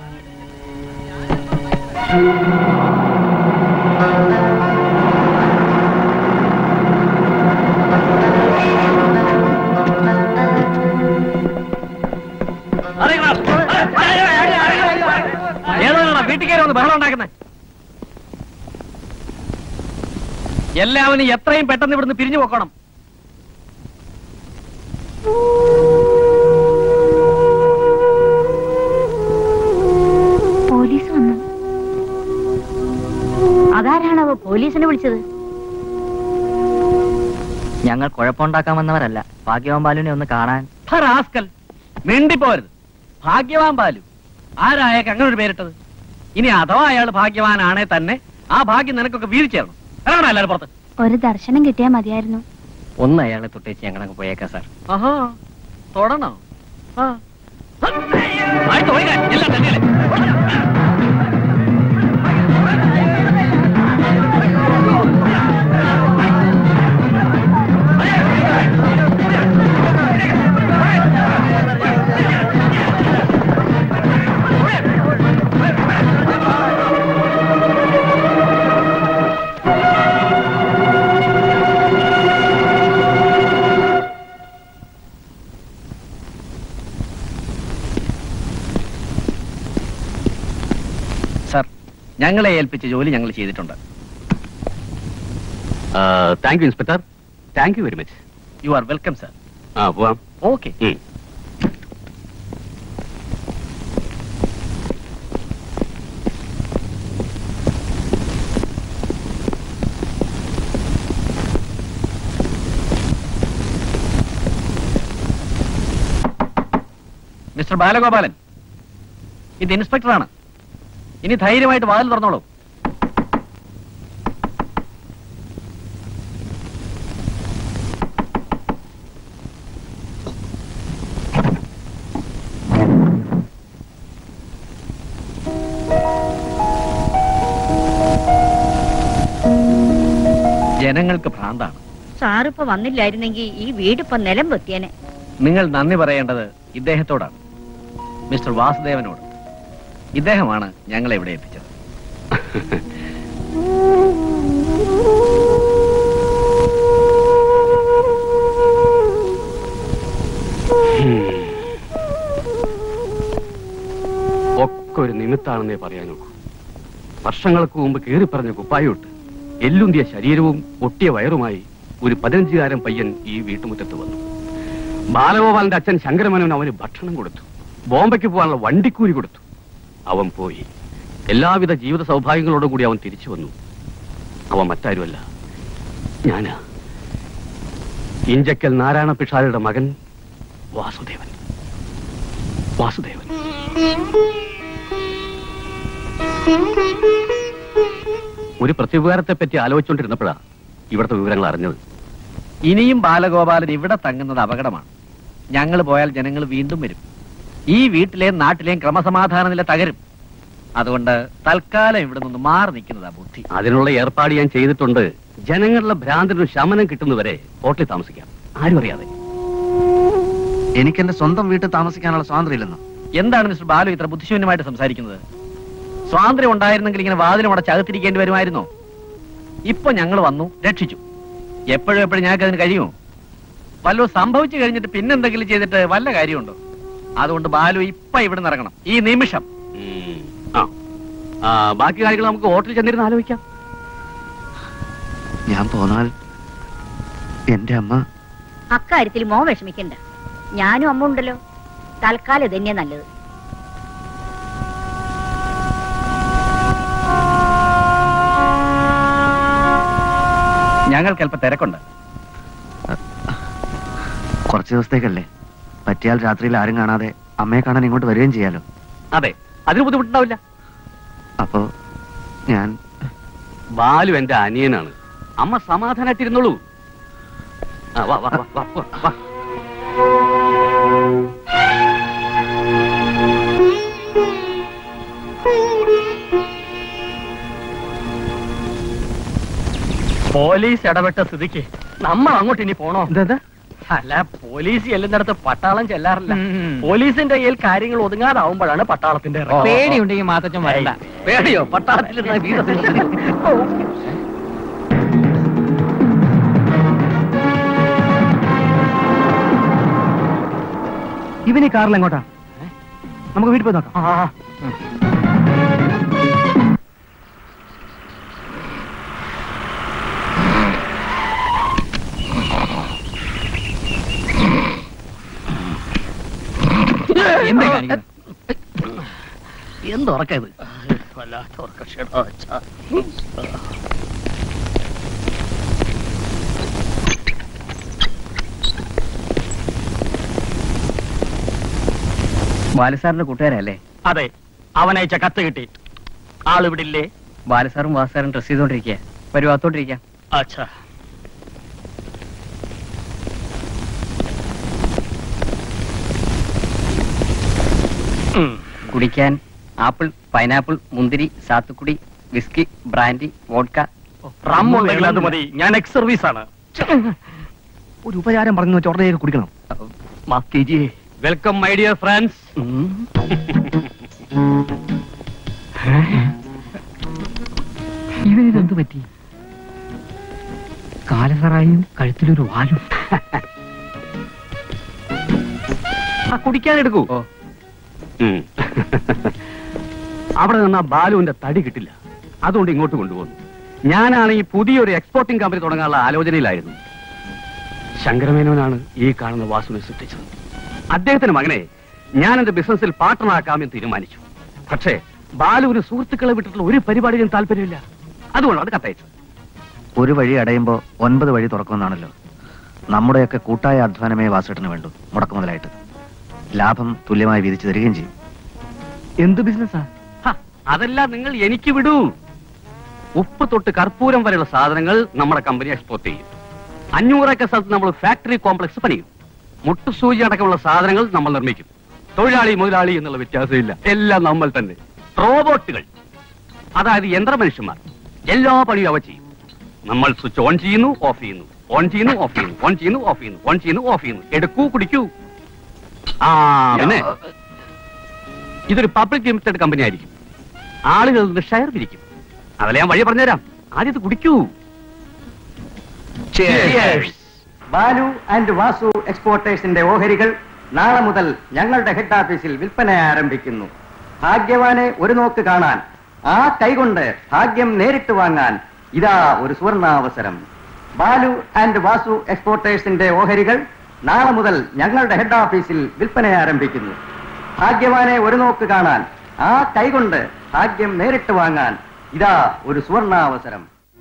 ഏതാണ് വീട്ടിൽ കയറി ഒന്ന് ബഹളം ഉണ്ടാക്കുന്നത് എല്ലാവരും എത്രയും പെട്ടെന്ന് ഇവിടുന്ന് പിരിഞ്ഞു പോക്കണം പോലീസ് വന്നു അതാരാണാവോ പോലീസിനെ വിളിച്ചത് ഞങ്ങൾ കുഴപ്പമുണ്ടാക്കാൻ വന്നവരല്ല ഭാഗ്യവാൻ ബാലുവിനെ ഒന്ന് കാണാൻ റാസ്കൽ മിണ്ടിപ്പോരുത് ഭാഗ്യവാൻ ബാലു ആരായക്ക് അങ്ങനെ ഒരു പേരിട്ടത് ഇനി അഥവാ അയാൾ ഭാഗ്യവാനാണേ തന്നെ ആ ഭാഗ്യം നിനക്കൊക്കെ വീഴ്ചയാണ് ഇറങ്ങണം എല്ലാവരും പുറത്ത് ഒരു ദർശനം കിട്ടിയാൽ മതിയായിരുന്നു ഒന്ന് അയാളെ തൊട്ടേച്ച് ഞങ്ങളങ്ങ് പോയേക്കാം സാർ ആഹാ തൊടണോ ആ ആയിട്ട് പോയിക്കാൻ എല്ലാം തന്നെയല്ലേ സാർ ഞങ്ങളെ ഏൽപ്പിച്ച ജോലി ഞങ്ങൾ ചെയ്തിട്ടുണ്ട് thank you inspector thank you very much you are welcome sir ആ പോവാം ഓക്കെ മിസ്റ്റർ ബാലഗോപാലൻ ഇത് ഇൻസ്പെക്ടറാണ് ഇനി ധൈര്യമായിട്ട് വാതിൽ തുറന്നോളൂ ജനങ്ങൾക്ക് ഭ്രാന്താണ് സാറിപ്പോ വന്നില്ലായിരുന്നെങ്കിൽ ഈ വീടിപ്പോ നിലം വെത്തിയനെ നിങ്ങൾ നന്ദി പറയേണ്ടത് ഇദ്ദേഹത്തോടാണ് മിസ്റ്റർ വാസുദേവനോട് ഇദ്ദേഹമാണ് ഞങ്ങളെ ഇവിടെ എത്തിച്ചത് ഒക്കെ ഒരു നിമിത്താണെന്നേ പറയാനൊക്കൂ വർഷങ്ങൾക്ക് മുമ്പ് കയറി പറഞ്ഞ കുപ്പായോട്ട് എല്ലുന്തിയ ശരീരവും ഒട്ടിയ വയറുമായി ഒരു പതിനഞ്ചുകാരൻ പയ്യൻ ഈ വീട്ടുമുറ്റത്ത് വന്നു ബാലഗോപാലന്റെ അച്ഛൻ ശങ്കരമനോൻ അവന് ഭക്ഷണം കൊടുത്തു ബോംബെക്ക് പോകാനുള്ള വണ്ടിക്കൂലി കൊടുത്തു അവൻ പോയി എല്ലാവിധ ജീവിത സൗഭാഗ്യങ്ങളോടും കൂടി അവൻ തിരിച്ചു വന്നു അവൻ മറ്റാരുമല്ല ഞാനാ ഇഞ്ചക്കൽ നാരായണ പിഷാരുടെ മകൻ വാസുദേവൻ വാസുദേവൻ ഒരു പ്രത്യുപകാരത്തെ പറ്റി ആലോചിച്ചുകൊണ്ടിരുന്നപ്പോഴാ ഇവിടുത്തെ വിവരങ്ങൾ അറിഞ്ഞത് ഇനിയും ബാലഗോപാലൻ ഇവിടെ തങ്ങുന്നത് അപകടമാണ് ഞങ്ങൾ പോയാൽ ജനങ്ങൾ വീണ്ടും വരും ഈ വീട്ടിലെയും നാട്ടിലെയും ക്രമസമാധാന നില തകരും അതുകൊണ്ട് തൽക്കാലം ഇവിടെ നിന്ന് മാറി നിൽക്കുന്നതാ ബുദ്ധി അതിനുള്ള ഏർപ്പാട് ഞാൻ ചെയ്തിട്ടുണ്ട് ജനങ്ങളുടെ ഭ്രാന്തിനൊരു ശമനം കിട്ടുന്നവരെ ഹോട്ടലിൽ താമസിക്കാം ആരും അറിയാതെ എനിക്ക് എന്റെ സ്വന്തം വീട്ടിൽ താമസിക്കാനുള്ള സ്വാതന്ത്ര്യം ഇല്ലെന്നോ എന്താണ് മിസ്റ്റർ ബാലു ഇത്ര ബുദ്ധിശൂന്യമായിട്ട് സംസാരിക്കുന്നത് സ്വാതന്ത്ര്യം ഉണ്ടായിരുന്നെങ്കിൽ ഇങ്ങനെ വാതിലും അവിടെ ചകത്തിരിക്കേണ്ടി വരുമായിരുന്നോ ഇപ്പൊ ഞങ്ങൾ വന്നു രക്ഷിച്ചു എപ്പോഴും എപ്പോഴും ഞങ്ങൾക്ക് അതിന് കഴിയുമോ വല്ലതും സംഭവിച്ചു കഴിഞ്ഞിട്ട് പിന്നെന്തെങ്കിലും ചെയ്തിട്ട് വല്ല കാര്യമുണ്ടോ അതുകൊണ്ട് ബാലു ഇപ്പൊ ഇവിടെ നിന്ന് ഇറങ്ങണം ഈ നിമിഷം ഉം. ആ ആ, ബാക്കി കാര്യങ്ങൾ നമുക്ക് ഹോട്ടലിൽ ചെന്നിരുന്ന് ആലോചിക്കാം ഞാൻ പോന്നാൽ എന്റെ അമ്മ അക്കാര്യത്തിൽ മോ വിഷമിക്കണ്ട ഞാനും അമ്മ ഉണ്ടല്ലോ തൽക്കാലം ഇതന്നെയാ നല്ലത് ഞങ്ങൾക്ക് അല്പം തിരക്കുണ്ട് കുറച്ച് ദിവസത്തേക്കല്ലേ പറ്റിയാൽ രാത്രിയിൽ ആരും കാണാതെ അമ്മയെ കാണാൻ ഇങ്ങോട്ട് വരികയും ചെയ്യാലോ അതെ അതിന് ബുദ്ധിമുട്ടുണ്ടാവില്ല അപ്പോ ഞാൻ ബാലു എന്റെ അനിയനാണ് അമ്മ സമാധാനായിട്ടിരുന്നോളൂ ആ, വാ, വാ, വാ, വാ, വാ, വാ. പോലീസ് ഇടപെട്ട സ്ഥിതിക്ക് നമ്മൾ അങ്ങോട്ട് ഇനി പോണോ അല്ല പോലീസ് ചെല്ലുന്നിടത്ത് പട്ടാളം ചെല്ലാറില്ല പോലീസിന്റെ കയ്യിൽ കാര്യങ്ങൾ ഒതുങ്ങാതാവുമ്പോഴാണ് പട്ടാളത്തിന്റെ ഇറക്കം. പേടിയുണ്ടെങ്കിൽ മാത്തച്ഛൻ വരണ്ട ഏയ്, പേടിയോ പട്ടാളത്തിൽ ഇരുന്നാ വീരത്തിൽ ഇവന് കാറിൽ എങ്ങോട്ടാ നമുക്ക് വീട്ടിൽ പോയി നോക്കാം എന്താ കാണിക്കുന്നത് എന്തുറക്ക ഇത് വല്ലാത്ത ഉറക്കക്ഷേടാ അച്ഛാ. ബാലസാറിന്റെ കൂട്ടുകാരല്ലേ അതെ അവനയച്ച കത്ത് കിട്ടി ആളിവിടില്ലേ ബാലസാറും വാസാറും ഡ്രസ് ചെയ്തോണ്ടിരിക്കുക വരുവാത്തോണ്ടിരിക്കാം അച്ഛാ കുടിക്കാൻ ആപ്പിൾ പൈനാപ്പിൾ മുന്തിരി സാത്തുക്കുടി വിസ്കി ബ്രാൻഡി വോഡ്ക റം ഉണ്ടെങ്കിൽ അത് മതി ഞാൻ എക്സ് സർവീസ് ആണ് ഒരു ഉപചാരം പറഞ്ഞു വെച്ച് ഉടനെ കുടിക്കണം മാഫ് കീജിയേ വെൽക്കം മൈ ഡിയർ ഫ്രണ്ട്സ് ഇവനിതെന്ത് പറ്റി കാലസറായും കഴുത്തിലൊരു വാലും കുടിക്കാൻ എടുക്കൂ അവിടെ നിന്ന് ആ ബാലുവിന്റെ തടി കിട്ടില്ല അതുകൊണ്ട് ഇങ്ങോട്ട് കൊണ്ടുപോകുന്നു ഞാനാണെങ്കിൽ പുതിയൊരു എക്സ്പോർട്ടിംഗ് കമ്പനി തുടങ്ങാനുള്ള ആലോചനയിലായിരുന്നു ശങ്കരമേനോനാണ് ഈ കാണുന്ന വാസുവിനെ സൃഷ്ടിച്ചത് അദ്ദേഹത്തിന് മകനെ ഞാൻ എന്റെ ബിസിനസ്സിൽ പാർട്ട്ണറാക്കാമെന്ന് തീരുമാനിച്ചു പക്ഷേ ബാലുവിന് സുഹൃത്തുക്കളെ വിട്ടിട്ടുള്ള ഒരു പരിപാടിയിലും താല്പര്യമില്ല അതുകൊണ്ട് അത് കത്തയച്ചത് ഒരു വഴി അടയുമ്പോ ഒൻപത് വഴി തുറക്കുമെന്നാണല്ലോ നമ്മുടെയൊക്കെ കൂട്ടായ അധ്വാനമേ വാസേട്ടന് വേണ്ടു മുടക്കു മുതലായിട്ട് ലാഭം തുല്യമായി വീതിച്ചു തരികയും ചെയ്യും എന്ത് ബിസിനസ്സാ അതെല്ലാം നിങ്ങൾ എനിക്ക് വിടൂ ഉപ്പ് തൊട്ട് കർപ്പൂരം വരെയുള്ള സാധനങ്ങൾ നമ്മുടെ കമ്പനി എക്സ്പോർട്ട് ചെയ്യും അഞ്ഞൂറേക്കർ സ്ഥലത്ത് നമ്മൾ ഫാക്ടറി കോംപ്ലക്സ് പണിയും മുട്ടുസൂചി അടക്കമുള്ള സാധനങ്ങൾ നമ്മൾ നിർമ്മിക്കും തൊഴിലാളി മുതലാളി എന്നുള്ള വ്യത്യാസമില്ല എല്ലാം നമ്മൾ തന്നെ റോബോട്ടുകൾ അതായത് യന്ത്രമനുഷ്യന്മാർ എല്ലാ പണിയും അവ ചെയ്യും നമ്മൾ സ്വിച്ച് ഓൺ ചെയ്യുന്നു ഓഫ് ചെയ്യുന്നു ഓൺ ചെയ്യുന്നു ഓഫ് ചെയ്യുന്നു ഓൺ ചെയ്യുന്നു ഓഫ് ചെയ്യുന്നു ഓൺ ചെയ്യുന്നു ഓഫ് ചെയ്യുന്നു എടുക്കൂ കുടിക്കൂ ആ പിന്നെ ഇതൊരു പബ്ലിക് ലിമിറ്റഡ് കമ്പനി ആയിരിക്കും ആളുകളിൽ നിന്ന് ഷെയർ പിരിക്കും അതല്ല ഞാൻ വഴി പറഞ്ഞുതരാം ആദ്യം ഇത് കുടിക്കൂ ബാലു ആൻഡ് വാസു എക്സ്പോർട്ടേഴ്സിന്റെ ഓഹരികൾ നാളെ മുതൽ ഞങ്ങളുടെ ഹെഡ് ഓഫീസിൽ വിൽപ്പന ആരംഭിക്കുന്നു ഭാഗ്യവാനെ ഒരു നോക്ക് കാണാൻ ആ കൈകൊണ്ട് ഭാഗ്യം നേരിട്ട് വാങ്ങാൻ ഇതാ ഒരു സുവർണാവസരം ബാലു ആൻഡ് വാസു എക്സ്പോർട്ടേഴ്സിന്റെ ഓഹരികൾ നാളെ മുതൽ ഞങ്ങളുടെ ഹെഡ് ഓഫീസിൽ വിൽപ്പന ആരംഭിക്കുന്നു ഭാഗ്യവാനെ ഒരു നോക്ക് കാണാൻ ആ കൈകൊണ്ട് ഭാഗ്യം നേരിട്ട് വാങ്ങാൻ ഇതാ ഒരു സുവർണാവസരം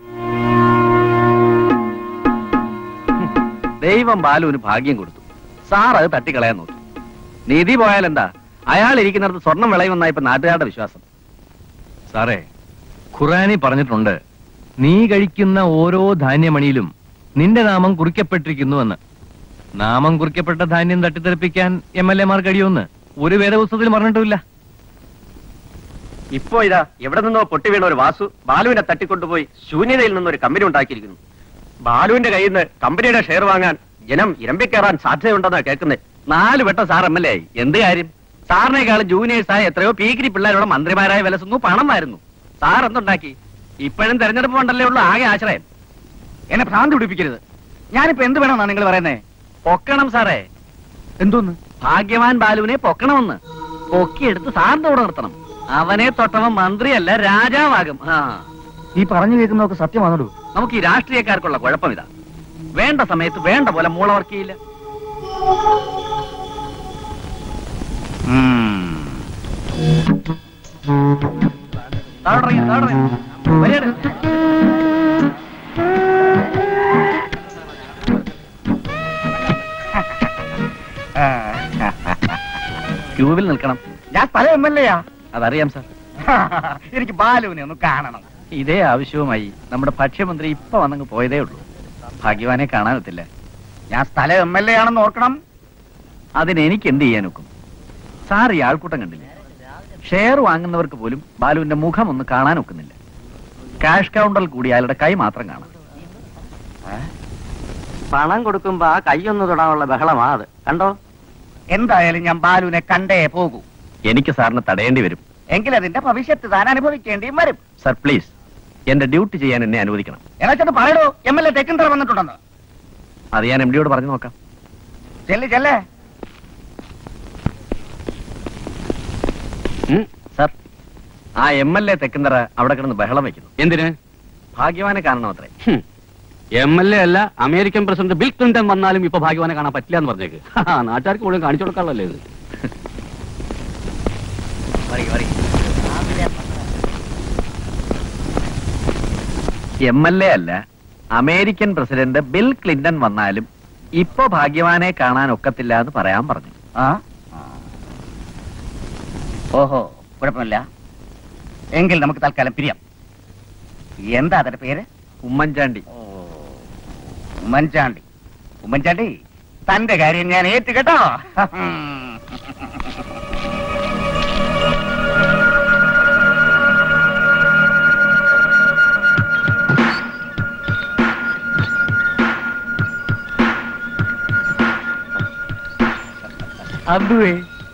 ദൈവം ബാലുവിന് ഭാഗ്യം കൊടുത്തു സാർ അത് തട്ടിക്കളയാൻ നോക്കി നിധി പോയാൽ എന്താ അയാൾ ഇരിക്കുന്നിടത്ത് സ്വർണം വിളയുമെന്നാ ഇപ്പൊ നാട്ടുകാരുടെ വിശ്വാസം സാറേ ഖുറാനി പറഞ്ഞിട്ടുണ്ട് നീ കഴിക്കുന്ന ഓരോ ധാന്യമണിയിലും നിന്റെ നാമം കുറിക്കപ്പെട്ടിരിക്കുന്നുവെന്ന് നാമം കുറിക്കപ്പെട്ട ധാന്യം തട്ടിത്തെറിപ്പിക്കാൻ എം എൽ എമാർ കഴിയുമെന്ന് ഒരു വേദപുസ്തകത്തിൽ പറഞ്ഞിട്ടുമില്ല ഇപ്പോ ഇതാ എവിടെ നിന്നോ പൊട്ടി വീണ ഒരു വാസു ബാലുവിനെ തട്ടിക്കൊണ്ടുപോയി ശൂന്യതയിൽ നിന്നൊരു കമ്പനി ഉണ്ടാക്കിയിരിക്കുന്നു ബാലുവിന്റെ കയ്യിൽ നിന്ന് കമ്പനിയുടെ ഷെയർ വാങ്ങാൻ ജനം ഇരമ്പിക്കയറാൻ സാധ്യതയുണ്ടെന്നാ കേൾക്കുന്നത് നാല് വട്ടം സാർ എം എൽ എ ആയി എന്ത് കാര്യം സാറിനേക്കാളും ജൂനിയേഴ്സായ എത്രയോ പീക്കിരി പിള്ളേരോട് മന്ത്രിമാരായി വിലസുന്നു പണം വാരുന്നു സാർ എന്തുണ്ടാക്കി ഇപ്പോഴും തെരഞ്ഞെടുപ്പ് ഉണ്ടല്ലേ ഉള്ളൂ ആകെ ആശ്രയം എന്നെ ഭ്രാന്തി പിടിപ്പിക്കരുത് ഞാനിപ്പോ എന്ത് വേണമെന്നാണ് നിങ്ങൾ പറയുന്നേ പൊക്കണം സാറേ എന്തോന്ന് ഭാഗ്യവാൻ ബാലുവിനെ പൊക്കണമെന്ന് പൊക്കിയെടുത്ത് സാറിന്റെ കൂടെ നിർത്തണം അവനെ തൊട്ടവൻ മന്ത്രിയല്ല രാജാവാകും ആ ഈ പറഞ്ഞു കേൾക്കുന്നതൊക്കെ സത്യമാണോ നമുക്ക് ഈ രാഷ്ട്രീയക്കാർക്കുള്ള കുഴപ്പം ഇതാ വേണ്ട സമയത്ത് വേണ്ട പോലെ മൂള വർക്ക് ചെയ്യില്ല താഴെ ഇറങ്ങ്, താഴെ ഇറങ്ങ്. വരികയാണ്. ക്യൂവിൽ നിൽക്കണം ഞാൻ സ്ഥലം എം എൽ എയാ അതറിയാം സാർ എനിക്ക് ബാലുവിനെ ഒന്ന് കാണണം ഇതേ ആവശ്യവുമായി നമ്മുടെ ഭക്ഷ്യമന്ത്രി ഇപ്പൊ വന്നങ്ങ് പോയതേ ഉള്ളൂ ഭാഗ്യവാനെ കാണാനെത്തില്ല ഞാൻ സ്ഥലം എം എൽ എ ആണെന്ന് ഓർക്കണം അതിന് എനിക്ക് എന്ത് ചെയ്യാൻ ഒക്കും സാർ ഈ ആൾക്കൂട്ടം കണ്ടില്ലേ ഷെയർ വാങ്ങുന്നവർക്ക് പോലും ബാലുവിന്റെ മുഖം ഒന്ന് കാണാൻ ഒക്കുന്നില്ല ക്യാഷ് കൗണ്ടറിൽ കൂടി അയാളുടെ കൈ മാത്രം കാണാം പണം കൊടുക്കുമ്പോ ആ കൈയൊന്ന് തൊടാനുള്ള ബഹളമാ അത് കണ്ടോ എന്തായാലും ഞാൻ ബാലുവിനെ കണ്ടേ പോകൂ എനിക്ക് സാറിന് തടയേണ്ടി വരും എങ്കിൽ അതിന്റെ ഭവിഷ്യത്ത് താൻ അനുഭവിക്കേണ്ടിയും വരും സർ പ്ലീസ് എന്റെ ഡ്യൂട്ടി ചെയ്യാൻ എന്നെ അനുവദിക്കണം എന്നുവെച്ചത് പറയടോ എം എൽ എ തെക്കുംതറ വന്നിട്ടുണ്ടെന്ന് അത് ഞാൻ എം ഡിയോട് പറഞ്ഞു നോക്കാം ചെല്ല് ചെല്ലേ സർ ആ എം എൽ എ തെക്കുന്നറ അവിടെ കിടന്ന് ബഹളം വെക്കുന്നു എന്തിന് ഭാഗ്യവാനെ കാണണം അത്രേ എം എൽ എ അല്ല അമേരിക്കൻ പ്രസിഡന്റ് ബിൽ ക്ലിന്റൺ വന്നാലും ഇപ്പൊ ഭാഗ്യവാനെ കാണാൻ പറ്റില്ല എന്ന് പറഞ്ഞേക്ക് ഹാ, നാട്ടുകാർക്ക് മുഴുവൻ കാണിച്ചു കൊടുക്കാനുള്ളല്ലേ ഇത് എം എൽ എ അല്ല അമേരിക്കൻ പ്രസിഡന്റ് ബിൽ ക്ലിന്റൺ വന്നാലും ഇപ്പൊ ഭാഗ്യവാനെ കാണാൻ ഒക്കത്തില്ല എന്ന് പറയാൻ പറഞ്ഞു ആ ഓഹോ കുഴപ്പമില്ല എങ്കിൽ നമുക്ക് തൽക്കാലം പിരിയാം എന്താ അതിന്റെ പേര് ഉമ്മൻചാണ്ടി ഉമ്മൻചാണ്ടി ഉമ്മൻചാണ്ടി തന്റെ കാര്യം ഞാൻ ഏറ്റു കേട്ടോ അബ്ദുവേ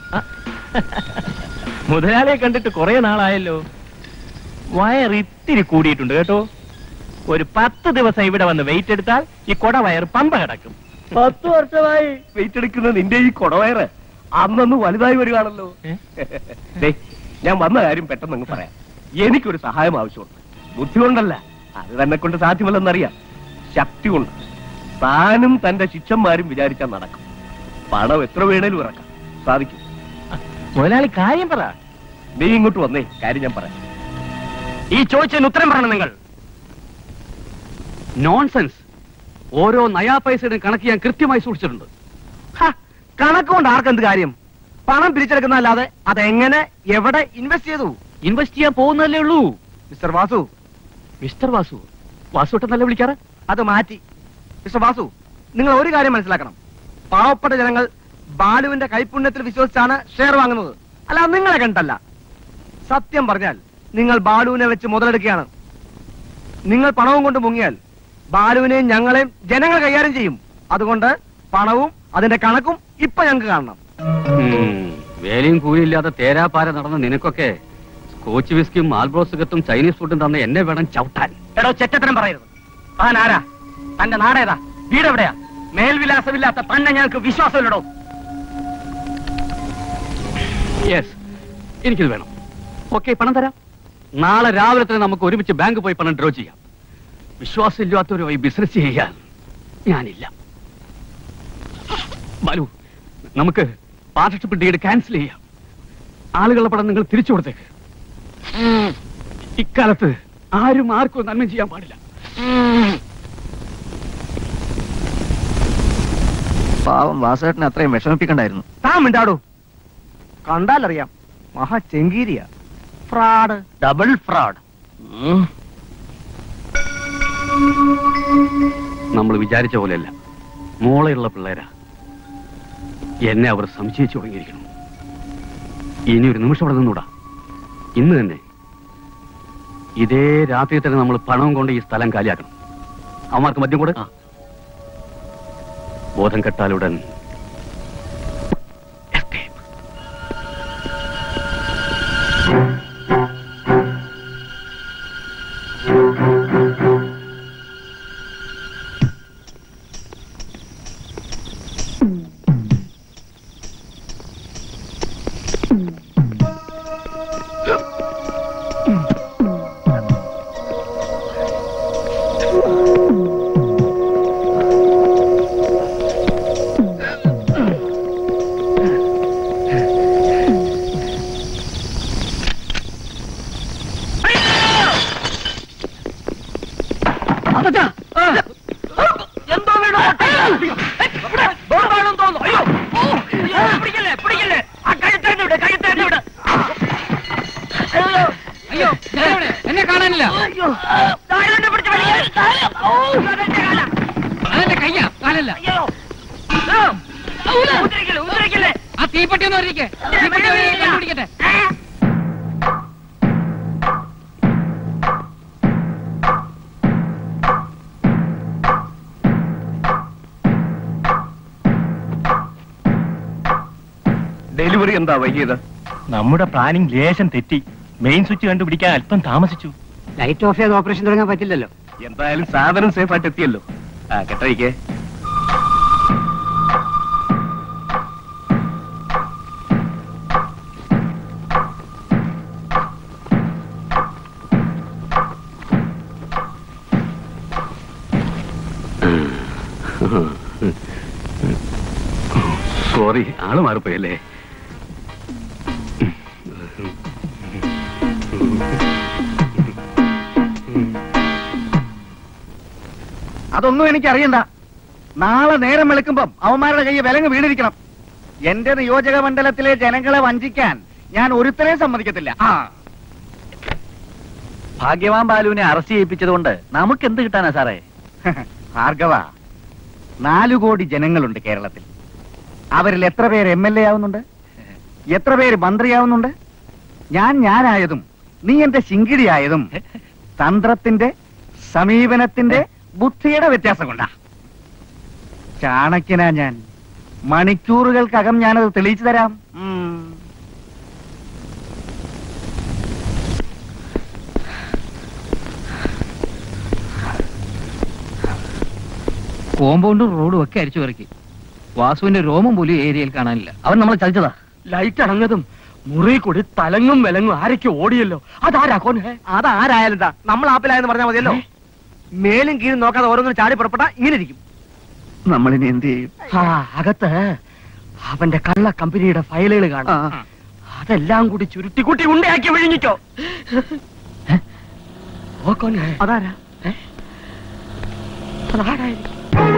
മുതലാളിയെ കണ്ടിട്ട് കുറെ നാളായല്ലോ വയർ ഇത്തിരി കൂടിയിട്ടുണ്ട് കേട്ടോ ഒരു പത്ത് ദിവസം ഇവിടെ വന്ന് വെയിറ്റ് എടുത്താൽ ഈ കൊട വയർ പമ്പ കിടക്കും പത്ത് വർഷമായി വെയിറ്റ് എടുക്കുന്ന നിന്റെ ഈ കൊടവയറ് അന്നൊന്ന് വലുതായി വരികയാണല്ലോ ദേ, ഞാൻ വന്ന കാര്യം പെട്ടെന്ന് അങ്ങ് പറയാം എനിക്കൊരു സഹായം ആവശ്യമുണ്ട് ബുദ്ധി കൊണ്ടല്ല അത് തന്നെ കൊണ്ട് സാധ്യമല്ലെന്നറിയാം ശക്തി കൊണ്ട് താനും തന്റെ ശിഷ്യന്മാരും വിചാരിച്ചാൽ നടക്കും പണം എത്ര വേണേലും ഇറക്കാം സാധിക്കും മുതലാളി കാര്യം പറ നീ ഇങ്ങോട്ട് വന്നേ കാര്യം ഞാൻ പറയാം ഈ ചോദിച്ചതിന് ഉത്തരം പറയണം നിങ്ങൾ നോൺസെൻസ് ഓരോ നയാ പൈസയുടെ കണക്ക് ഞാൻ കൃത്യമായി സൂക്ഷിച്ചിട്ടുണ്ട് കണക്കുകൊണ്ട് ആർക്കെന്ത് കാര്യം പണം പിരിച്ചെടുക്കുന്നതല്ലാതെ അതെങ്ങനെ എവിടെ ഇൻവെസ്റ്റ് ചെയ്തു ഇൻവെസ്റ്റ് ചെയ്യാൻ പോകുന്നതല്ലേ ഉള്ളൂ മിസ്റ്റർ വാസു മിസ്റ്റർ വാസു വാസുട്ടൻ നല്ല വിളിക്കാറ് അത് മാറ്റി മിസ്റ്റർ വാസു നിങ്ങൾ ഒരു കാര്യം മനസ്സിലാക്കണം പാവപ്പെട്ട ജനങ്ങൾ ബാലുവിന്റെ കൈപുണ്യത്തിൽ വിശ്വസിച്ചാണ് ഷെയർ വാങ്ങുന്നത് അല്ല നിങ്ങളെ കണ്ടല്ല സത്യം പറഞ്ഞാൽ നിങ്ങൾ ബാലുവിനെ വെച്ച് മുതലെടുക്കുകയാണ് നിങ്ങൾ പണവും കൊണ്ട് മുങ്ങിയാൽ ബാലുവിനെയും ഞങ്ങളെയും ജനങ്ങൾ കൈകാര്യം ചെയ്യും അതുകൊണ്ട് പണവും അതിന്റെ കണക്കും ഇപ്പൊ ഞങ്ങൾക്ക് കാണണം ഉം, വേലയും കൂലിയില്ലാതെ തേരാപ്പാര നടന്ന നിനക്കൊക്കെ സ്കോച്ച് വിസ്കിയും മാൽബ്രോസുകത്തും ചൈനീസ് ഫുഡും തന്ന എന്നെ വേണം ചവിട്ടാൻ എടോ ചെറ്റത്തരം പറയരുത് താൻ ആരാ തന്റെ നാടേതാ വീടെവിടെയാ മേൽവിലാസമില്ലാത്ത തന്നെ ഞങ്ങൾക്ക് വിശ്വാസമില്ലടോ യെസ് എനിക്കിത് വേണം ഓക്കെ പണം തരാം നാളെ രാവിലെ തന്നെ നമുക്ക് ഒരുമിച്ച് ബാങ്ക് പോയി പണം ഡ്രോ ചെയ്യാം വിശ്വാസമില്ലാത്തവരുമായി ബിസിനസ് ചെയ്യാൻ ഞാനില്ല ബാലു നമുക്ക് പാർട്ണർഷിപ്പ് ഡീഡ് ക്യാൻസൽ ചെയ്യാം ആളുകളുടെ പണം നിങ്ങൾ തിരിച്ചു കൊടുത്തേക്ക് ഇക്കാലത്ത് ആരും ആർക്കും നന്മ ചെയ്യാൻ പാടില്ല പാവം വാസേട്ടനെ അത്രയും വിഷമിപ്പിക്കണ്ടായിരുന്നു താൻ മിണ്ടാടൂ കണ്ടാലറിയാം മഹാ ചെങ്കീരിയ ഫ്രാഡ് ഡബിൾ ഫ്രോഡ് നമ്മൾ വിചാരിച്ച പോലെയല്ല മോളെയുള്ള പിള്ളേരാ എന്നെ അവർ സംശയിച്ചു തുടങ്ങിയിരിക്കണം ഇനി ഒരു നിമിഷം അവിടെ നിന്നൂടാ ഇന്ന് തന്നെ ഇതേ രാത്രി തന്നെ നമ്മൾ പണം കൊണ്ട് ഈ സ്ഥലം കാലിയാക്കണം അവന്മാർക്ക് മദ്യം കൂടെ ബോധം കെട്ടാലുടൻ എന്തോ വേണോ ബോംബാണെന്ന് തോന്നുന്നു അയ്യോ ഓ, അയ്യോ, പിടിക്കല്ലേ പിടിക്കല്ലേ ആ കഴുത്തേന്ന് വിട് കഴുത്തേന്ന് വിട് അയ്യോ എന്നെ കാണാനില്ല അയ്യോ താഴെ പിടിച്ച് വലിയ അതെന്റെ കയ്യാ കാലല്ല അയ്യോ ഉദ്രവിക്കല്ലേ ഉദ്രവിക്കല്ലേ ആ തീപ്പെട്ടി ഒന്ന് ഒരിക്കേ തീപ്പെട്ടി പിടിക്കട്ടെ ഡെലിവറി എന്താ വൈകിയത് നമ്മുടെ പ്ലാനിംഗ് ലേശം തെറ്റി മെയിൻ സ്വിച്ച് കണ്ടുപിടിക്കാൻ അല്പം താമസിച്ചു ലൈറ്റ് ഓഫ് ചെയ്ത് ഓപ്പറേഷൻ തുടങ്ങാൻ പറ്റില്ലല്ലോ എന്തായാലും സാധനം സേഫ് ആയിട്ട് എത്തിയല്ലോ ആ കെട്ടഴിക്കേ സോറി ആള് മാറിപ്പോയല്ലേ അതൊന്നും എനിക്ക് അറിയണ്ട നാളെ നേരം വെളുക്കുമ്പം അവന്മാരുടെ കയ്യിൽ വിലങ്ങ് വീണിരിക്കണം എന്റെ നിയോജക മണ്ഡലത്തിലെ ജനങ്ങളെ വഞ്ചിക്കാൻ ഞാൻ ഒരുത്തരെയും സമ്മതിക്കത്തില്ല ആ ഭാഗ്യവാൻ ബാലുവിനെ അറസ്റ്റ് ചെയ്യിപ്പിച്ചത് കൊണ്ട് നമുക്ക് എന്ത് കിട്ടാനാ സാറേ ഭാർഗവ നാലു കോടി ജനങ്ങളുണ്ട് കേരളത്തിൽ അവരിൽ എത്ര പേര് എം എൽ എ ആവുന്നുണ്ട് എത്ര പേര് മന്ത്രിയാവുന്നുണ്ട് ഞാൻ ഞാനായതും നീ എന്റെ ശിങ്കിടിയായതും തന്ത്രത്തിന്റെ സമീപനത്തിന്റെ ബുദ്ധിയുടെ വ്യത്യാസം കൊണ്ടാ ചാണക്യനാ ഞാൻ മണിക്കൂറുകൾക്കകം ഞാനത് തെളിയിച്ചു തരാം ഉം. കോമ്പൗണ്ടും റോഡും ഒക്കെ അരിച്ചു ഇറക്കി വാസുവിന്റെ രോമം പോലും ഈ ഏരിയയിൽ കാണാനില്ല അവൻ നമ്മളെ ചതിച്ചതാ ലൈറ്റ് അണങ്ങതും മുറി കൂടി തലങ്ങും വിലങ്ങും ആരൊക്കെ ഓടിയല്ലോ അതാരാ കോനെ അതാരായാലും എന്താ നമ്മൾ ആപ്പിലായെന്ന് പറഞ്ഞാൽ മതിയല്ലോ മേലും കീഴും നോക്കാതെ ഓരോന്നും ചാടി പുറപ്പെട്ട ഇങ്ങനെ ഇരിക്കും നമ്മളിനി എന്ത് ചെയ്യും ആ അകത്ത് അവന്റെ കള്ള കമ്പനിയുടെ ഫയലുകൾ കാണാം അതെല്ലാം കൂടി ചുരുട്ടി കൂട്ടി ഉണ്ടയാക്കി വിഴുങ്ങിക്കോ ഓ കോനെ അതാരാ അതാരായിരിക്കും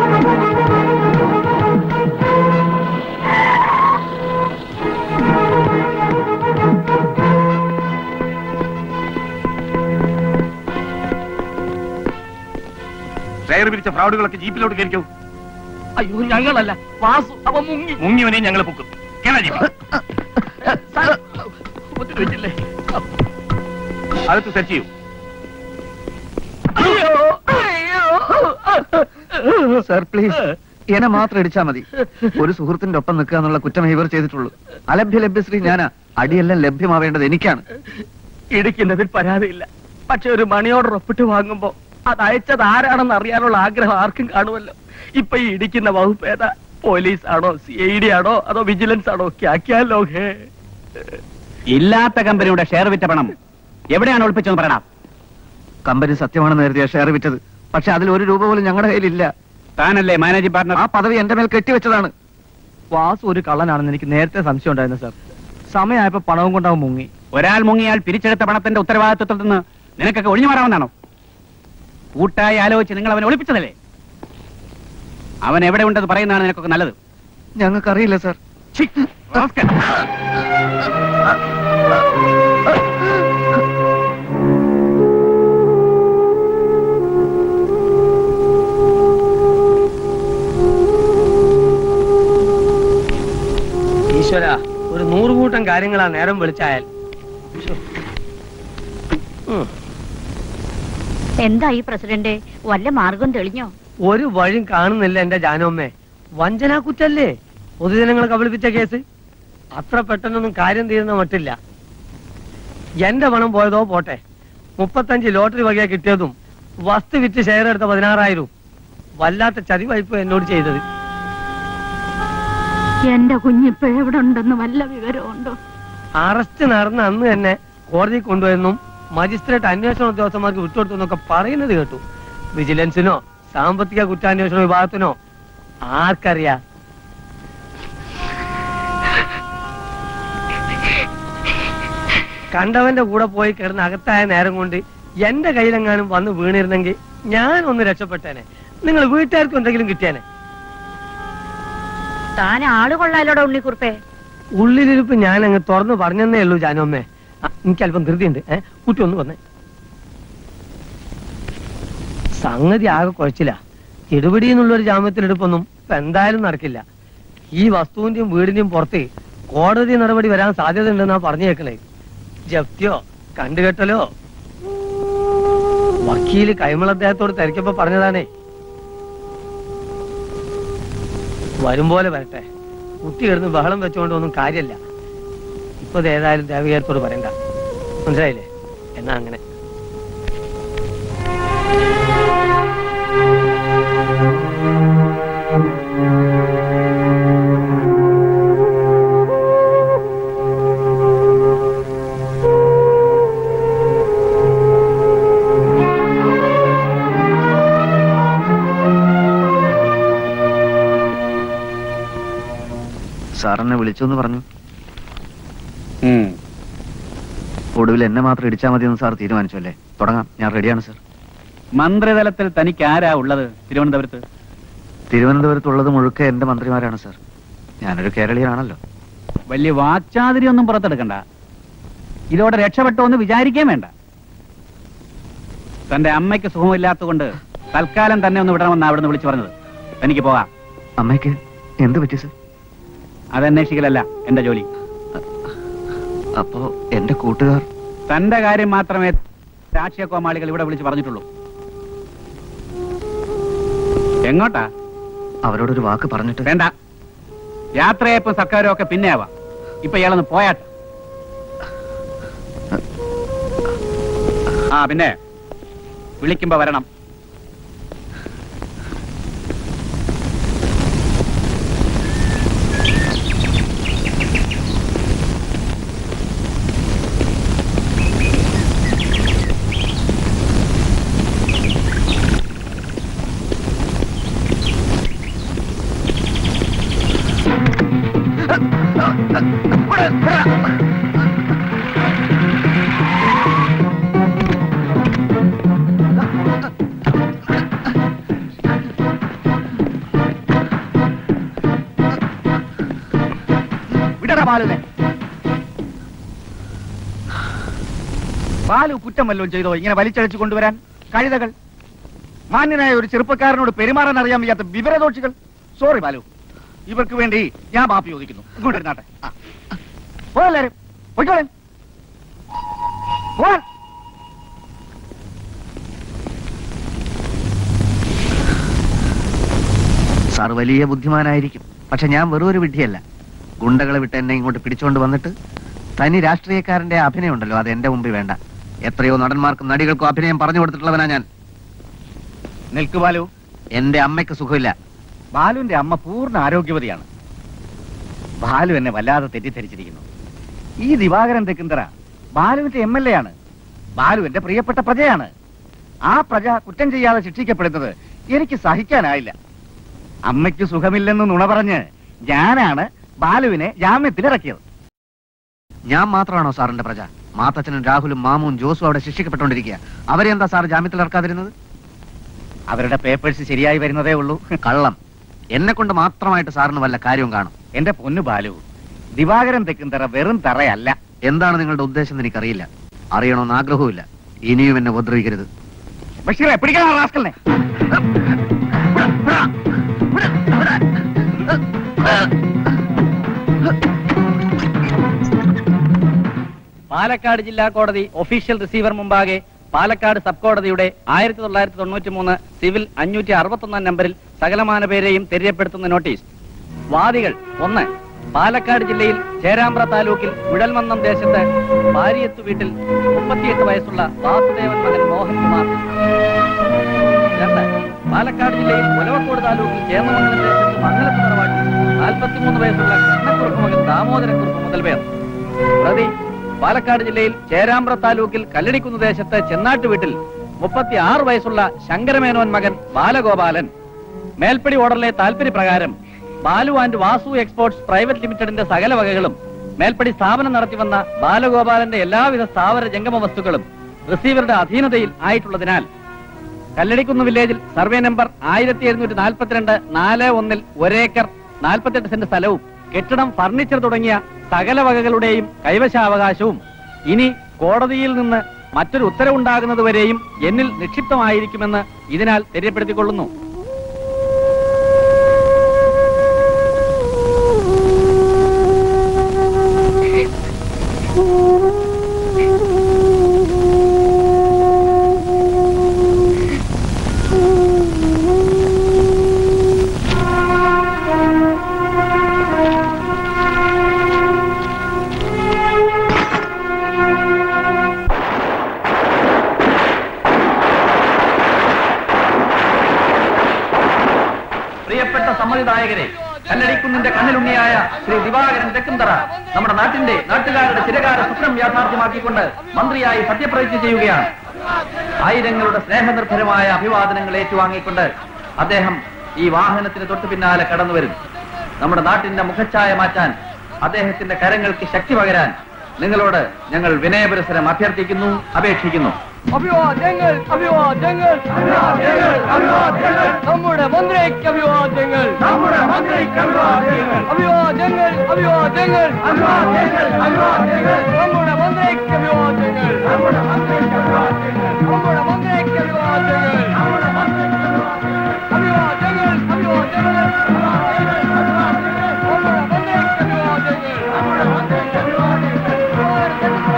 ഷെയർ പിരിച്ച ഫ്രോഡുകളൊക്കെ ജീപ്പിലോട്ട് കയറിക്കോ അയ്യോ ഞങ്ങളല്ല വാസു അവ മുങ്ങി മുങ്ങിയവനെ ഞങ്ങൾ പൊക്കും കേറാ ജീപ്പ്. ഉപദ്രവിച്ചില്ലേ? അകത്ത് സെറ്റ് ചെയ്യൂ സർ പ്ലീസ് എന്നെ മാത്രം ഇടിച്ചാ മതി ഒരു സുഹൃത്തിന്റെ ഒപ്പം നിൽക്കുക എന്നുള്ള കുറ്റം ഇവർ ചെയ്തിട്ടുള്ളൂ അലഭ്യ ലഭ്യശ്രീ ഞാനാ അടിയെല്ലാം ലഭ്യമാവേണ്ടത് എനിക്കാണ് ഇടിക്കുന്നതിൽ പരാതിയില്ല പക്ഷെ ഒരു മണി ഓർഡർ ഒപ്പിട്ട് വാങ്ങുമ്പോ അത് അയച്ചത് ആരാണെന്ന് അറിയാനുള്ള ആഗ്രഹം ആർക്കും കാണുമല്ലോ ഇപ്പൊ ഈ ഇടിക്കുന്ന വകുപ്പ് ഏതാ പോലീസ് ആണോ സി ഐ ഡി ആണോ അതോ വിജിലൻസ് ആണോ ക്യാക്യാലോ ഹേ ഇല്ലാത്ത കമ്പനിയുടെ ഷെയർ വിറ്റ പണം എവിടെയാണ് ഒളിപ്പിച്ചെന്ന് പറയണം കമ്പനി സത്യമാണെന്ന് കരുതിയ ഷെയർ വിറ്റത് പക്ഷെ അതിൽ ഒരു രൂപ പോലും ഞങ്ങളുടെ കയ്യിലില്ല താനല്ലേ മാനേജിംഗ് പാർട്ണർ ആ പദവി എന്റെ മേൽ കെട്ടിവെച്ചതാണ് വാസു ഒരു കള്ളനാണെന്ന് എനിക്ക് നേരത്തെ സംശയം ഉണ്ടായിരുന്നു സാർ സമയമായപ്പോ പണവും കൊണ്ടാവും മുങ്ങി ഒരാൾ മുങ്ങിയാൽ പിരിച്ചെടുത്ത പണത്തിന്റെ ഉത്തരവാദിത്വത്തിൽ നിന്ന് നിനക്കൊക്കെ ഒഴിഞ്ഞു മാറാമെന്നാണോ കൂട്ടായി ആലോചിച്ച് നിങ്ങൾ അവനെ ഒളിപ്പിച്ചതല്ലേ അവൻ എവിടെ ഉണ്ടെന്ന് പറയുന്നതാണ് നിനക്കൊക്കെ നല്ലത് ഞങ്ങൾക്കറിയില്ല സർ ഛി, റാസ്കൽ. ഈശ്വര ഒരു നൂറുകൂട്ടം കാര്യങ്ങളാ നേരം വിളിച്ചായാൽ എന്താ ഈ പ്രസിഡന്റ് വല്ല മാർഗം തെളിഞ്ഞോ ഒരു വഴിയും കാണുന്നില്ല എന്റെ ജാനോമ്മേ വഞ്ചനാ കുറ്റല്ലേ പൊതുജനങ്ങളെ കബളിപ്പിച്ച കേസ് അത്ര പെട്ടെന്നൊന്നും കാര്യം തീരുന്ന മട്ടില്ല എന്റെ പണം പോയതോ പോട്ടെ മുപ്പത്തഞ്ച് ലോട്ടറി വകയാ കിട്ടിയതും വസ്തു വിറ്റ് ഷെയർ എടുത്ത പതിനാറായിരം വല്ലാത്ത ചതിവായിപ്പോ എന്നോട് ചെയ്തത് എന്റെ കുഞ്ഞിപ്പോ എവിടെ ഉണ്ടെന്ന് വല്ല വിവരമുണ്ടോ അറസ്റ്റ് നടന്ന അന്ന് തന്നെ കോടതി കൊണ്ടുവന്നും മജിസ്ട്രേറ്റ് അന്വേഷണ ഉദ്യോഗസ്ഥന്മാർക്ക് വിട്ടുകൊടുത്തു എന്നൊക്കെ പറയുന്നത് കേട്ടു വിജിലൻസിനോ സാമ്പത്തിക കുറ്റാന്വേഷണ വിഭാഗത്തിനോ ആർക്കറിയാ കണ്ടവന്റെ കൂടെ പോയി കിടന്ന് അകത്തായ നേരം കൊണ്ട് എന്റെ കയ്യിലെങ്ങാനും വന്ന് വീണിരുന്നെങ്കിൽ ഞാൻ ഒന്ന് രക്ഷപ്പെട്ടേനെ നിങ്ങൾ വീട്ടുകാർക്കും എന്തെങ്കിലും കിട്ടിയേനെ താൻ ആള് കൊള്ളാലോടെ ഉണ്ണിക്കുറുപ്പേ ഉള്ളിലിരിപ്പ് ഞാൻ അങ്ങ് തുറന്നു പറഞ്ഞെന്നേ ഉള്ളൂ ജാനോമ്മേ ആ, എനിക്ക് അല്പം ധൃതിയുണ്ട് ഏ കുട്ടി ഒന്ന് വന്നേ സംഗതി ആകെ കുഴച്ചില്ല ഇടുപിടി എന്നുള്ള ഒരു ജാമ്യത്തിലെടുപ്പൊന്നും ഇപ്പൊ എന്തായാലും നടക്കില്ല ഈ വസ്തുവിന്റെയും വീടിന്റെയും പുറത്ത് കോടതി നടപടി വരാൻ സാധ്യത ഉണ്ടെന്നാ പറഞ്ഞു കേൾക്കണേ ജപ്തിയോ കണ്ടുകെട്ടലോ വക്കീല് കൈമൾ അദ്ദേഹത്തോട് തിരക്കപ്പോ പറഞ്ഞതാണേ വരും പോലെ വരട്ടെ കുട്ടി കിടന്ന് ബഹളം വെച്ചുകൊണ്ട് ഒന്നും കാര്യമില്ല ഇപ്പൊ ഇത് ഏതായാലും ദേവികേരത്തോട് പറയണ്ട മനസ്സിലായില്ലേ എന്നാ അങ്ങനെ സാർ എന്നെ വിളിച്ചു എന്ന് പറഞ്ഞു ഒടുവിൽ എന്നെ മാത്രം ഇടിച്ചാൽ മതിയെന്ന് സാർ തീരുമാനിച്ചു അല്ലേ തുടങ്ങാം ഞാൻ റെഡിയാണ് സാർ മന്ത്രിതലത്തിൽ തനിക്ക് ആരാ ഉള്ളത് തിരുവനന്തപുരത്ത് തിരുവനന്തപുരത്തുള്ളത് മുഴുക്കെ എന്റെ മന്ത്രിമാരാണ് സാർ ഞാനൊരു കേരളീയനാണല്ലോ വലിയ വാച്ചാതിരി ഒന്നും പുറത്തെടുക്കണ്ട ഇതോടെ രക്ഷപ്പെട്ടോ എന്ന് വിചാരിക്കാൻ വേണ്ട തന്റെ അമ്മയ്ക്ക് സുഖമില്ലാത്തതുകൊണ്ട് തൽക്കാലം തന്നെ ഒന്ന് വിടണമെന്ന് അവിടുന്ന് വിളിച്ചു പറഞ്ഞത് എനിക്ക് പോകാം അമ്മയ്ക്ക് എന്ത് പറ്റി സാർ അതന്വേഷിക്കലല്ല എന്റെ ജോലി അപ്പോ എന്റെ കൂട്ടുകാർ തന്റെ കാര്യം മാത്രമേ രാഷ്ട്രീയ കോമാളികൾ ഇവിടെ വിളിച്ച് പറഞ്ഞിട്ടുള്ളൂ എങ്ങോട്ടാ അവരോടൊരു വാക്ക് പറഞ്ഞിട്ട് വേണ്ട യാത്രയപ്പും സർക്കാരും ഒക്കെ പിന്നെ ആവാം ഇപ്പൊ ഇയാളൊന്ന് പോയാട്ടെ ആ പിന്നെ വിളിക്കുമ്പോ വരണം വിടടാ ബാലുനെ ബാലു കുറ്റം വല്ലതും ചെയ്തോ ഇങ്ങനെ വലിച്ചഴച്ചു കൊണ്ടുവരാൻ കഴുതകൾ മാന്യനായ ഒരു ചെറുപ്പക്കാരനോട് പെരുമാറാൻ അറിയാൻ വയ്യാത്ത വിവരദോഷികൾ സോറി ബാലു ഇവർക്ക് വേണ്ടി ഞാൻ മാപ്പി ചോദിക്കുന്നു ഇങ്ങോട്ട് ഇരുന്നാട്ടെ ആ. പോ എല്ലാരും പോയിക്കോളെ പോവാൻ സാർ വലിയ ബുദ്ധിമാനായിരിക്കും പക്ഷെ ഞാൻ വെറും ഒരു വിഡ്ഢിയല്ല ഗുണ്ടകളെ വിട്ട് എന്നെ ഇങ്ങോട്ട് പിടിച്ചോണ്ട് വന്നിട്ട് തനി രാഷ്ട്രീയക്കാരന്റെ അഭിനയം ഉണ്ടല്ലോ അത് എന്റെ മുമ്പിൽ വേണ്ട എത്രയോ നടന്മാർക്കും നടികൾക്കും അഭിനയം പറഞ്ഞു കൊടുത്തിട്ടുള്ളവനാ ഞാൻ നിൽക്കു ബാലു എന്റെ അമ്മയ്ക്ക് സുഖമില്ല ബാലുവിന്റെ അമ്മ പൂർണ്ണ ആരോഗ്യവതിയാണ് ബാലു എന്നെ വല്ലാതെ തെറ്റിദ്ധരിച്ചിരിക്കുന്നു ഈ ദിവാകരൻ തെക്കുന്തറ ബാലുവിന്റെ എം എൽ എ ആണ് ബാലു എന്റെ പ്രിയപ്പെട്ട പ്രജയാണ് ആ പ്രജ കുറ്റം ചെയ്യാതെ ശിക്ഷിക്കപ്പെടുന്നത് എനിക്ക് സഹിക്കാനായില്ല അമ്മയ്ക്ക് സുഖമില്ലെന്ന് നുണ പറഞ്ഞ് ഞാനാണ് ബാലുവിനെ ജാമ്യത്തിലിറക്കിയത് ഞാൻ മാത്രമാണോ സാറിന്റെ പ്രജ മാത്തച്ഛനും രാഹുലും മാമും ജോസും അവിടെ ശിക്ഷിക്കപ്പെട്ടുകൊണ്ടിരിക്കുക അവരെ എന്താ സാർ ജാമ്യത്തിൽ ഇറക്കാതിരുന്നത് അവരുടെ പേപ്പേഴ്സ് ശരിയായി വരുന്നതേ ഉള്ളൂ കള്ളം എന്നെ കൊണ്ട് മാത്രമായിട്ട് സാറിന് വല്ല കാര്യവും കാണും എന്റെ പൊന്നു ബാലു ദിവാകരൻ തെക്കുന്തറ വെറും തറയല്ല എന്താണ് നിങ്ങളുടെ ഉദ്ദേശം എന്ന് എനിക്കറിയില്ല അറിയണമെന്ന് ആഗ്രഹവുമില്ല ഇനിയും എന്നെ ഉപദ്രവിക്കരുത് ബഷീറെ പിടിക്കണം റാസ്കലിനെ പാലക്കാട് ജില്ലാ കോടതി ഒഫീഷ്യൽ റിസീവർ മുമ്പാകെ പാലക്കാട് സബ് കോടതിയുടെ ആയിരത്തി തൊള്ളായിരത്തി തൊണ്ണൂറ്റി മൂന്ന് സിവിൽ അഞ്ഞൂറ്റി അറുപത്തൊന്നാം നമ്പറിൽ സകലമാന പേരെയും തെര്യപ്പെടുത്തുന്ന നോട്ടീസ് വാദികൾ ഒന്ന് പാലക്കാട് ജില്ലയിൽ ചേരാമ്പ്ര താലൂക്കിൽ മുഴൽമന്നം ദേശത്ത് ഭാര്യയത്തു വീട്ടിൽ മുപ്പത്തിയെട്ട് വയസ്സുള്ള വാസുദേവൻ മകൻ മോഹൻകുമാർ രണ്ട് പാലക്കാട് ജില്ലയിൽ ഒലവക്കോട് താലൂക്കിൽ ചേന്നമംഗലം ദേശത്ത് മംഗലത്ത് തറവാട്ടിൽ നാൽപ്പത്തിമൂന്ന് വയസ്സുള്ള കൃഷ്ണക്കുറുപ്പ് മകൻ ദാമോദരക്കുറുപ്പ് മുതൽ പേർ പ്രതി പാലക്കാട് ജില്ലയിൽ ചേരാമ്പ്ര താലൂക്കിൽ കല്ലടിക്കുന്ന് ദേശത്ത് ചെന്നാട്ട് വീട്ടിൽ മുപ്പത്തി ആറ് വയസ്സുള്ള ശങ്കരമേനോൻ മകൻ ബാലഗോപാലൻ മേൽപ്പടി ഓർഡറിലെ താൽപര്യപ്രകാരം Balu and Vasu exports private ലിമിറ്റഡിന്റെ സകല വകകളും മേൽപ്പടി സ്ഥാപനം നടത്തിവന്ന ബാലഗോപാലന്റെ എല്ലാവിധ സ്ഥാവര ജംഗമ വസ്തുക്കളും റിസീവറുടെ അധീനതയിൽ ആയിട്ടുള്ളതിനാൽ കല്ലടിക്കുന്ന് വില്ലേജിൽ സർവേ നമ്പർ ആയിരത്തി എഴുന്നൂറ്റി നാൽപ്പത്തിരണ്ട് നാല് ഒന്നിൽ ഒരേക്കർ നാൽപ്പത്തെട്ട് സെന്റ് സ്ഥലവും കെട്ടിടം ഫർണിച്ചർ തുടങ്ങിയ സകല വകകളുടെയും കൈവശാവകാശവും ഇനി കോടതിയിൽ നിന്ന് മറ്റൊരു ഉത്തരവുണ്ടാകുന്നതുവരെയും എന്നിൽ നിക്ഷിപ്തമായിരിക്കുമെന്ന് ഇതിനാൽ തെര്യപ്പെടുത്തിക്കൊള്ളുന്നു സമ്മതിദായകരെ കല്ലടിക്കുന്നിന്റെ കണ്ണിലുണ്ണിയായ ശ്രീ ദിവാകരൻ തെക്കുംതറ നമ്മുടെ നാട്ടിന്റെ നാട്ടുകാരുടെ ചിരകാല സ്വപ്നം യാഥാർത്ഥ്യമാക്കിക്കൊണ്ട് മന്ത്രിയായി സത്യപ്രതിജ്ഞ ചെയ്യുകയാണ് ആയിരങ്ങളുടെ സ്നേഹനിർഭരമായ അഭിവാദനങ്ങൾ ഏറ്റുവാങ്ങിക്കൊണ്ട് അദ്ദേഹം ഈ വാഹനത്തിന് തൊട്ടു പിന്നാലെ കടന്നു വരും നമ്മുടെ നാട്ടിന്റെ മുഖച്ഛായ മാറ്റാൻ അദ്ദേഹത്തിന്റെ കരങ്ങൾക്ക് ശക്തി പകരാൻ നിങ്ങളോട് ഞങ്ങൾ വിനയപുരസരം അഭ്യർത്ഥിക്കുന്നു അപേക്ഷിക്കുന്നു അഭിവാദ്യങ്ങൾ അഭിവാദ്യങ്ങൾ അഭിവാദ്യങ്ങൾ നമ്മുടെ മന്ത്രിക്ക് അഭിവാദ്യങ്ങൾ നമ്മുടെ മന്ത്രിക്ക് അഭിവാദ്യങ്ങൾ അഭിവാദ്യങ്ങൾ അഭിവാദ്യങ്ങൾ അഭിവാദ്യങ്ങൾ അഭിവാദ്യങ്ങൾ നമ്മുടെ മന്ത്രിക്ക് അഭിവാദ്യങ്ങൾ നമ്മുടെ മന്ത്രിക്ക് അഭിവാദ്യങ്ങൾ നമ്മുടെ മന്ത്രിക്ക് അഭിവാദ്യങ്ങൾ നമ്മുടെ മന്ത്രിക്ക് അഭിവാദ്യങ്ങൾ അഭിവാദ്യങ്ങൾ നമ്മുടെ മന്ത്രിക്ക് അഭിവാദ്യങ്ങൾ നമ്മുടെ മന്ത്രിക്ക് അഭിവാദ്യങ്ങൾ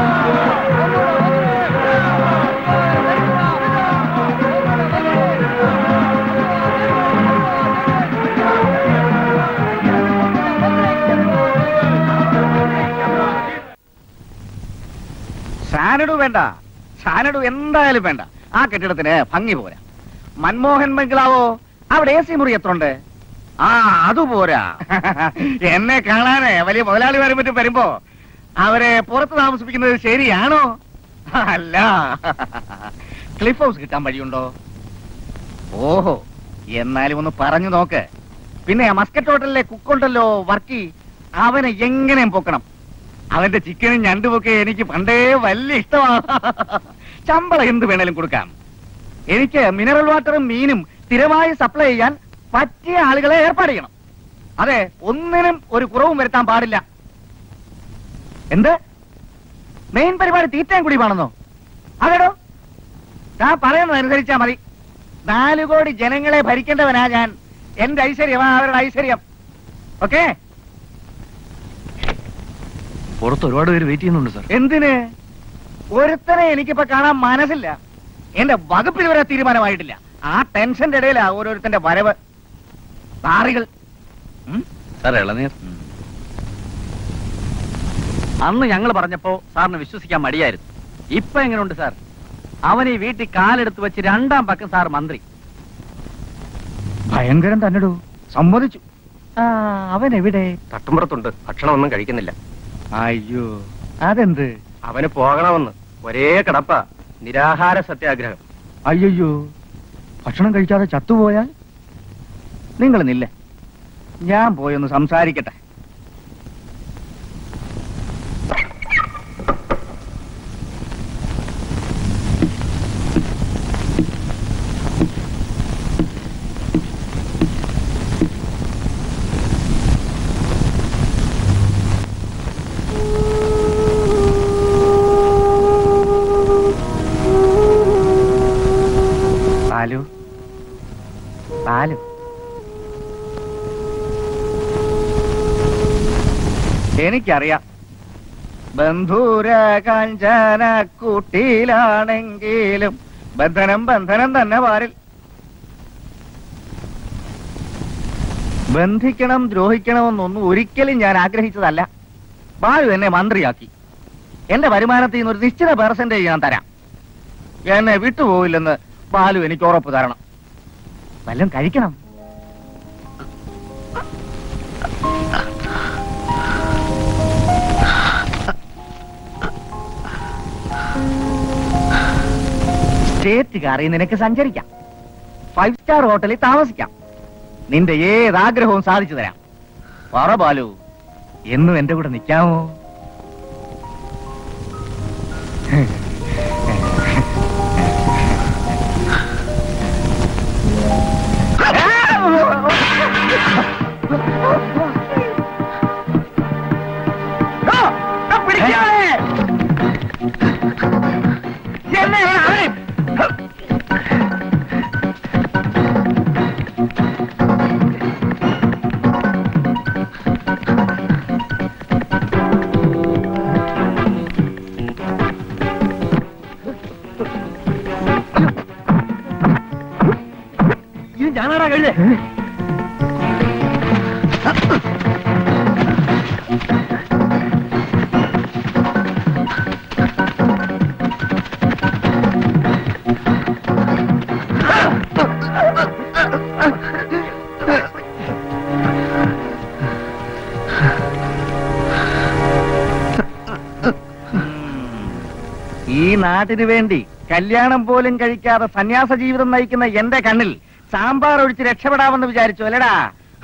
സാനഡു വേണ്ട സാനഡു എന്തായാലും വേണ്ട ആ കെട്ടിടത്തിന് ഭംഗി പോരാ മൻമോഹൻ ബംഗ്ലാവോ അവിടെ എ സി മുറി എത്ര ഉണ്ട് ആ അത് പോരാ എന്നെ കാണാനേ വലിയ മുതലാളിമാരും മറ്റും വരുമ്പോ അവരെ പുറത്ത് താമസിപ്പിക്കുന്നത് ശരിയാണോ അല്ല ക്ലിഫ് ഹൗസ് കിട്ടാൻ വഴിയുണ്ടോ ഓഹോ എന്നാലും ഒന്ന് പറഞ്ഞു നോക്ക് പിന്നെ ആ മസ്കറ്റ് ഹോട്ടലിലെ കുക്കുണ്ടല്ലോ വർക്കി അവനെ എങ്ങനെയും പൊക്കണം അവന്റെ ചിക്കനും ഞണ്ടുമൊക്കെ എനിക്ക് പണ്ടേ വലിയ ഇഷ്ടമാണ് ശമ്പളം എന്ത് വേണേലും കൊടുക്കാം എനിക്ക് മിനറൽ വാട്ടറും മീനും സ്ഥിരമായി സപ്ലൈ ചെയ്യാൻ പറ്റിയ ആളുകളെ ഏർപ്പാട് ചെയ്യണം അതെ ഒന്നിനും ഒരു കുറവും വരുത്താൻ പാടില്ല എന്ത് മെയിൻ പരിപാടി തീറ്റയും കുടിയുമാണെന്നോ അതെടോ ഞാൻ പറയുന്നത് അനുസരിച്ചാ മതി നാലു കോടി ജനങ്ങളെ ഭരിക്കേണ്ടവനാ ഞാൻ എന്റെ ഐശ്വര്യമാ അവരുടെ ഐശ്വര്യം ഓക്കേ പുറത്ത് ഒരുപാട് പേര് വെയിറ്റ് ചെയ്യുന്നുണ്ട് സാർ എന്തിന് ഒരുത്തനെ എനിക്കിപ്പോ കാണാൻ മനസ്സില്ല എന്റെ വകുപ്പിൽ വരെ തീരുമാനമായിട്ടില്ല ആ ടെൻഷന്റെ ഇടയിലാ ഓരോരുത്തന്റെ വരവ് താറികൾ സാർ ഇളനീർ അന്ന് ഞങ്ങൾ പറഞ്ഞപ്പോ സാറിന് വിശ്വസിക്കാൻ മടിയായിരുന്നു ഇപ്പൊ എങ്ങനെയുണ്ട് സാർ അവൻ ഈ വീട്ടിൽ കാലെടുത്ത് വെച്ച് രണ്ടാം പക്കം സാർ മന്ത്രി ഭയങ്കരം തന്നെടൂ സമ്മതിച്ചു ആ അവൻ എവിടെ തട്ടുമ്പുറത്തുണ്ട് ഭക്ഷണമൊന്നും കഴിക്കുന്നില്ല അയ്യോ അതെന്ത് അവന് പോകണമെന്ന് ഒരേ കിടപ്പ നിരാഹാര സത്യാഗ്രഹം അയ്യോ ഭക്ഷണം കഴിക്കാതെ ചത്തുപോയാൽ നിങ്ങൾ നില്ല ഞാൻ പോയൊന്ന് സംസാരിക്കട്ടെ ബാലു ബാലു എനിക്കറിയാം ബന്ധൂര കാഞ്ചന കുട്ടിയിലാണെങ്കിലും ബന്ധനം ബന്ധനം തന്നെ പാരിൽ ബന്ധിക്കണം ദ്രോഹിക്കണമെന്നൊന്നും ഒരിക്കലും ഞാൻ ആഗ്രഹിച്ചതല്ല ബാലു എന്നെ മന്ത്രിയാക്കി എന്റെ വരുമാനത്തിൽ നിന്ന് ഒരു നിശ്ചിത പെർസെന്റേജ് ഞാൻ തരാം എന്നെ വിട്ടുപോവില്ലെന്ന് ബാലു എനിക്ക് ഉറപ്പ് തരണം വല്ലതും കഴിക്കണം സ്റ്റേറ്റ് കാറിൽ നിനക്ക് സഞ്ചരിക്കാം ഫൈവ് സ്റ്റാർ ഹോട്ടലിൽ താമസിക്കാം നിന്റെ ഏത് ആഗ്രഹവും സാധിച്ചു തരാം പറ ബാലു എന്നും എന്റെ കൂടെ നിൽക്കാമോ ഇത് ഞാനാടാ കഴിഞ്ഞേ ഈ നാട്ടിന് വേണ്ടി കല്യാണം പോലും കഴിക്കാതെ സന്യാസ ജീവിതം നയിക്കുന്ന എന്റെ കണ്ണിൽ സാമ്പാർ ഒഴിച്ച് രക്ഷപ്പെടാമെന്ന് വിചാരിച്ചു അല്ലടാ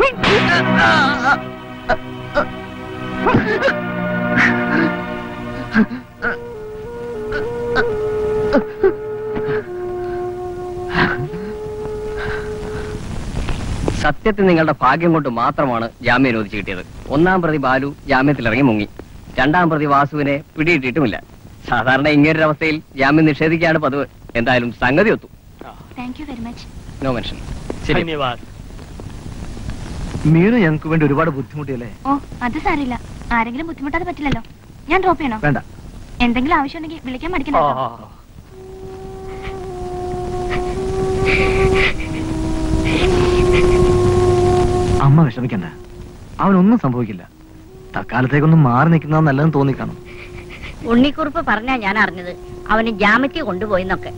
സത്യത്തിൽ നിങ്ങളുടെ ഭാഗ്യം കൊണ്ട് മാത്രമാണ് ജാമ്യം അനുവദിച്ചു കിട്ടിയത് ഒന്നാം പ്രതി ബാലു ജാമ്യത്തിൽ ഇറങ്ങി മുങ്ങി രണ്ടാം പ്രതി വാസുവിനെ പിടിയിട്ടിട്ടുമില്ല സാധാരണ ഇങ്ങനൊരു അവസ്ഥയിൽ ജാമ്യം നിഷേധിക്കുകയാണ് പതിവ് എന്തായാലും സംഗതി ഒത്തു thank you very much no mention ശരി ധന്യവാദ് മീനു ഞങ്ങൾക്ക് വേണ്ടി ഒരുപാട് ബുദ്ധിമുട്ടിയല്ലേ ഓ അത് സാരില്ല ആരെങ്കിലും ബുദ്ധിമുട്ടാതെ പറ്റില്ലല്ലോ ഞാൻ ഡ്രോപ്പ് ചെയ്യണോ വേണ്ട എന്തെങ്കിലും ആവശ്യമുണ്ടെങ്കിൽ വിളിക്കാൻ മടിക്കണ്ട കേട്ടോ. അമ്മ വിഷമിക്കണ്ട അവനൊന്നും സംഭവിക്കില്ല തൽക്കാലത്തേക്കൊന്നും മാറി നിൽക്കുന്ന നല്ലതെന്ന് തോന്നിക്കാണും ഉണ്ണിക്കുറുപ്പ് പറഞ്ഞാ ഞാൻ അറിഞ്ഞത് അവന് ജാമ്യത്തിൽ കൊണ്ടുപോയിന്നൊക്കെ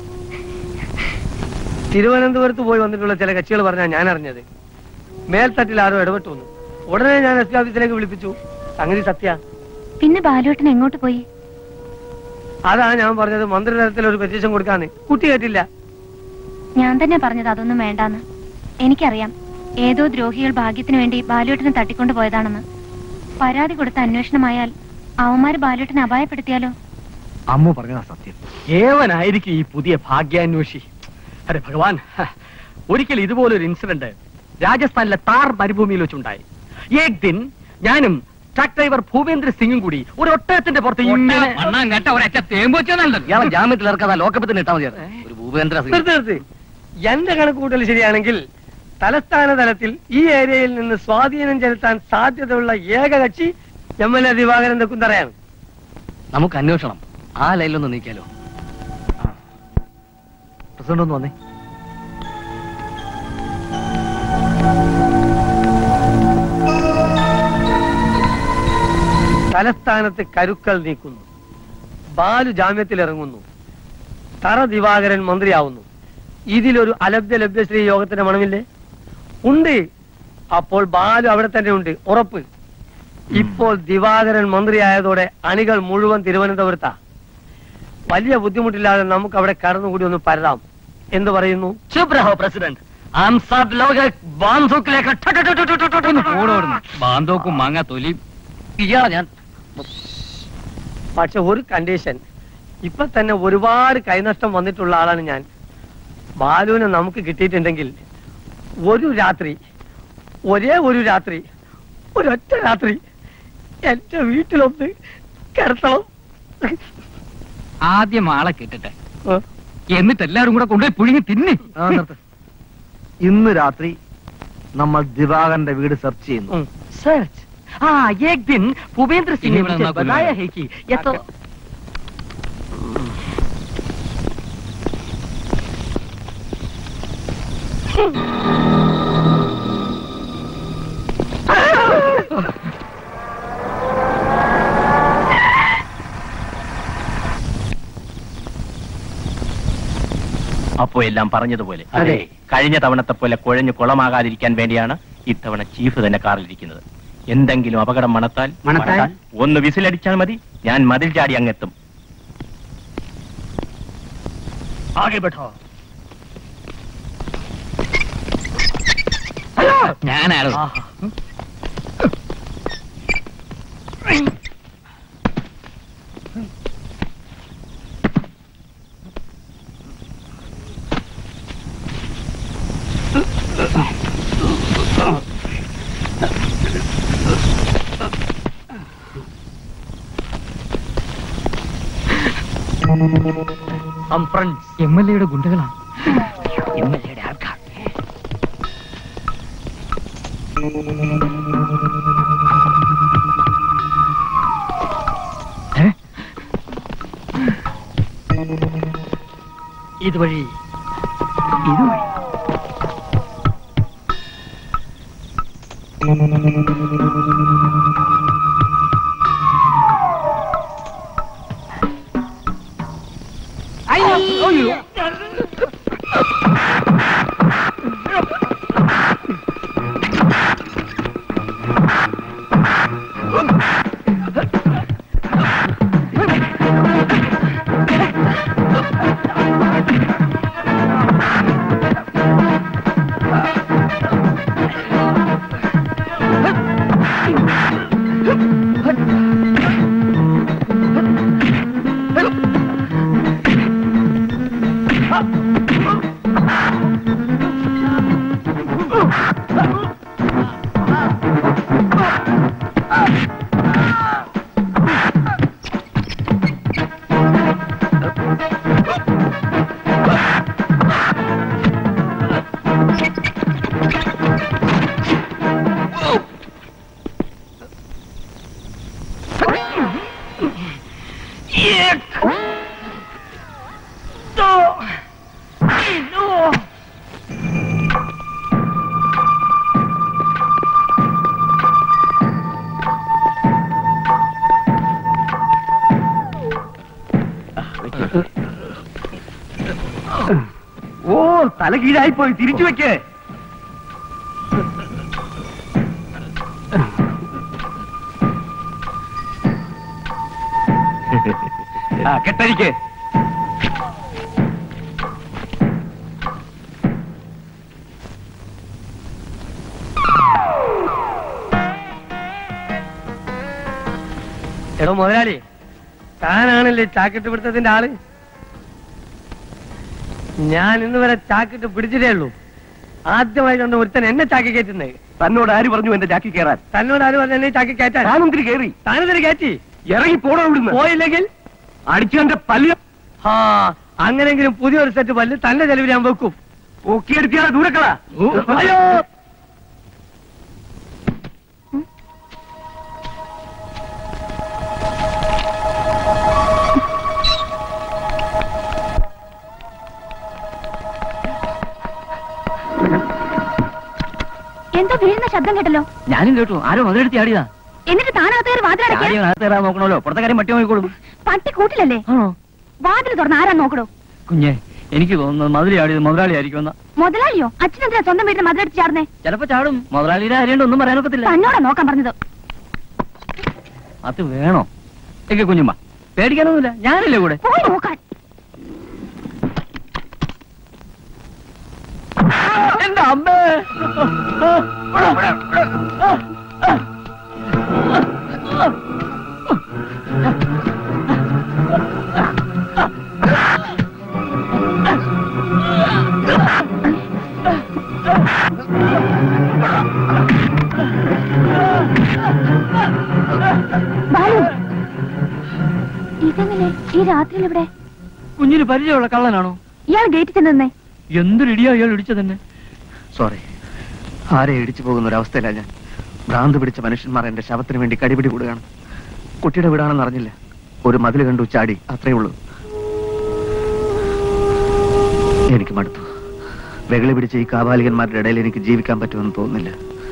തിരുവനന്തപുരത്ത് പോയി വന്നിട്ടുള്ള ചില കക്ഷികൾ പറഞ്ഞാ ഞാൻ അറിഞ്ഞത് മേൽത്തട്ടിൽ ആരോ ഇടപെട്ടു വന്നു ഉടനെ ഞാൻ എസ് പി ഓഫീസിലേക്ക് വിളിപ്പിച്ചു സംഗതി സത്യ പിന്നെ ബാലുവേട്ടൻ എങ്ങോട്ട് പോയി അതാണ് ഞാൻ പറഞ്ഞത് മന്ത്രിതലത്തിൽ ഒരു പെറ്റീഷൻ കൊടുക്കാന്ന് കുട്ടി കേട്ടില്ല ഞാൻ തന്നെ പറഞ്ഞത് അതൊന്നും വേണ്ടാന്ന് എനിക്കറിയാം ഏതോ ദ്രോഹികൾ ഭാഗ്യത്തിന് വേണ്ടി ബാലുവേട്ടനെ തട്ടിക്കൊണ്ടു പോയതാണെന്ന് പരാതി കൊടുത്ത അന്വേഷണമായാൽ അവന്മാര് ബാലുവേട്ടനെ അപായപ്പെടുത്തിയാലോ അമ്മ പറഞ്ഞതാ സത്യം ഏവനായിരിക്കും ഈ പുതിയ ഭാഗ്യാന്വേഷി അരെ ഭഗവാൻ ഹ, ഒരിക്കൽ ഇതുപോലൊരു ഇൻസിഡന്റ് രാജസ്ഥാനിലെ താർ മരുഭൂമിയിൽ വെച്ചുണ്ടായി ഏക് ദിൻ ഞാനും ട്രക്ക് ഡ്രൈവർ ഭൂപേന്ദ്ര സിംഗും കൂടി ഒരു ഒട്ടകത്തിന്റെ പുറത്ത് ഇങ്ങനെ ഇയാളെ ജാമ്യത്തിൽ ഇറക്കാതെ ലോക്കപ്പത്തിന് ഇട്ടാൽ മതിയായിരുന്നു ഒരു ഭൂപേന്ദ്ര സിംഗ് നിർത്ത് നിർത്ത് എന്റെ കണക്കുകൂട്ടൽ ശരിയാണെങ്കിൽ തലസ്ഥാന തലത്തിൽ ഈ ഏരിയയിൽ നിന്ന് സ്വാധീനം ചെലുത്താൻ സാധ്യതയുള്ള ഏക കക്ഷി എം എൽ എ ദിവാകരൻ തെക്കുന്തറയാണ് നമുക്ക് അന്വേഷണം ആ ലൈനിലൊന്ന് നീക്കിയാലോ പ്രസിഡന്റ് ഒന്ന് വന്നേ തലസ്ഥാനത്ത് കരുക്കൾ നീക്കുന്നു ബാലു ജാമ്യത്തിൽ ഇറങ്ങുന്നു തറ ദിവാകരൻ മന്ത്രിയാവുന്നു ഇതിലൊരു അലഭ്യ ലഭ്യശ്രീ യോഗത്തിന്റെ മണമില്ലേ ഉണ്ട് അപ്പോൾ ബാലു അവിടെ തന്നെ ഉണ്ട് ഉറപ്പ് ഇപ്പോൾ ദിവാകരൻ മന്ത്രിയായതോടെ അണികൾ മുഴുവൻ തിരുവനന്തപുരത്താ വലിയ ബുദ്ധിമുട്ടില്ലാതെ നമുക്ക് അവിടെ കടന്നുകൂടി ഒന്ന് പരതാം എന്ത് പറയുന്നു ചുപ് രഹോ പ്രസിഡന്റ് हम सब लोग एक बंदूक लेकर ठट ठट ठट ठट ठट ഓടോടുന്നു ബാന്തോക്കും മാങ്ങ തൊലി ഇയാളെ ഞാൻ പക്ഷെ ഒരു കണ്ടീഷൻ ഇപ്പൊ തന്നെ ഒരുപാട് കൈനഷ്ടം വന്നിട്ടുള്ള ആളാണ് ഞാൻ ബാലുവിനെ നമുക്ക് കിട്ടിയിട്ടുണ്ടെങ്കിൽ ഒരു രാത്രി ഒരേ ഒരു രാത്രി ഒരൊറ്റ രാത്രി എന്റെ വീട്ടിലൊന്ന് കിടത്തണം ആദ്യം ആളെ കിട്ടട്ടെ എന്നിട്ട് എല്ലാരും കൂടെ കൊണ്ടുപോയി പുഴുങ്ങി തിന്നി ആ, നിർത്ത്. ഇന്ന് രാത്രി നമ്മൾ ദിവാകരന്റെ വീട് സെർച്ച് ചെയ്യുന്നു सच हाँ एक दिन भूपेंद्र सिंह ने इन्हीं मुझे बना खुला बताया है। है कि ये तो അപ്പോ എല്ലാം പറഞ്ഞതുപോലെ അതെ. കഴിഞ്ഞ തവണത്തെ പോലെ കുഴഞ്ഞു കുളമാകാതിരിക്കാൻ വേണ്ടിയാണ് ഇത്തവണ ചീഫ് തന്നെ കാറിലിരിക്കുന്നത് എന്തെങ്കിലും അപകടം മണത്താൽ മണത്താൽ? ഒന്ന് വിസിലടിച്ചാൽ മതി ഞാൻ മതിൽ ചാടി അങ്ങെത്തും आगे बैठो ഞാനാണ് हम फ्रेंड्स എം എൽ എയുടെ ഗുണ്ടകളാ എം എൽ എയുടെ ആൾക്കാർ ഇതുവഴി ഇതുവഴി ഓ തല കീഴായിപ്പോയി തിരിച്ചു വെക്കേ ആ കെട്ടഴിക്ക് എടോ മുതലാളി താനാണല്ലേ ചാക്കിട്ട് പിടുത്തത്തിന്റെ ആള് ഞാൻ ഇന്ന് വരെ ചാക്കിട്ട് പിടിച്ചിട്ടേ ഉള്ളൂ ആദ്യമായി കണ്ട ഒരുത്തൻ എന്നെ ചാക്കി കയറ്റുന്നേ തന്നോട് ആര് പറഞ്ഞു എന്റെ ചാക്കി കയറാൻ തന്നോട് ആര് പറഞ്ഞു എന്നെ ചാക്കി കയറ്റാൻ താനെന്തിരി കയറി താനെന്തിരി കയറ്റി ഇറങ്ങി പോണോ ഇവിടുന്ന് പോയില്ലെങ്കിൽ അടിച്ചു എന്റെ പല്ല് ആ അങ്ങനെങ്കിലും പുതിയൊരു സെറ്റ് പല്ല് തന്റെ ചെലവിൽ ഞാൻ വെക്കും പൊക്കിയെടുത്തിയാ ദൂരക്കളാ അയ്യോ എന്തോ വീഴുന്ന ശബ്ദം കേട്ടല്ലോ ഞാനും കേട്ടു ആരോ മുതലെടുത്തി ആടിയതാ എന്നിട്ട് താനകത്ത് കയറി വാതിലടയ്ക്കാൻ ആദ്യം അകത്ത് കയറാൻ നോക്കണമല്ലോ പുറത്തെ കാര്യം പട്ടി നോക്കിക്കോളും പട്ടി കൂട്ടിലല്ലേ വാതിൽ തുറന്ന് ആരാ നോക്കണോ കുഞ്ഞെ എനിക്ക് തോന്നുന്നത് മധുര ആടിയത് മുതലാളി ആയിരിക്കുമെന്ന മുതലാളിയോ അച്ഛനെന്തിനാ സ്വന്തം വീട്ടിൽ മതിലടിച്ച് ചാടുന്നേ ചിലപ്പോ ചാടും മുതലാളിയുടെ ആരെയുണ്ട് ഒന്നും പറയാനൊക്കത്തില്ല തന്നോടാ നോക്കാൻ പറഞ്ഞത് അത് വേണോ എങ്കിൽ കുഞ്ഞുമ്മ പേടിക്കാനൊന്നുമില്ല ഞാനല്ലേ കൂടെ പോയി നോക്കാൻ എന്റെ അമ്മേ ബാലു ഇതെങ്ങനെ ഈ രാത്രിയിൽ ഇവിടെ കുഞ്ഞിന് പരിചയമുള്ള കള്ളനാണോ ഇയാൾ ഗേറ്റിൽ ചെന്ന് നിന്നേ എന്തൊരിടിയാ ഇയാൾ ഇടിച്ചതന്നെ സോറി ആരെ ഇടിച്ചു പോകുന്ന ഒരു അവസ്ഥയിലാണ് ഞാൻ ഭ്രാന്ത് പിടിച്ച മനുഷ്യന്മാർ എന്റെ ശവത്തിന് വേണ്ടി കടിപിടി കൂടുകയാണ് കുട്ടിയുടെ വീടാണെന്ന് അറിഞ്ഞില്ല ഒരു മതിൽ കണ്ടു ചാടി അത്രേ ഉള്ളൂ എനിക്ക് മടുത്തു വെകളി പിടിച്ച ഈ കാപാലികന്മാരുടെ ഇടയിൽ എനിക്ക് ജീവിക്കാൻ പറ്റുമെന്ന് തോന്നുന്നില്ല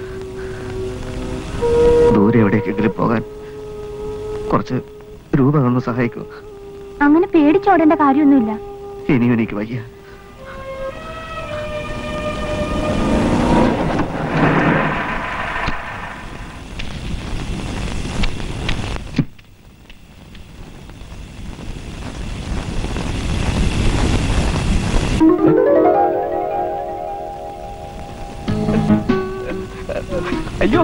ദൂരെ എവിടേക്കെങ്കിലും പോകാൻ കുറച്ച് രൂപ ഒന്ന് സഹായിക്കൂ അങ്ങനെ പേടിച്ചോടേണ്ട കാര്യമൊന്നുമില്ല ഇനിയും എനിക്ക് വയ്യ അയ്യോ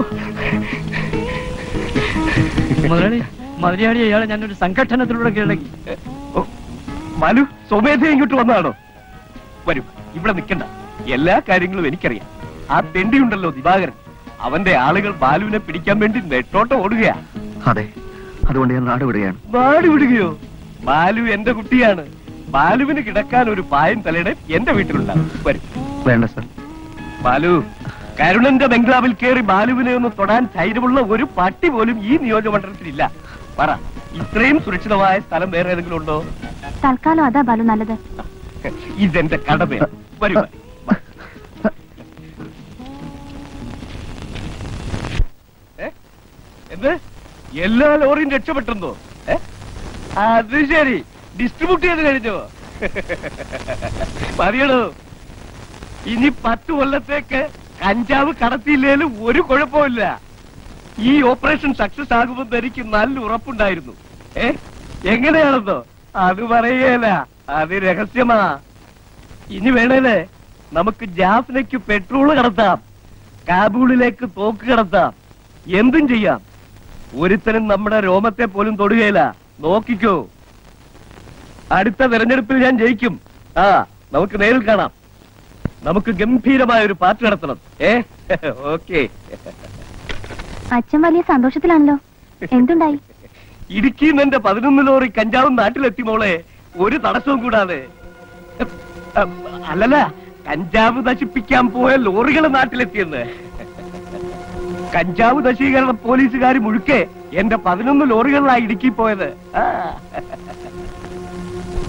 മുതലാളി മധുരയാടി ഇയാളെ ഞാനൊരു സംഘട്ടനത്തിലൂടെ കീഴടക്കി മനു സ്വമേധ ഇങ്ങോട്ട് വന്നതാണോ വരൂ ഇവിടെ നിൽക്കണ്ട എല്ലാ കാര്യങ്ങളും എനിക്കറിയാം ആ തെണ്ടി ഉണ്ടല്ലോ ദിവാകരൻ അവന്റെ ആളുകൾ ബാലുവിനെ പിടിക്കാൻ വേണ്ടി നെട്ടോട്ടം ഓടുകയാ അതെ അതുകൊണ്ട് ഞാൻ നാട് വിടുകയാണ് നാട് വിടുകയോ ബാലു എന്റെ കുട്ടിയാണ് ബാലുവിന് കിടക്കാൻ ഒരു പായം തലയുടെ എന്റെ വീട്ടിലുണ്ടാവും വരും വേണ്ട സർ ബാലു കരുണന്റെ ബംഗ്ലാവിൽ കയറി ബാലുവിനെ ഒന്ന് തൊടാൻ ധൈര്യമുള്ള ഒരു പട്ടി പോലും ഈ നിയോജകമണ്ഡലത്തിലില്ല പറ ഇത്രയും സുരക്ഷിതമായ സ്ഥലം വേറെ ഏതെങ്കിലും ഉണ്ടോ തൽക്കാലം അതാ ബാലു നല്ലത് ഇതെന്റെ കടമയാണ് വരൂ വാ. ഏ? എന്ത് എല്ലാ ലോറിയും രക്ഷപ്പെട്ടെന്നോ ഏ? അത് ശരി ഡിസ്ട്രിബ്യൂട്ട് ചെയ്ത് കഴിഞ്ഞോ പറയണോ ഇനി പത്ത് കൊല്ലത്തേക്ക് കഞ്ചാവ് കടത്തിയില്ലേലും ഒരു കുഴപ്പമില്ല ഈ ഓപ്പറേഷൻ സക്സസ് ആകുമെന്ന് എനിക്ക് നല്ല ഉറപ്പുണ്ടായിരുന്നു ഏ എങ്ങനെയാണെന്നോ അത് പറയേല അത് രഹസ്യമാ ഇനി വേണേലേ നമുക്ക് ജാഫ്നയ്ക്ക് പെട്രോൾ കടത്താം കാബൂളിലേക്ക് തോക്ക് കടത്താം എന്തും ചെയ്യാം ഒരുത്തനും നമ്മുടെ രോമത്തെ പോലും തൊടുകയില്ല നോക്കിക്കോ അടുത്ത തെരഞ്ഞെടുപ്പിൽ ഞാൻ ജയിക്കും ആ നമുക്ക് നേരിൽ കാണാം നമുക്ക് ഗംഭീരമായ ഒരു പാർട്ടി നടത്തണം ഏ ഓക്കെ അച്ഛൻ വലിയ സന്തോഷത്തിലാണല്ലോ എന്തുണ്ടായി ഇടുക്കിയിൽ നിന്ന് എന്റെ പതിനൊന്ന് ലോറി കഞ്ചാവും നാട്ടിലെത്തി മോളെ ഒരു തടസ്സവും കൂടാതെ അല്ലല്ല കഞ്ചാവ് നശിപ്പിക്കാൻ പോയ ലോറികൾ നാട്ടിലെത്തിയെന്ന് കഞ്ചാവ് നശീകരണ പോലീസുകാർ മുഴുക്കെ എന്റെ പതിനൊന്ന് ലോറികളിലായി ഇടുക്കി പോയത് ആ.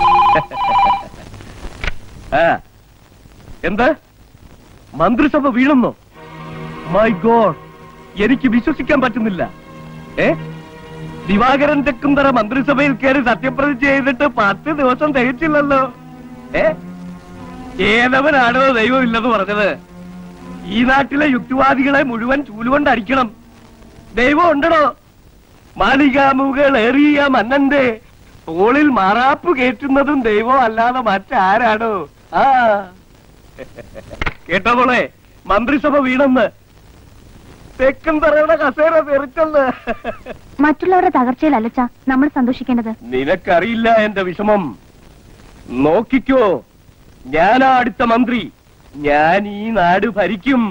ആ എന്ത് മന്ത്രിസഭ വീഴുന്നോ മൈ ഗോഡ് എനിക്ക് വിശ്വസിക്കാൻ പറ്റുന്നില്ല ഏ ദിവാകരൻ തെക്കുന്തറ മന്ത്രിസഭയിൽ കയറി സത്യപ്രതിജ്ഞ ചെയ്തിട്ട് പത്ത് ദിവസം തികച്ചില്ലല്ലോ ഏ ഏതവനാണോ ദൈവമില്ലെന്ന് പറഞ്ഞത് ഈ നാട്ടിലെ യുക്തിവാദികളെ മുഴുവൻ ചൂലുകൊണ്ട് അടിക്കണം ദൈവം ഉണ്ടടോ മാളികാമുകൾ ഏറിയ മന്നന്റെ തോളിൽ മാറാപ്പ് കയറ്റുന്നതും ദൈവം അല്ലാതെ മറ്റാരാണോ ആ കേട്ടോ മോളെ മന്ത്രിസഭ വീണെന്ന് തെക്കൻ തറയുടെ കസേര തെറിച്ചെന്ന് മറ്റുള്ളവരുടെ തകർച്ചയിലല്ലച്ച നമ്മൾ സന്തോഷിക്കേണ്ടത് നിനക്കറിയില്ല എന്റെ വിഷമം നോക്കിക്കോ ഞാനാ അടുത്ത മന്ത്രി ഞാൻ ഈ നാട് ഭരിക്കും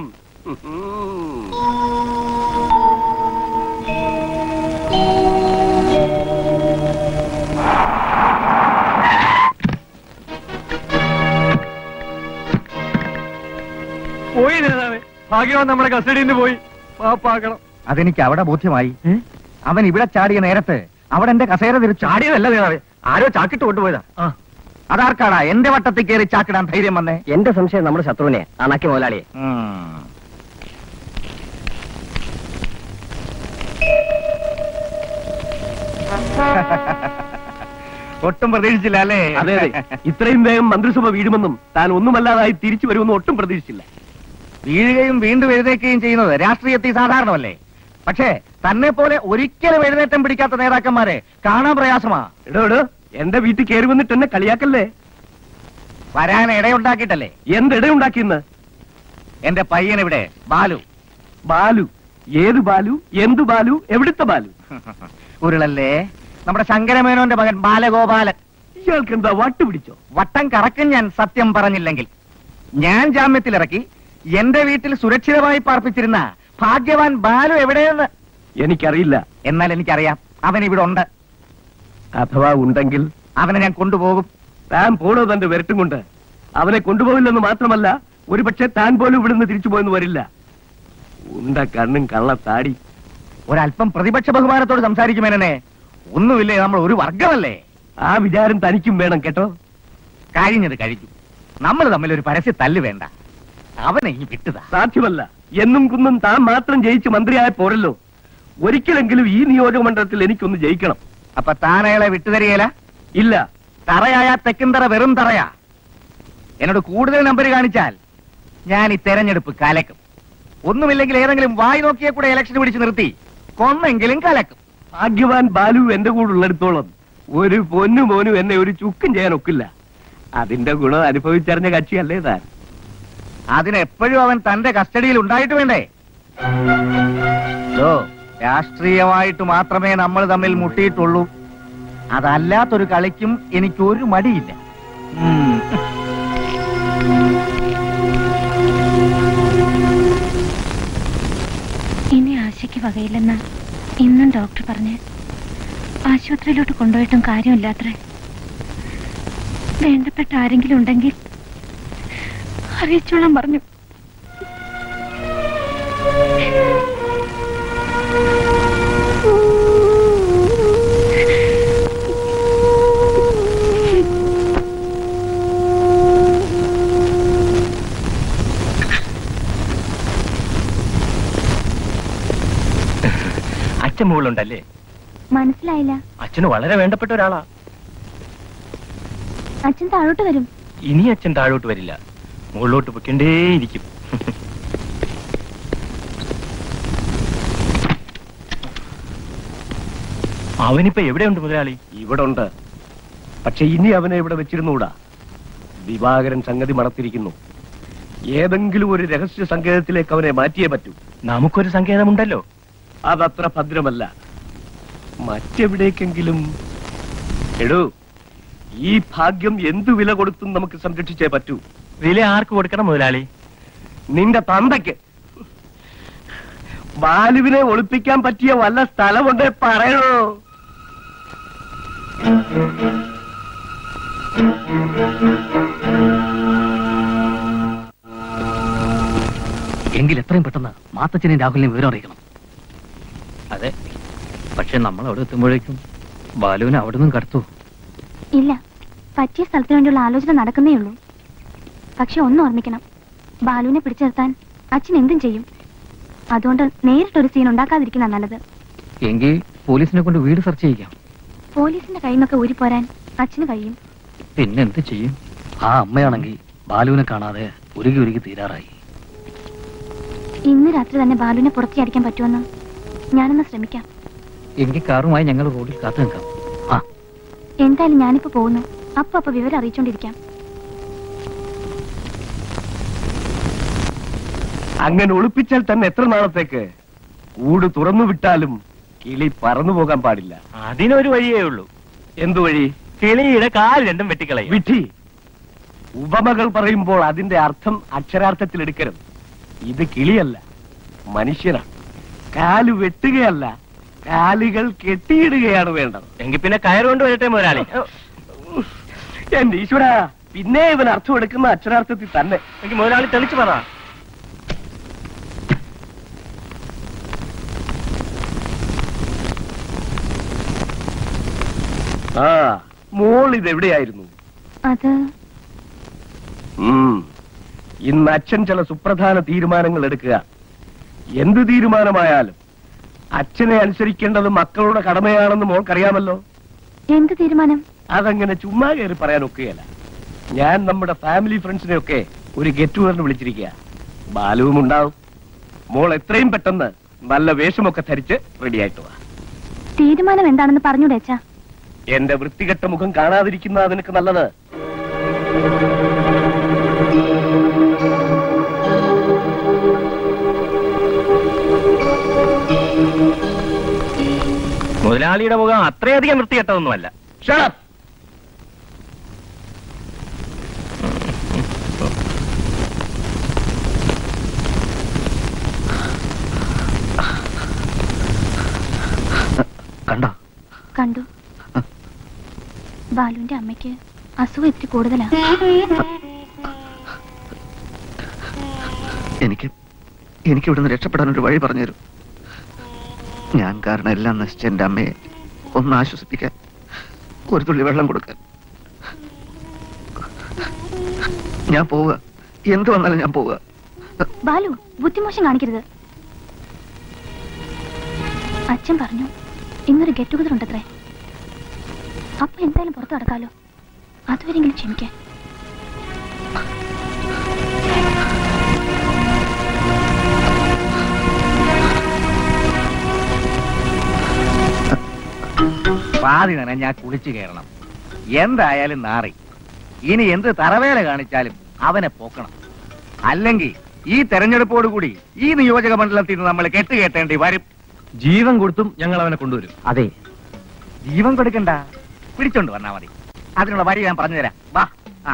പോയി നേതാവേ ഭാഗ്യവാൻ നമ്മുടെ കസ്റ്റഡിയിൽ നിന്ന് പോയി പാപ്പാക്കണം അതെനിക്ക് അവിടെ ബോധ്യമായി അവൻ ഇവിടെ ചാടിയ നേരത്ത് അവിടെ എന്റെ കസേര തിരിച്ചു ചാടിയതല്ല നേതാവേ ആരോ ചാക്കിട്ട് കൊണ്ടുപോയതാ അതാർക്കാടാ എന്റെ വട്ടത്തിൽ കയറി ചാക്കിടാൻ ധൈര്യം വന്നേ എന്റെ സംശയം നമ്മുടെ ശത്രുവിനെ ആ നക്കി മുതലാളിയെ ഒട്ടും പ്രതീക്ഷിച്ചില്ല അല്ലേ അതെ അതെ ഇത്രയും വേഗം മന്ത്രിസഭ വീഴുമെന്നും താൻ ഒന്നുമല്ലാതായി തിരിച്ചു വരുമെന്നും ഒട്ടും പ്രതീക്ഷിച്ചില്ല വീഴുകയും വീണ്ടും എഴുന്നേക്കുകയും ചെയ്യുന്നത് രാഷ്ട്രീയത്തിൽ സാധാരണമല്ലേ പക്ഷേ തന്നെ പോലെ ഒരിക്കലും എഴുന്നേറ്റം പിടിക്കാത്ത നേതാക്കന്മാരെ കാണാൻ പ്രയാസമാ എടോ എടോ എന്റെ വീട്ടിൽ കയറി വന്നിട്ട് എന്നെ കളിയാക്കല്ലേ വരാൻ ഇടയുണ്ടാക്കിയിട്ടല്ലേ എന്തിടയുണ്ടാക്കിയെന്ന് എന്റെ പയ്യൻ ഇവിടെ ബാലു ബാലു ഏത് ബാലു എന്ത് ബാലു എവിടുത്തെ ബാലു ഉരുളല്ലേ നമ്മുടെ ശങ്കരമേനോന്റെ മകൻ ബാലഗോപാലൻ ഇയാൾക്ക് എന്താ വട്ട് പിടിച്ചോ വട്ടം കറക്കും ഞാൻ സത്യം പറഞ്ഞില്ലെങ്കിൽ ഞാൻ ജാമ്യത്തിലിറക്കി എന്റെ വീട്ടിൽ സുരക്ഷിതമായി പാർപ്പിച്ചിരുന്ന ഭാഗ്യവാൻ ബാലു എവിടെയെന്ന് എനിക്കറിയില്ല എന്നാൽ എനിക്കറിയാം അവൻ ഇവിടെ ഉണ്ട് അഥവാ ഉണ്ടെങ്കിൽ അവനെ ഞാൻ കൊണ്ടുപോകും താൻ പോണോ തന്റെ വിരട്ടും കൊണ്ട് അവനെ കൊണ്ടുപോകില്ലെന്ന് മാത്രമല്ല ഒരുപക്ഷെ താൻ പോലും ഇവിടുന്ന് തിരിച്ചു പോയെന്ന് വരില്ല ഉണ്ട കണ്ണും കള്ള താടി ഒരല്പം പ്രതിപക്ഷ ബഹുമാനത്തോട് സംസാരിക്കുമേനെ ഒന്നുമില്ലേ നമ്മൾ ഒരു വർഗമല്ലേ ആ വിചാരം തനിക്കും വേണം കേട്ടോ കഴിഞ്ഞത് കഴിഞ്ഞു നമ്മൾ തമ്മിൽ ഒരു പരസ്യ തല്ല് വേണ്ട അവനെ ഈ വിട്ടുതാ സാധ്യമല്ല എന്നും കുന്നും താൻ മാത്രം ജയിച്ച് മന്ത്രിയായ പോരല്ലോ ഒരിക്കലെങ്കിലും ഈ നിയോജക മണ്ഡലത്തിൽ എനിക്കൊന്ന് ജയിക്കണം അപ്പൊ താൻ അയാളെ വിട്ടുതരികയില്ല ഇല്ല തറയായ തെക്കൻ തറ വെറും തറയാ എന്നോട് കൂടുതൽ നമ്പർ കാണിച്ചാൽ ഞാൻ ഈ തെരഞ്ഞെടുപ്പ് കലക്കും ഒന്നുമില്ലെങ്കിൽ ഏതെങ്കിലും വായി നോക്കിയെ കൂടെ ഇലക്ഷൻ പിടിച്ചു നിർത്തി കൊന്നെങ്കിലും കലക്കും ഭാഗ്യവാൻ ബാലു എന്റെ കൂടെ ഉള്ളിടത്തോളം ഒരു പൊന്നു മോനും എന്നെ ഒരു ചുക്കും ചെയ്യാൻ ഒക്കില്ല അതിന്റെ ഗുണം അനുഭവിച്ചറിഞ്ഞ കക്ഷിയല്ലേ താൻ അതിനെപ്പോഴും അവൻ തന്റെ കസ്റ്റഡിയിൽ ഉണ്ടായിട്ട് വേണ്ടേ ലോ, രാഷ്ട്രീയമായിട്ട് മാത്രമേ നമ്മൾ തമ്മിൽ മുട്ടിയിട്ടുള്ളൂ അതല്ലാത്തൊരു കളിക്കും എനിക്ക് ഒരു മടിയില്ല ഉം. ഇനി ആശയ്ക്ക് വകയില്ലെന്ന് ഇന്നും ഡോക്ടർ പറഞ്ഞ് ആശുപത്രിയിലോട്ട് കൊണ്ടുപോയിട്ടും കാര്യമില്ലാത്രേ വേണ്ടപ്പെട്ട ആരെങ്കിലും ഉണ്ടെങ്കിൽ അറിയിച്ചോളാൻ പറഞ്ഞു അച്ഛൻ മുകളിലുണ്ടല്ലേ മനസ്സിലായില്ല അച്ഛന് വളരെ വേണ്ടപ്പെട്ട ഒരാളാ അച്ഛൻ താഴോട്ട് വരും ഇനി അച്ഛൻ താഴോട്ട് വരില്ല മുകളിലോട്ട് പൊയ്ക്കൊണ്ടേയിരിക്കും അവനിപ്പോ എവിടെയുണ്ട് മുതലാളി ഇവിടെ ഉണ്ട് പക്ഷെ ഇനി അവനെ ഇവിടെ വെച്ചിരുന്നുകൂടാ ദിവാകരൻ സംഗതി മണത്തിരിക്കുന്നു ഏതെങ്കിലും ഒരു രഹസ്യ സങ്കേതത്തിലേക്ക് അവനെ മാറ്റിയേ പറ്റൂ നമുക്കൊരു സങ്കേതമുണ്ടല്ലോ അതത്ര ഭദ്രമല്ല മറ്റെവിടേക്കെങ്കിലും എടൂ ഈ ഭാഗ്യം എന്തു വില കൊടുത്തും നമുക്ക് സംരക്ഷിച്ചേ പറ്റൂ വില ആർക്ക് കൊടുക്കണം മുതലാളി നിന്റെ തന്തയ്ക്ക് ബാലുവിനെ ഒളിപ്പിക്കാൻ പറ്റിയ വല്ല സ്ഥലമുണ്ടേ പറയണോ എങ്കിൽ എത്രയും പെട്ടെന്ന് മാത്തച്ഛനെയും രാഹുലിനെയും വിവരം അറിയിക്കണം അതെ പക്ഷെ നമ്മൾ അവിടെ എത്തുമ്പോഴേക്കും ബാലുവിനെ അവിടെ നിന്നും കടത്തു ഇല്ല പറ്റിയ സ്ഥലത്തിന് വേണ്ടിയുള്ള ആലോചന നടക്കുന്നേ ഉള്ളൂ പക്ഷെ ഒന്ന് ഓർമ്മിക്കണം ബാലുവിനെ പിടിച്ചു നിർത്താൻ അച്ഛൻ എന്തും ചെയ്യും അതുകൊണ്ട് നേരിട്ടൊരു സീൻ ഉണ്ടാക്കാതിരിക്കുന്ന നല്ലത് എങ്കിൽ പോലീസിനെ കൊണ്ട് വീട് സെർച്ച് ചെയ്യിക്കാം പോലീസിന്റെ കയ്യിൽ നിന്നൊക്കെ ഊരിപ്പോരാൻ അച്ഛന് കഴിയും പിന്നെ എന്ത് ചെയ്യും ആ അമ്മയാണെങ്കിൽ ബാലുവിനെ കാണാതെ ഉരുകി ഉരുകി തീരാറായി ഇന്ന് രാത്രി തന്നെ ബാലുവിനെ പുറത്തിയടിക്കാൻ പറ്റുമെന്ന് ഞാനൊന്ന് ശ്രമിക്കാം എങ്കിൽ കാറുമായി ഞങ്ങൾ റോഡിൽ കാത്തു നിൽക്കാം ആ എന്തായാലും ഞാനിപ്പോ പോകുന്നു അപ്പൊ അപ്പൊ വിവരം അറിയിച്ചോണ്ടിരിക്കാം അങ്ങനെ ഒളിപ്പിച്ചാൽ തന്നെ എത്ര നാളത്തേക്ക് കൂട് തുറന്നു വിട്ടാലും കിളി പറന്നു പോകാൻ പാടില്ല അതിനൊരു വഴിയേ ഉള്ളൂ എന്തു വഴി കിളിയുടെ കാൽ രണ്ടും വെട്ടിക്കളയും വിധി ഉപമകൾ പറയുമ്പോൾ അതിന്റെ അർത്ഥം അക്ഷരാർത്ഥത്തിൽ എടുക്കരുത് ഇത് കിളിയല്ല മനുഷ്യനാണ് കാല് വെട്ടുകയല്ല കാലുകൾ കെട്ടിയിടുകയാണ് വേണ്ടത് എങ്കിൽ പിന്നെ കയറുകൊണ്ട് വരട്ടെ മുതലാളി എന്റെ ഈശ്വര പിന്നെ ഇവൻ അർത്ഥം എടുക്കുന്ന അക്ഷരാർത്ഥത്തിൽ തന്നെ എനിക്ക് മുതലാളി തെളിച്ചു പറ ആ മോൾ ഇത് എവിടെയായിരുന്നു അത് ഉം. ഇന്ന് അച്ഛൻ ചില സുപ്രധാന തീരുമാനങ്ങൾ എടുക്കുക എന്ത് തീരുമാനമായാലും അച്ഛനെ അനുസരിക്കേണ്ടത് മക്കളുടെ കടമയാണെന്ന് മോൾക്കറിയാമല്ലോ എന്ത് തീരുമാനം അതങ്ങനെ ചുമ്മാ കയറി പറയാൻ ഒക്കുകയല്ല ഞാൻ നമ്മുടെ ഫാമിലി ഫ്രണ്ട്സിനെ ഒക്കെ ഒരു ഗെറ്റ് ടുഗറിന് വിളിച്ചിരിക്കുക ബാലുവും ഉണ്ടാവും മോൾ എത്രയും പെട്ടെന്ന് നല്ല വേഷമൊക്കെ ധരിച്ച് റെഡിയായിട്ട് വാ തീരുമാനം എന്താണെന്ന് പറഞ്ഞൂടെ അച്ഛാ എന്റെ വൃത്തികെട്ട മുഖം കാണാതിരിക്കുന്ന നിനക്ക് നല്ലത് മുതലാളിയുടെ മുഖം അത്രയധികം വൃത്തികെട്ടതൊന്നുമല്ല Shut up! കണ്ടോ കണ്ടു ബാലുവിന്റെ അമ്മയ്ക്ക് അസുഖം ഇത്തിരി കൂടുതലാ എനിക്ക് എനിക്ക് ഇവിടുന്ന് രക്ഷപ്പെടാൻ ഒരു വഴി പറഞ്ഞു തരും ഞാൻ കാരണം എല്ലാം നശിച്ച എന്റെ അമ്മയെ ഒന്ന് ആശ്വസിപ്പിക്കാൻ ഒരു തുള്ളി വെള്ളം കൊടുക്കാൻ ഞാൻ പോവുക എന്ത് വന്നാലും ഞാൻ പോവുക ബാലു ബുദ്ധിമോശം കാണിക്കരുത് അച്ഛൻ പറഞ്ഞു ഇന്നൊരു ഗെറ്റ് ടുഗദർ ഉണ്ടത്രേ അപ്പൊ എന്തായാലും പുറത്തു നടക്കാലോ അതുവരെങ്കിലും ക്ഷമിക്കാൻ പാതി നനഞ്ഞാ കുളിച്ചു കയറണം എന്തായാലും നാറി ഇനി എന്ത് തറവേല കാണിച്ചാലും അവനെ പോക്കണം അല്ലെങ്കിൽ ഈ തെരഞ്ഞെടുപ്പോടുകൂടി ഈ നിയോജക മണ്ഡലത്തിൽ നിന്ന് നമ്മൾ കെട്ടുകെട്ടേണ്ടി വരും ജീവൻ കൊടുത്തും ഞങ്ങൾ അവനെ കൊണ്ടുവരും അതെ ജീവൻ കൊടുക്കണ്ട പിടിച്ചോണ്ട് വന്നാ മതി അതിനുള്ള വഴി ഞാൻ പറഞ്ഞുതരാം വാ ആ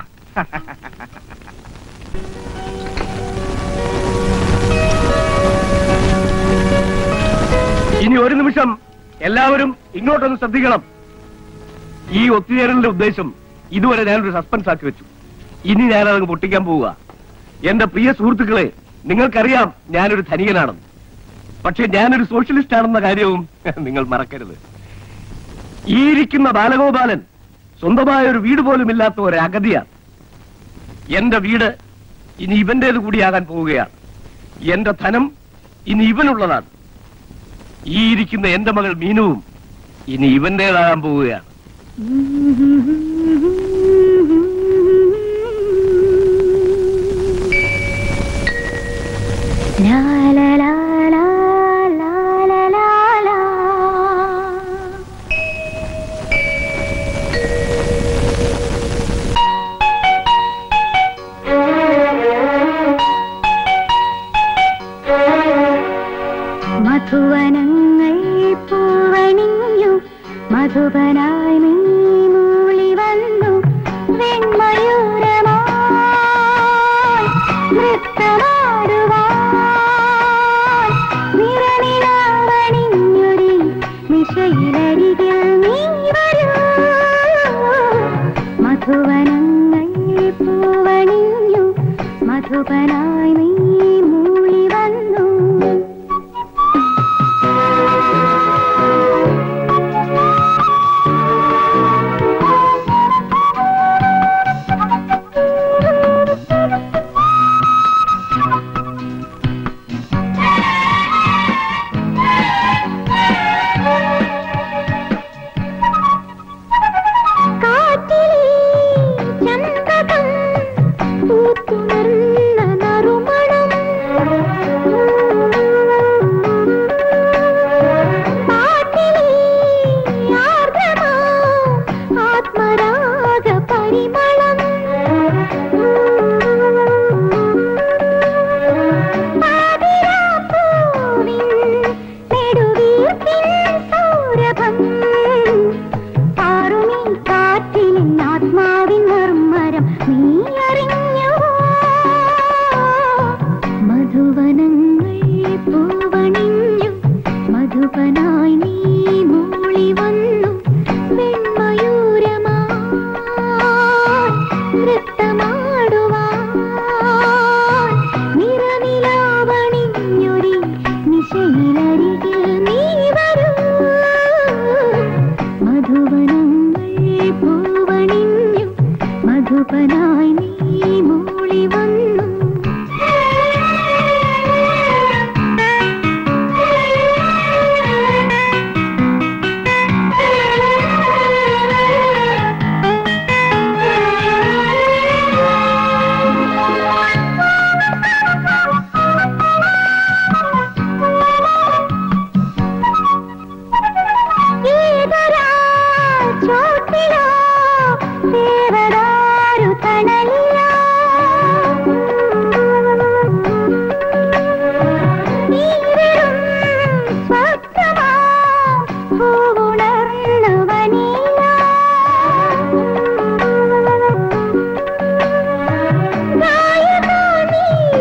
ഇനി ഒരു നിമിഷം എല്ലാവരും ഇങ്ങോട്ടൊന്ന് ശ്രദ്ധിക്കണം ഈ ഒത്തുചേരലിന്റെ ഉദ്ദേശം ഇതുവരെ ഞാനൊരു സസ്പെൻസ് ആക്കി വെച്ചു ഇനി ഞാനതങ്ങ് പൊട്ടിക്കാൻ പോവുക എന്റെ പ്രിയ സുഹൃത്തുക്കളെ നിങ്ങൾക്കറിയാം ഞാനൊരു ധനികനാണെന്ന് പക്ഷെ ഞാനൊരു സോഷ്യലിസ്റ്റ് ആണെന്ന കാര്യവും നിങ്ങൾ മറക്കരുത് ഈ ഇരിക്കുന്ന ബാലഗോപാലൻ സ്വന്തമായ ഒരു വീട് പോലും ഇല്ലാത്ത ഒരു അഗതിയാണ് എന്റെ വീട് ഇനി ഇവന്റേത് കൂടിയാകാൻ പോവുകയാണ് എന്റെ ധനം ഇനി ഇവനുള്ളതാണ് ഈ ഇരിക്കുന്ന എന്റെ മകൾ മീനുവും ഇനി ഇവന്റേതാകാൻ പോവുകയാണ് ലാ ലാ ലാ ലാ ലാ ലാ ലാ ലാ. മധുവനങ്ങൾ പൂവണിഞ്ഞു മധുബനായി നീ മൂളി വന്നു വെൺമയൂരമായി നൃത്തമാടുവാൻ നിറനിലാവണിഞ്ഞൊരി നിശയിലരികിൽ നീ വരൂ മധുവനങ്ങൾ പൂവണിഞ്ഞു മധുബനായി നീ മൂളി വന്നു ചോട്ടിലോ ദേവദാരു തണലിലോ നീവരും സ്വപ്നമാ പൂവുണർന്നു വനിലാ ഗായകാ നീ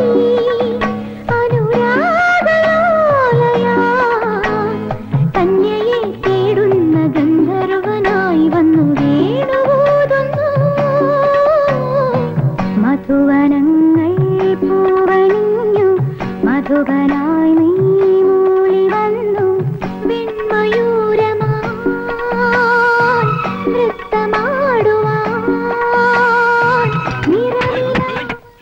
അനുരാഗലോലയാ കന്യയെ തേടുന്ന ഗന്ധർവനായി വന്നു വേണുകൂതുന്നു മധുവനങ്ങൾ പൂവണിഞ്ഞു മധുവനായി നീ മൂളി വന്നു വെൺമയൂരമായി നൃത്തമാടുവാൻ നിറവിലാ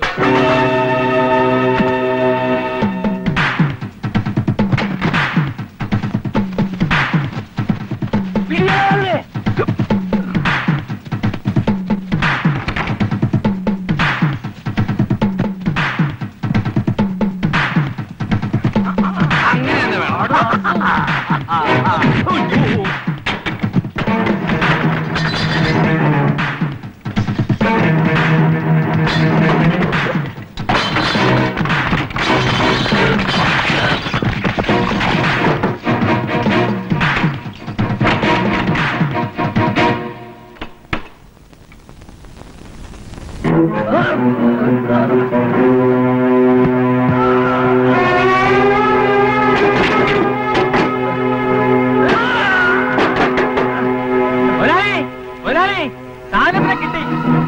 ഒരാളെ ഒരാളെ സാധനത്തിനെ കിട്ടി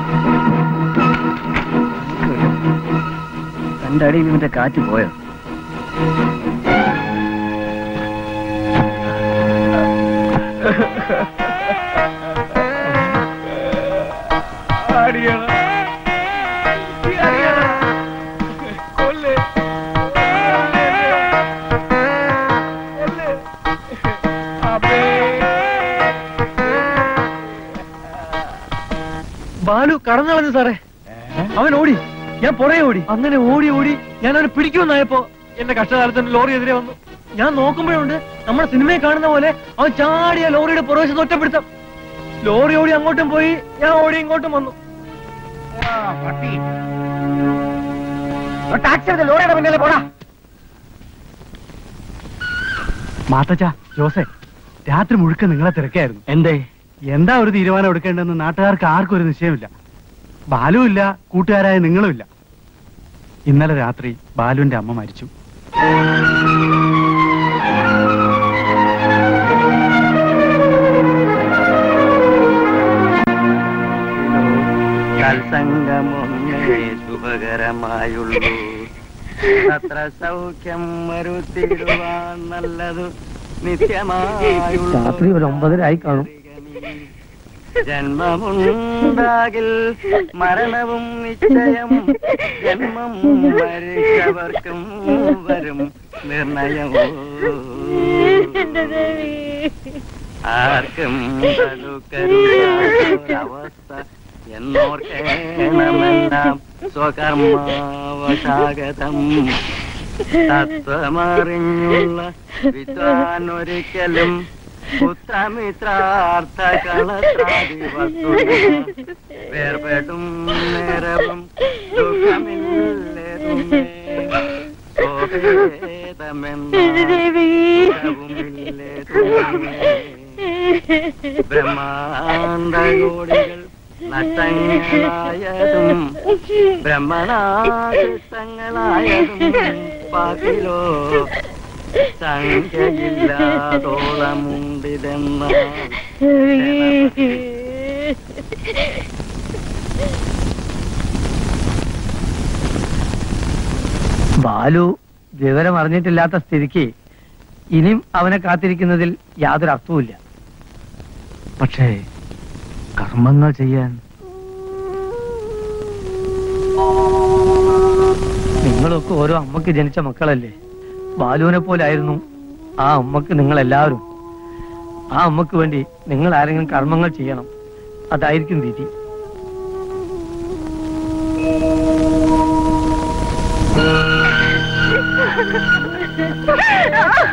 തന്റെ അടിയിൽ മറ്റേ കാറ്റ് പോയോ ബാലു കടന്നു കളഞ്ഞു സാറേ അവൻ ഓടി ഞാൻ പുറകെ ഓടി അങ്ങനെ ഓടി ഓടി ഞാൻ അവനെ പിടിക്കുമെന്നായപ്പോ എന്റെ കഷ്ടകാലത്തിന് ലോറി എതിരെ വന്നു ഞാൻ നോക്കുമ്പോഴുണ്ട് നമ്മുടെ സിനിമയിൽ കാണുന്ന പോലെ അവൻ ചാടിയ ലോറിയുടെ പുറവശത്ത് ഒറ്റപ്പെടുത്താം ലോറി ഓടി അങ്ങോട്ടും പോയി ഞാൻ ഓടി ഇങ്ങോട്ടും വന്നു ടാക്സി എടുത്ത് ലോറിയുടെ പിന്നാലെ പോടാ മാത്തച്ച ജോസെ രാത്രി മുഴുക്ക നിങ്ങളെ തിരക്കായിരുന്നു എന്തേ എന്താ ഒരു തീരുമാനം എടുക്കേണ്ടതെന്ന് നാട്ടുകാർക്ക് ആർക്കും ഒരു നിശ്ചയമില്ല ബാലുവില്ല കൂട്ടുകാരായ നിങ്ങളുമില്ല ഇന്നലെ രാത്രി ബാലുവിന്റെ അമ്മ മരിച്ചു തത്സംഗമൊന്നേ ശുഭകരമായുള്ളൂ അത്ര സൗഖ്യം വരുത്തിടുവാൻ നല്ലതു നിത്യമായുള്ളൂ രാത്രി ഒരു ഒമ്പതരായി കാണും ജന്മമുണ്ടാകിൽ മരണവും നിശ്ചയം ജന്മം മരിച്ചവർക്കും വരും നിർണയമോ ആർക്കും അവസ്ഥ എന്നോർക്കേണമെല്ലാം സ്വകർമാവശാഗതം തത്വമറിഞ്ഞുള്ള വിദ്വാൻ ഒരിക്കലും പുത്രമിത്രാർത്ഥ കളത്രാദി വസ്തുത വേർപെടും നേരവും ദുഃഖമില്ലതുമേ ബ്രഹ്മാണ്ടകോടികൾ നഷ്ടങ്ങളായതും ബ്രഹ്മനാശങ്ങളായതും പാകിലോ സംഖ്യയില്ലാതോളമുണ്ടിതെന്ന ബാലു വിവരം അറിഞ്ഞിട്ടില്ലാത്ത സ്ഥിതിക്ക് ഇനിയും അവനെ കാത്തിരിക്കുന്നതിൽ യാതൊരു അർത്ഥവുമില്ല പക്ഷേ കർമ്മങ്ങൾ ചെയ്യാൻ നിങ്ങളൊക്കെ ഓരോ അമ്മക്ക് ജനിച്ച മക്കളല്ലേ ബാലുവിനെ പോലെ ആയിരുന്നു ആ അമ്മക്ക് നിങ്ങൾ എല്ലാവരും ആ അമ്മക്ക് വേണ്ടി നിങ്ങൾ ആരെങ്കിലും കർമ്മങ്ങൾ ചെയ്യണം അതായിരിക്കും വിധി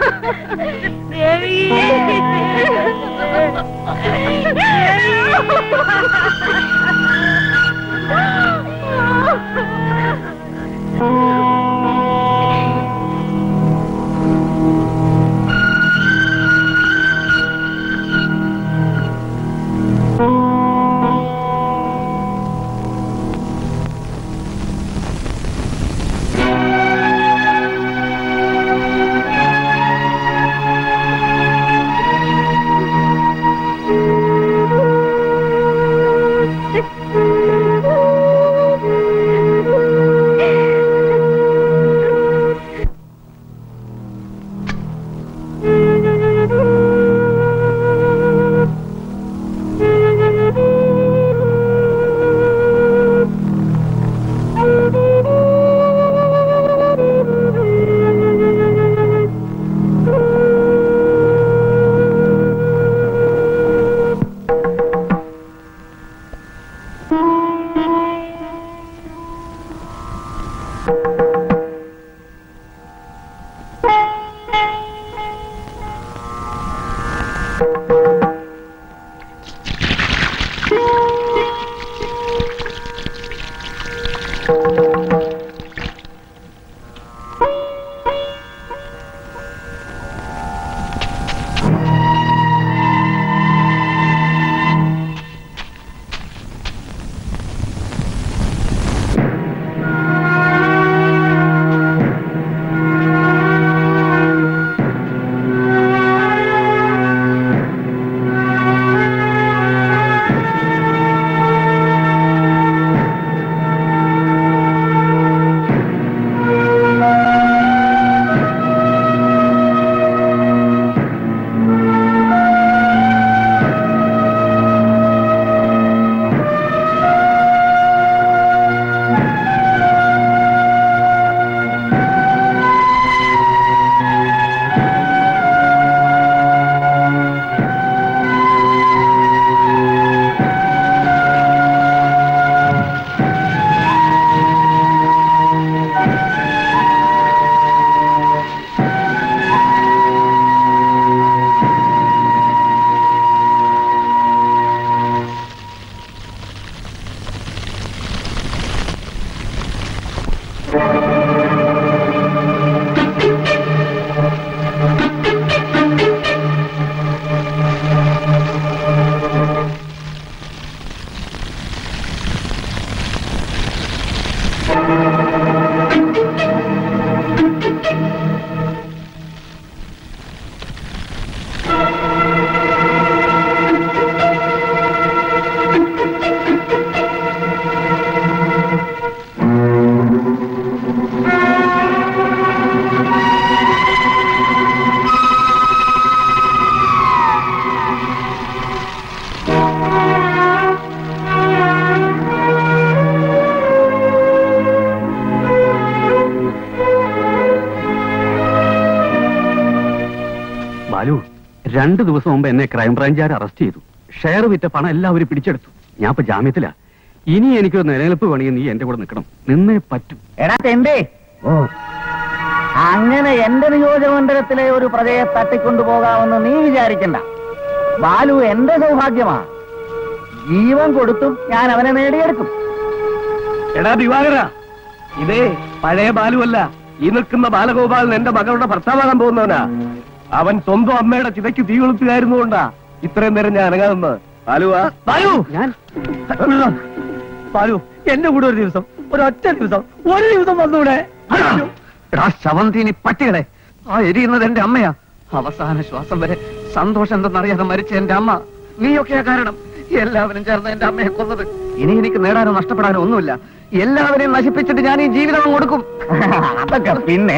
ബാലു രണ്ടു ദിവസം മുമ്പ് എന്നെ ക്രൈംബ്രാഞ്ചുകാർ അറസ്റ്റ് ചെയ്തു ഷെയർ വിറ്റ പണം എല്ലാവരും പിടിച്ചെടുത്തു ഞാൻ ഇപ്പൊ ജാമ്യത്തിലാ ഇനി എനിക്കൊരു നിലനിൽപ്പ് പണിയും നീ എന്റെ കൂടെ നിൽക്കണം നിന്നേ പറ്റും എടാ തെണ്ടേ ഓ അങ്ങനെ എന്റെ നിയോജകമണ്ഡലത്തിലെ ഒരു പ്രജയെ തട്ടിക്കൊണ്ടുപോകാമെന്ന് നീ വിചാരിക്കണ്ട ബാലു എന്റെ സൗഭാഗ്യമാ ജീവൻ കൊടുത്തും ഞാൻ അവനെ നേടിയെടുക്കും എടാ ദിവാകര ഇതേ പഴയ ബാലുവല്ല ഈ നിൽക്കുന്ന ബാലഗോപാലൻ എന്റെ മകളുടെ ഭർത്താവാകാൻ പോകുന്നവനാ അവൻ സ്വന്തം അമ്മയുടെ ചിതയ്ക്ക് തീ കൊളുത്തുകയായിരുന്നുകൊണ്ടാ ഇത്രയും നേരം ഞാൻ അനങ്ങാതെന്ന് ബാലുവാ ബാലു ഞാൻ ബാലു എന്റെ കൂടെ ഒരു ദിവസം ഒരൊറ്റ ദിവസം ഒരു ദിവസം വന്നൂടെ എടാ ശവന്തീനി പട്ടികളെ ആ എരിയുന്നത് എന്റെ അമ്മയാ അവസാന ശ്വാസം വരെ സന്തോഷം എന്തെന്നറിയാതെ മരിച്ച എന്റെ അമ്മ നീയൊക്കെയാ കാരണം എല്ലാവരും ചേർന്ന് എന്റെ അമ്മയെ കൊന്നത് ഇനി എനിക്ക് നേടാനോ നഷ്ടപ്പെടാനോ ഒന്നുമില്ല എല്ലാവരെയും നശിപ്പിച്ചിട്ട് ഞാൻ ഈ ജീവിതം അങ്ങ് കൊടുക്കും അതൊക്കെ പിന്നെ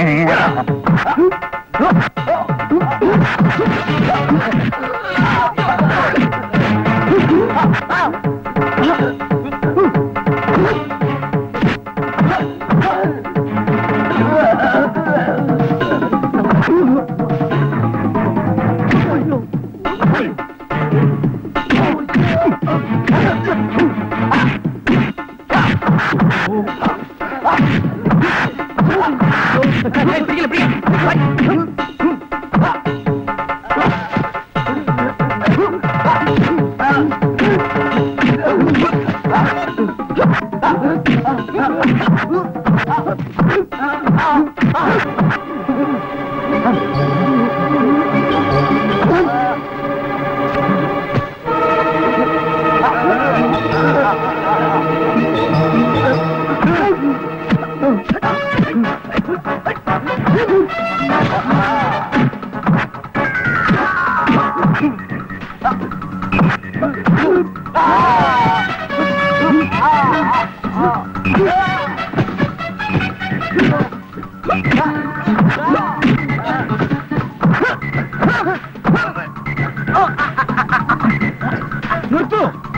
നിർത്തൂ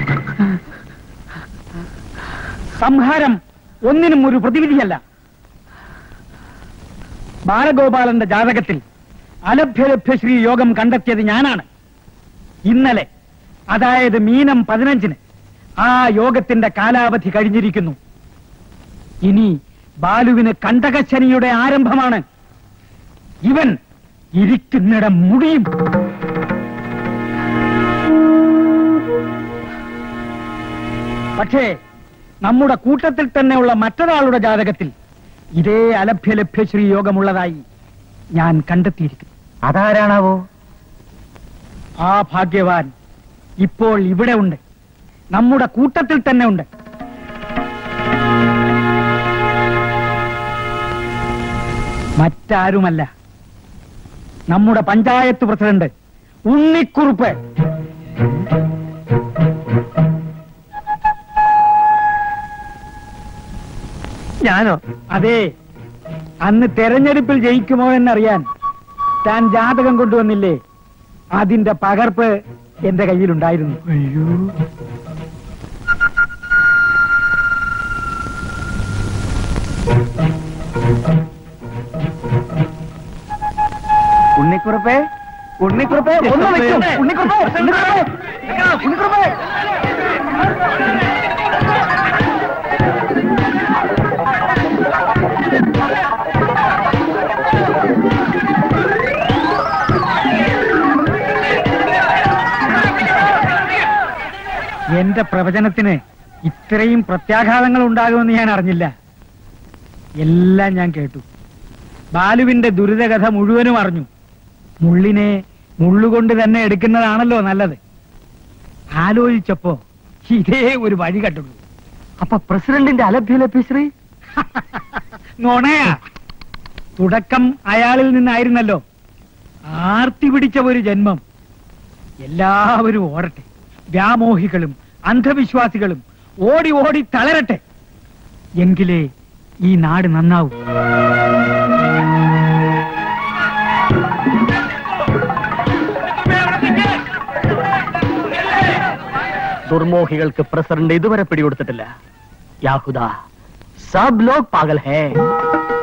സംഹാരം ഒന്നിനും ഒരു പ്രതിവിധിയല്ല ബാലഗോപാലന്റെ ജാതകത്തിൽ അലഭ്യലഭ്യശ്രീ യോഗം കണ്ടെത്തിയത് ഞാനാണ് ഇന്നലെ അതായത് മീനം പതിനഞ്ചിന് ആ യോഗത്തിന്റെ കാലാവധി കഴിഞ്ഞിരിക്കുന്നു ഇനി ബാലുവിന് കണ്ടകശനിയുടെ ആരംഭമാണ് ഇവൻ ഇരിക്കുന്നിടം മുടിയും പക്ഷേ നമ്മുടെ കൂട്ടത്തിൽ തന്നെയുള്ള മറ്റൊരാളുടെ ജാതകത്തിൽ ഇതേ അലഭ്യലഭ്യശ്രീ യോഗമുള്ളതായി ഞാൻ കണ്ടെത്തിയിരിക്കുന്നു അതാരാണാവോ ആ ഭാഗ്യവാൻ ഇപ്പോൾ ഇവിടെ ഉണ്ട് നമ്മുടെ കൂട്ടത്തിൽ തന്നെ ഉണ്ട് മറ്റാരുമല്ല നമ്മുടെ പഞ്ചായത്ത് പ്രസിഡന്റ് ഉണ്ണിക്കുറുപ്പ് ഞാനോ അതെ അന്ന് തെരഞ്ഞെടുപ്പിൽ ജയിക്കുമോ എന്നറിയാൻ താൻ ജാതകം കൊണ്ടുവന്നില്ലേ അതിന്റെ പകർപ്പ് എന്റെ കയ്യിലുണ്ടായിരുന്നു അയ്യോ ഉണ്ണിക്കുറുപ്പേ ഉണ്ണിക്കുറുപ്പേ ഒന്ന് വെക്കൂ ഉണ്ണിക്കുറുപ്പേ ഉണ്ണിക്കുറുപ്പേ ഉണ്ണിക്കുറുപ്പേ എന്റെ പ്രവചനത്തിന് ഇത്രയും പ്രത്യാഘാതങ്ങൾ ഉണ്ടാകുമെന്ന് ഞാൻ അറിഞ്ഞില്ല എല്ലാം ഞാൻ കേട്ടു ബാലുവിന്റെ ദുരിതകഥ മുഴുവനും അറിഞ്ഞു മുള്ളിനെ മുള്ളുകൊണ്ട് തന്നെ എടുക്കുന്നതാണല്ലോ നല്ലത് ആലോചിച്ചപ്പോ ഇതേ ഒരു വഴി കണ്ടുള്ളൂ അപ്പൊ പ്രസിഡന്റിന്റെ അലഭ്യലഭ്യശ്രീ നോണയാ തുടക്കം അയാളിൽ നിന്നായിരുന്നല്ലോ ആർത്തി പിടിച്ച ഒരു ജന്മം എല്ലാവരും ഓടട്ടെ വ്യാമോഹികളും അന്ധവിശ്വാസികളും ഓടി ഓടി തളരട്ടെ എങ്കിലേ ഈ നാട് നന്നാവൂ ദുർമോഹികൾക്ക് പ്രസിഡന്റ് ഇതുവരെ പിടികൊടുത്തിട്ടില്ല യാഹുദ സബ് ലോക് പാഗൽ ഹേ